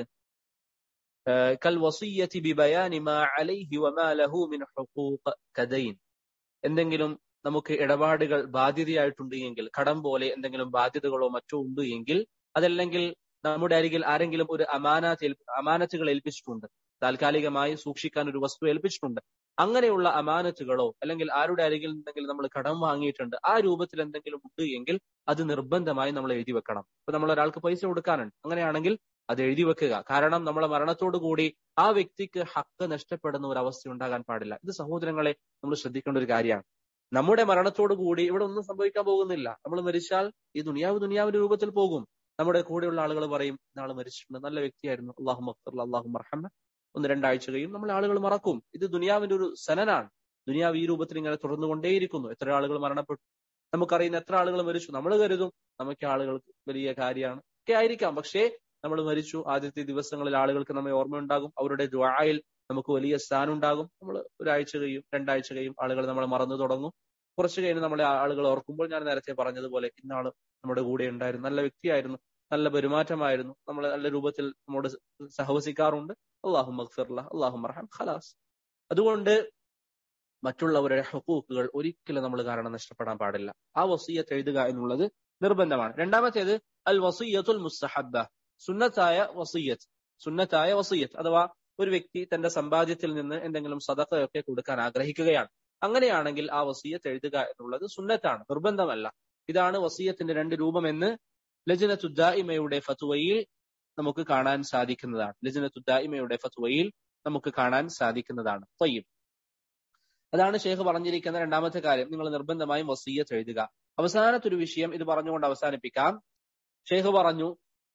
കൽ വസീയത്തി ബിബയാനി മാ അലൈഹി വമാ ലഹു മിൻ ഹുഖൂഖ് കദൈൻ എന്തെങ്കിലും നമുക്ക് ഇടപാടുകൾ ബാധ്യതയായിട്ടുണ്ട് എങ്കിൽ കടം പോലെ എന്തെങ്കിലും ബാധ്യതകളോ മറ്റോ ഉണ്ട് എങ്കിൽ അതല്ലെങ്കിൽ നമ്മുടെ അരികിൽ ആരെങ്കിലും ഒരു അമാനത്ത് അമാനത്തുകൾ ഏൽപ്പിച്ചിട്ടുണ്ട് താൽക്കാലികമായി സൂക്ഷിക്കാൻ ഒരു വസ്തു ഏൽപ്പിച്ചിട്ടുണ്ട് അങ്ങനെയുള്ള അമാനത്തുകളോ അല്ലെങ്കിൽ ആരുടെ അരികിൽ നിന്നെങ്കിലും നമ്മൾ കടം വാങ്ങിയിട്ടുണ്ട് ആ രൂപത്തിൽ എന്തെങ്കിലും ഉണ്ട് എങ്കിൽ അത് നിർബന്ധമായി നമ്മൾ എഴുതി വെക്കണം ഇപ്പൊ നമ്മൾ ഒരാൾക്ക് പൈസ കൊടുക്കാനുണ്ട് അങ്ങനെയാണെങ്കിൽ അത് എഴുതി വെക്കുക കാരണം നമ്മളെ മരണത്തോടു കൂടി ആ വ്യക്തിക്ക് ഹക്ക് നഷ്ടപ്പെടുന്ന ഒരു അവസ്ഥ ഉണ്ടാകാൻ പാടില്ല ഇത് സഹോദരങ്ങളെ നമ്മൾ ശ്രദ്ധിക്കേണ്ട ഒരു കാര്യമാണ് നമ്മുടെ മരണത്തോടു കൂടി ഇവിടെ ഒന്നും സംഭവിക്കാൻ പോകുന്നില്ല നമ്മൾ മരിച്ചാൽ ഈ ദുനിയാവ് ദുനിയാവിന്റെ രൂപത്തിൽ പോകും നമ്മുടെ കൂടെയുള്ള ആളുകൾ പറയും നാളെ മരിച്ചിട്ടുണ്ട് നല്ല വ്യക്തിയായിരുന്നു അള്ളാഹു മഖർ അള്ളാഹു മർഹമ്മ ഒന്ന് രണ്ടാഴ്ച കഴിയും നമ്മൾ ആളുകൾ മറക്കും ഇത് ദുനിയാവിന്റെ ഒരു സനനാണ് ദുനിയാവ് ഈ രൂപത്തിൽ ഇങ്ങനെ തുടർന്നുകൊണ്ടേയിരിക്കുന്നു എത്ര ആളുകൾ മരണപ്പെട്ടു നമുക്കറിയുന്ന എത്ര ആളുകൾ മരിച്ചു നമ്മൾ കരുതും നമുക്ക് ആളുകൾക്ക് വലിയ കാര്യമാണ് ഒക്കെ ആയിരിക്കാം പക്ഷേ നമ്മൾ മരിച്ചു ആദ്യത്തെ ദിവസങ്ങളിൽ ആളുകൾക്ക് നമ്മെ ഓർമ്മയുണ്ടാകും അവരുടെ ദ്വായിൽ നമുക്ക് വലിയ സ്ഥാനം ഉണ്ടാകും നമ്മൾ ഒരാഴ്ച കഴിയും രണ്ടാഴ്ച കഴിയും ആളുകൾ നമ്മളെ മറന്നു തുടങ്ങും കുറച്ച് കഴിഞ്ഞ് നമ്മളെ ആളുകൾ ഓർക്കുമ്പോൾ ഞാൻ നേരത്തെ പറഞ്ഞതുപോലെ ഇന്നാള് നമ്മുടെ കൂടെ ഉണ്ടായിരുന്നു നല്ല വ്യക്തിയായിരുന്നു നല്ല പെരുമാറ്റമായിരുന്നു നമ്മൾ നല്ല രൂപത്തിൽ നമ്മോട് സഹവസിക്കാറുണ്ട് അള്ളാഹു മഖ്ഫിർല അള്ളാഹു മർഹം ഖലാസ് അതുകൊണ്ട് മറ്റുള്ളവരുടെ ഹക്കൂക്കുകൾ ഒരിക്കലും നമ്മൾ കാരണം നഷ്ടപ്പെടാൻ പാടില്ല ആ വസീയത്ത് എഴുതുക എന്നുള്ളത് നിർബന്ധമാണ് രണ്ടാമത്തേത് അൽ വസീയത്തുൽ മുസ്തഹബ സുന്നത്തായ വസീയത്ത് സുന്നത്തായ വസീയത്ത് അഥവാ ഒരു വ്യക്തി തന്റെ സമ്പാദ്യത്തിൽ നിന്ന് എന്തെങ്കിലും സദക്കയൊക്കെ കൊടുക്കാൻ ആഗ്രഹിക്കുകയാണ് അങ്ങനെയാണെങ്കിൽ ആ വസീയത്ത് എഴുതുക എന്നുള്ളത് സുന്നത്താണ് നിർബന്ധമല്ല ഇതാണ് വസീയത്തിന്റെ രണ്ട് രൂപമെന്ന് ലജനത്തുദ്ദായിമയുടെ ഫത്വയിൽ നമുക്ക് കാണാൻ സാധിക്കുന്നതാണ് ലജനത്തുദ്ദായിമയുടെ ഫത്വയിൽ നമുക്ക് കാണാൻ സാധിക്കുന്നതാണ് തയ്യും അതാണ് ഷേഖ് പറഞ്ഞിരിക്കുന്ന രണ്ടാമത്തെ കാര്യം നിങ്ങൾ നിർബന്ധമായും വസീയത്ത് എഴുതുക അവസാനത്തെ ഒരു വിഷയം ഇത് പറഞ്ഞുകൊണ്ട് അവസാനിപ്പിക്കാം ഷെയ്ഖ് പറഞ്ഞു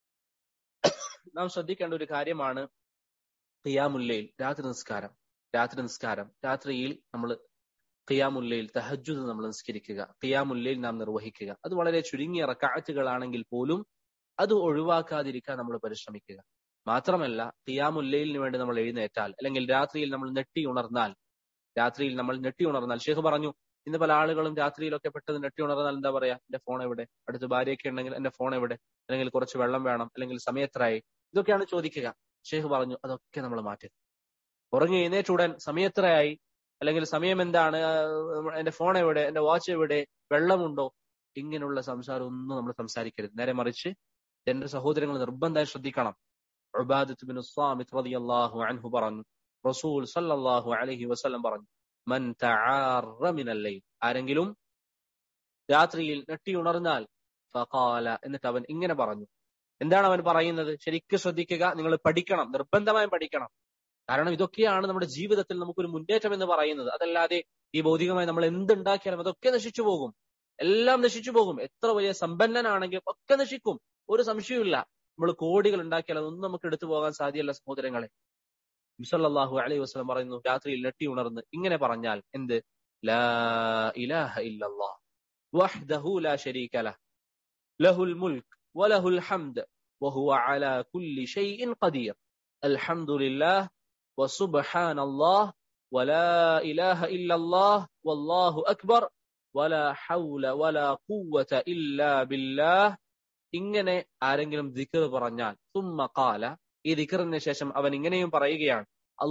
നാം ശ്രദ്ധിക്കേണ്ട ഒരു കാര്യമാണ് ഖിയാമുല്ലയിൽ രാത്രി നിസ്കാരം രാത്രി നിസ്കാരം രാത്രിയിൽ നമ്മൾ ഖിയാമുല്ലയിൽ തഹജുദ് നമ്മൾ നിസ്കരിക്കുക ഖിയാമുല്ലയിൽ നാം നിർവഹിക്കുക അത് വളരെ ചുരുങ്ങിയ റക്കാറ്റുകളാണെങ്കിൽ പോലും അത് ഒഴിവാക്കാതിരിക്കാൻ നമ്മൾ പരിശ്രമിക്കുക മാത്രമല്ല ഖിയാമുല്ലയിലിന് വേണ്ടി നമ്മൾ എഴുന്നേറ്റാൽ അല്ലെങ്കിൽ രാത്രിയിൽ നമ്മൾ നെട്ടി ഉണർന്നാൽ രാത്രിയിൽ നമ്മൾ നെട്ടി ഉണർന്നാൽ ഷെയ്ഖ് പറഞ്ഞു ഇന്ന് പല ആളുകളും രാത്രിയിലൊക്കെ പെട്ടെന്ന് നെട്ടി ഉണർന്നാൽ എന്താ പറയാ എന്റെ ഫോൺ എവിടെ അടുത്ത് ഭാര്യയൊക്കെ ഉണ്ടെങ്കിൽ എന്റെ ഫോൺ എവിടെ അല്ലെങ്കിൽ കുറച്ച് വെള്ളം വേണം അല്ലെങ്കിൽ സമയത്രായി ഇതൊക്കെയാണ് ചോദിക്കുക ഷെയ്ഖ് പറഞ്ഞു അതൊക്കെ നമ്മൾ മാറ്റി ഉറങ്ങി എഴുന്നേറ്റുടൻ സമയത്രയായി അല്ലെങ്കിൽ സമയം എന്താണ് എന്റെ ഫോൺ എവിടെ എന്റെ വാച്ച് എവിടെ വെള്ളമുണ്ടോ ഇങ്ങനെയുള്ള സംസാരം ഒന്നും നമ്മൾ സംസാരിക്കരുത് നേരെ മറിച്ച് എന്റെ സഹോദരങ്ങൾ നിർബന്ധമായി ശ്രദ്ധിക്കണം ഉബാദത്ത് ബിൻ സ്വാമിത് റളിയല്ലാഹു അൻഹു പറഞ്ഞു റസൂൽ സല്ലല്ലാഹു അലൈഹി വസല്ലം പറഞ്ഞു മൻ തആറ മിനൽ ലൈൽ ആരെങ്കിലും രാത്രിയിൽ നെട്ടി ഉണർന്നാൽ ഫഖാല എന്നിട്ട് അവൻ ഇങ്ങനെ പറഞ്ഞു എന്താണ് അവൻ പറയുന്നത് ശരിക്കും ശ്രദ്ധിക്കുക നിങ്ങൾ പഠിക്കണം നിർബന്ധമായും പഠിക്കണം കാരണം ഇതൊക്കെയാണ് നമ്മുടെ ജീവിതത്തിൽ നമുക്കൊരു മുന്നേറ്റം എന്ന് പറയുന്നത് അതല്ലാതെ ഈ ഭൗതികമായി നമ്മൾ എന്തുണ്ടാക്കിയാലും അതൊക്കെ നശിച്ചു പോകും എല്ലാം നശിച്ചു പോകും എത്ര വലിയ സമ്പന്നനാണെങ്കിലും ഒക്കെ നശിക്കും ഒരു സംശയവുമില്ല നമ്മൾ കോടികൾ ഉണ്ടാക്കിയാൽ അതൊന്നും നമുക്ക് എടുത്തു പോകാൻ സാധ്യമല്ല സഹോദരങ്ങളെ മുസല്ലാഹു അലൈഹി വസ്ലം പറയുന്നു രാത്രിയിൽ നെട്ടി ഉണർന്ന് ഇങ്ങനെ പറഞ്ഞാൽ എന്ത് ലാ ഇലാഹ ഇല്ലല്ലാഹ് വഹ്ദഹു ലാ ശരീക ലഹ് ലഹുൽ മുൽക്ക് വലഹുൽ ഹംദ് വഹുവ അലാ കുല്ലി ഷൈഇൻ ഖദീർ അൽഹംദുലില്ലാഹ് وسبحان الله ولا إله إلا الله والله أكبر ولا حول ولا قوة إلا بالله ഇങ്ങനെ ആരെങ്കിലും ദിക്കർ പറഞ്ഞാൽ തുമ്മ കാല ഈ ദിക്കറിന് ശേഷം അവൻ ഇങ്ങനെയും പറയുകയാണ്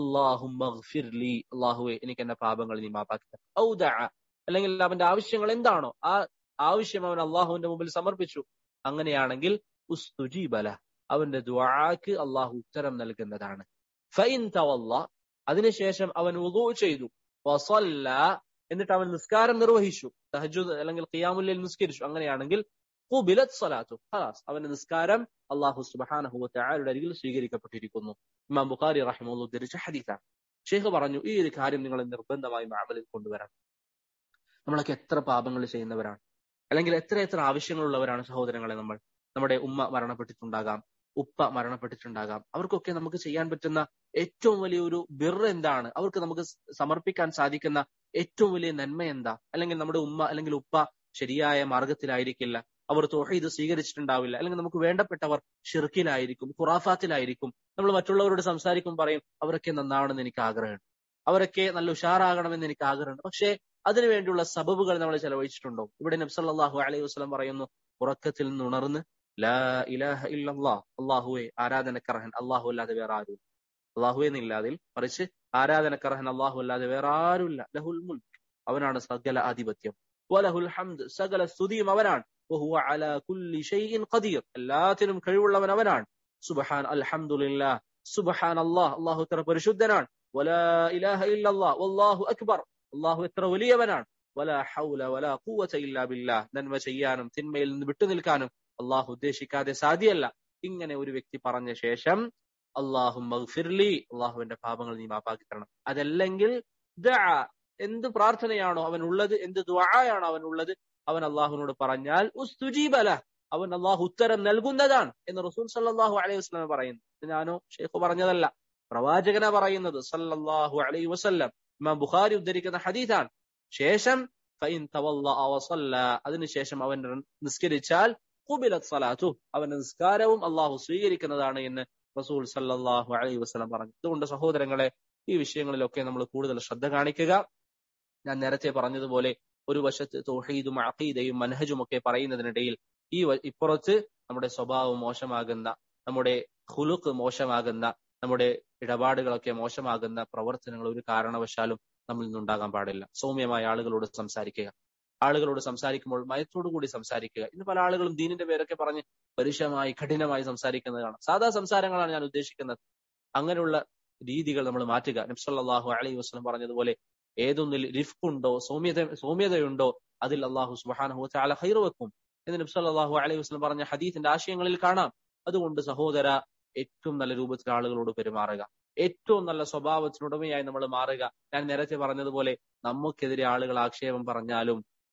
അള്ളാഹുലി അള്ളാഹുവെ എനിക്ക് എന്റെ പാപങ്ങൾ നീ മാപ്പാക്കി ഔദ അല്ലെങ്കിൽ അവന്റെ ആവശ്യങ്ങൾ എന്താണോ ആ ആവശ്യം അവൻ അള്ളാഹുവിന്റെ മുമ്പിൽ സമർപ്പിച്ചു അങ്ങനെയാണെങ്കിൽ ഉസ്തുജീബല അവന്റെ ദ്വാക്ക് അള്ളാഹു ഉത്തരം നൽകുന്നതാണ് ഫൈൻ തവല്ല അതിനുശേഷം അവൻ ഉദു ചെയ്തു വസല്ല എന്നിട്ട് അവൻ നിസ്കാരം നിർവഹിച്ചു തഹജുദ് അല്ലെങ്കിൽ ഖിയാമുല്ലിൽ നിസ്കരിച്ചു അങ്ങനെയാണെങ്കിൽ ഖുബിലത് സ്വലാത്തു ഖലാസ് അവന്റെ നിസ്കാരം അള്ളാഹു സുബ്ഹാനഹു വതആലയുടെ അരികിൽ സ്വീകരിക്കപ്പെട്ടിരിക്കുന്നു ഇമാം ബുഖാരി റഹിമഹുല്ലാഹു ഉദ്ധരിച്ച ഹദീസാണ് ഷെയ്ഖ് പറഞ്ഞു ഈ ഒരു കാര്യം നിങ്ങൾ നിർബന്ധമായും അമലിൽ കൊണ്ടുവരാം നമ്മളൊക്കെ എത്ര പാപങ്ങൾ ചെയ്യുന്നവരാണ് അല്ലെങ്കിൽ എത്ര എത്ര ആവശ്യങ്ങളുള്ളവരാണ് സഹോദരങ്ങളെ നമ്മൾ നമ്മുടെ ഉമ്മ മരണപ്പെട്ടിട്ടുണ്ടാകാം ഉപ്പ മരണപ്പെട്ടിട്ടുണ്ടാകാം അവർക്കൊക്കെ നമുക്ക് ചെയ്യാൻ പറ്റുന്ന ഏറ്റവും വലിയ ഒരു ബിർ എന്താണ് അവർക്ക് നമുക്ക് സമർപ്പിക്കാൻ സാധിക്കുന്ന ഏറ്റവും വലിയ നന്മ എന്താ അല്ലെങ്കിൽ നമ്മുടെ ഉമ്മ അല്ലെങ്കിൽ ഉപ്പ ശരിയായ മാർഗത്തിലായിരിക്കില്ല അവർ തൊഹീദ് സ്വീകരിച്ചിട്ടുണ്ടാവില്ല അല്ലെങ്കിൽ നമുക്ക് വേണ്ടപ്പെട്ടവർ ഷിർക്കിലായിരിക്കും ഖുറാഫാത്തിലായിരിക്കും നമ്മൾ മറ്റുള്ളവരോട് സംസാരിക്കും പറയും അവരൊക്കെ നന്നാവണമെന്ന് എനിക്ക് ആഗ്രഹമുണ്ട് അവരൊക്കെ നല്ല ഉഷാറാകണമെന്ന് എനിക്ക് ആഗ്രഹമുണ്ട് പക്ഷേ അതിനുവേണ്ടിയുള്ള സബബുകൾ നമ്മൾ ചെലവഴിച്ചിട്ടുണ്ടോ ഇവിടെ നബ്സല്ലാഹു അലൈഹി വസ്ലം പറയുന്നു ഉറക്കത്തിൽ നിന്ന് ഉണർന്ന് ലാ ഇലാഹ ഇല്ലല്ലാ അള്ളാഹുവെ ആരാധനക്കർഹൻ അള്ളാഹു അല്ലാതെ വേറെ ആരും അള്ളാഹു എന്നില്ലാതിൽ മറിച്ച് ആരാധനക്കർഹൻ അള്ളാഹു അല്ലാതെ വേറെ ആരുമില്ല ലഹുൽ മുൽക്ക് അവനാണ് സകല ആധിപത്യം വലഹുൽ ഹംദ് സകല സ്തുതിയും അവനാണ് വഹുവ അലാ കുല്ലി ഷൈഇൻ ഖദീർ എല്ലാത്തിനും കഴിവുള്ളവൻ അവനാണ് സുബ്ഹാൻ അൽഹംദുലില്ലാ സുബ്ഹാൻ അല്ലാഹ് അല്ലാഹു എത്ര പരിശുദ്ധനാണ് വലാ ഇലാഹ ഇല്ലല്ലാ വല്ലാഹു അക്ബർ അല്ലാഹു എത്ര വലിയവനാണ് വലാ ഹൗല വലാ ഖുവത ഇല്ലാ ബില്ലാഹ് നന്മ ചെയ്യാനും തിന്മയിൽ നിന്ന് വിട്ടുനിൽക്കാനും അള്ളാഹു ഉദ്ദേശിക്കാതെ സാധ്യല്ല ഇങ്ങനെ ഒരു വ്യക്തി പറഞ്ഞ ശേഷം അള്ളാഹു മഗ്ഫിർലി അള്ളാഹുവിന്റെ പാപങ്ങൾ നീ മാപ്പാക്കി തരണം അതല്ലെങ്കിൽ എന്ത് പ്രാർത്ഥനയാണോ അവൻ ഉള്ളത് എന്ത് ദ്വായാണോ അവൻ ഉള്ളത് അവൻ അള്ളാഹുവിനോട് പറഞ്ഞാൽ ഉസ്തുജീബല അവൻ അള്ളാഹു ഉത്തരം നൽകുന്നതാണ് എന്ന് റസൂൽ സല്ലാഹു അലൈഹി വസ്ലം പറയുന്നു ഞാനോ ഷെയ്ഖ് പറഞ്ഞതല്ല പ്രവാചകന പറയുന്നത് സല്ലല്ലാഹു അലൈഹി വസല്ലം ഇമാം ബുഖാരി ഉദ്ധരിക്കുന്ന ഹദീഥാണ് ശേഷം ഫൈൻ തവല്ല അവസല്ല അതിനുശേഷം അവൻ നിസ്കരിച്ചാൽ കുബിലത് സലാത്തു അവന്റെ നിസ്കാരവും അള്ളാഹു സ്വീകരിക്കുന്നതാണ് എന്ന് റസൂൽ സല്ലാഹു അലൈഹി വസ്ലം പറഞ്ഞു അതുകൊണ്ട് സഹോദരങ്ങളെ ഈ വിഷയങ്ങളിലൊക്കെ നമ്മൾ കൂടുതൽ ശ്രദ്ധ കാണിക്കുക ഞാൻ നേരത്തെ പറഞ്ഞതുപോലെ ഒരു വശത്ത് തോഹീദും അഖീദയും മനഹജും ഒക്കെ പറയുന്നതിനിടയിൽ ഈ ഇപ്പുറത്ത് നമ്മുടെ സ്വഭാവം മോശമാകുന്ന നമ്മുടെ ഹുലുക്ക് മോശമാകുന്ന നമ്മുടെ ഇടപാടുകളൊക്കെ മോശമാകുന്ന പ്രവർത്തനങ്ങൾ ഒരു കാരണവശാലും നമ്മളിൽ നിന്നുണ്ടാകാൻ പാടില്ല സൗമ്യമായ ആളുകളോട് സംസാരിക്കുക ആളുകളോട് സംസാരിക്കുമ്പോൾ മയത്തോടുകൂടി സംസാരിക്കുക ഇന്ന് പല ആളുകളും ദീനിന്റെ പേരൊക്കെ പറഞ്ഞ് പരുഷമായി കഠിനമായി സംസാരിക്കുന്നതാണ് സാധാ സംസാരങ്ങളാണ് ഞാൻ ഉദ്ദേശിക്കുന്നത് അങ്ങനെയുള്ള രീതികൾ നമ്മൾ മാറ്റുക നബ്സല്ലാഹു അലൈഹി വസ്ലം പറഞ്ഞതുപോലെ ഏതൊന്നിൽ റിഫ്ക് ഉണ്ടോ സൗമ്യത സൗമ്യതയുണ്ടോ അതിൽ അള്ളാഹു സുബാനഹു ചാല ഹൈർ വെക്കും എന്ന് നബ്സല്ലാഹു അലൈഹി വസ്ലം പറഞ്ഞ ഹദീത്തിന്റെ ആശയങ്ങളിൽ കാണാം അതുകൊണ്ട് സഹോദര ഏറ്റവും നല്ല രൂപത്തിൽ ആളുകളോട് പെരുമാറുക ഏറ്റവും നല്ല സ്വഭാവത്തിനുടമയായി നമ്മൾ മാറുക ഞാൻ നേരത്തെ പറഞ്ഞതുപോലെ നമുക്കെതിരെ ആളുകൾ ആക്ഷേപം പറഞ്ഞാലും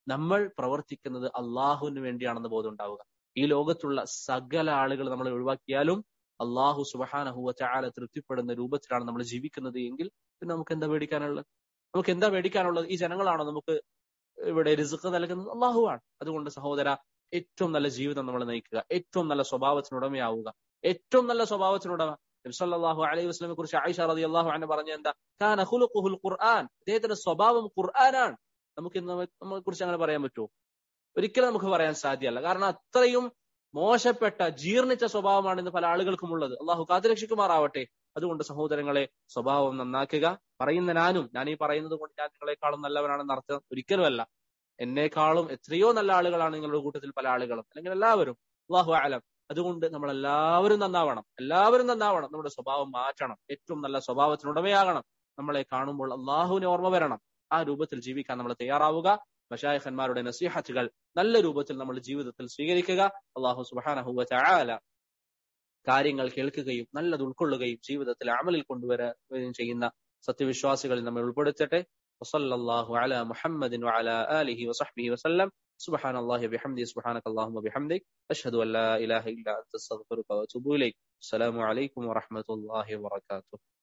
നമ്മൾ പ്രവർത്തിക്കുന്നത് അള്ളാഹുവിന് വേണ്ടിയാണെന്ന് ബോധം ഉണ്ടാവുക ഈ ലോകത്തുള്ള സകല ആളുകൾ നമ്മൾ ഒഴിവാക്കിയാലും അള്ളാഹു സുബഹാനഹുവ ചാല തൃപ്തിപ്പെടുന്ന രൂപത്തിലാണ് നമ്മൾ ജീവിക്കുന്നത് എങ്കിൽ പിന്നെ നമുക്ക് എന്താ പേടിക്കാനുള്ളത് നമുക്ക് എന്താ പേടിക്കാനുള്ളത് ഈ ജനങ്ങളാണോ നമുക്ക് ഇവിടെ റിസുക്ക് നൽകുന്നത് അള്ളാഹുവാണ് അതുകൊണ്ട് സഹോദര ഏറ്റവും നല്ല ജീവിതം നമ്മൾ നയിക്കുക ഏറ്റവും നല്ല സ്വഭാവത്തിനുടമയാവുക ഏറ്റവും നല്ല സ്വഭാവത്തിനുടമ നബ്സല്ലാഹു അലൈഹി വസ്ലമെ കുറിച്ച് ആയിഷ റതി അള്ളാഹു അന്നെ പറഞ്ഞ എന്താ കാന ഖുലുഖുൽ ഖുർആൻ അദ്ദേഹത്തിന്റെ സ്വഭാവം ഖുർആനാണ് നമുക്ക് ഇന്ന് നമ്മളെ കുറിച്ച് അങ്ങനെ പറയാൻ പറ്റുമോ ഒരിക്കലും നമുക്ക് പറയാൻ സാധ്യമല്ല കാരണം അത്രയും മോശപ്പെട്ട ജീർണിച്ച സ്വഭാവമാണ് ഇന്ന് പല ആളുകൾക്കും ഉള്ളത് അള്ളാഹു കാത്തുരക്ഷിക്കുമാറാവട്ടെ അതുകൊണ്ട് സഹോദരങ്ങളെ സ്വഭാവം നന്നാക്കുക പറയുന്ന ഞാനും ഞാൻ ഈ പറയുന്നത് കൊണ്ട് ഞാൻ നിങ്ങളെക്കാളും നല്ലവനാണെന്ന് അർത്ഥം ഒരിക്കലുമല്ല എന്നെക്കാളും എത്രയോ നല്ല ആളുകളാണ് നിങ്ങളുടെ കൂട്ടത്തിൽ പല ആളുകളും അല്ലെങ്കിൽ എല്ലാവരും അള്ളാഹു ആലം അതുകൊണ്ട് നമ്മൾ എല്ലാവരും നന്നാവണം എല്ലാവരും നന്നാവണം നമ്മുടെ സ്വഭാവം മാറ്റണം ഏറ്റവും നല്ല സ്വഭാവത്തിനുടമയാകണം നമ്മളെ കാണുമ്പോൾ അള്ളാഹുവിനെ ഓർമ്മ വരണം ആ രൂപത്തിൽ ജീവിക്കാൻ നമ്മൾ തയ്യാറാവുക മഷായഖന്മാരുടെ നസീഹത്തുകൾ നല്ല രൂപത്തിൽ നമ്മൾ ജീവിതത്തിൽ സ്വീകരിക്കുക അള്ളാഹു സുബാനഹുവ ചാല കാര്യങ്ങൾ കേൾക്കുകയും നല്ലത് ഉൾക്കൊള്ളുകയും ജീവിതത്തിൽ അമലിൽ കൊണ്ടുവരുകയും ചെയ്യുന്ന സത്യവിശ്വാസികളിൽ നമ്മൾ ഉൾപ്പെടുത്തട്ടെ وصلى الله على محمد وعلى آله وصحبه وسلم سبحان الله بحمده سبحانك اللهم وبحمدك أشهد أن لا إله إلا أنت استغفرك وأتوب إليك السلام عليكم ورحمة الله وبركاته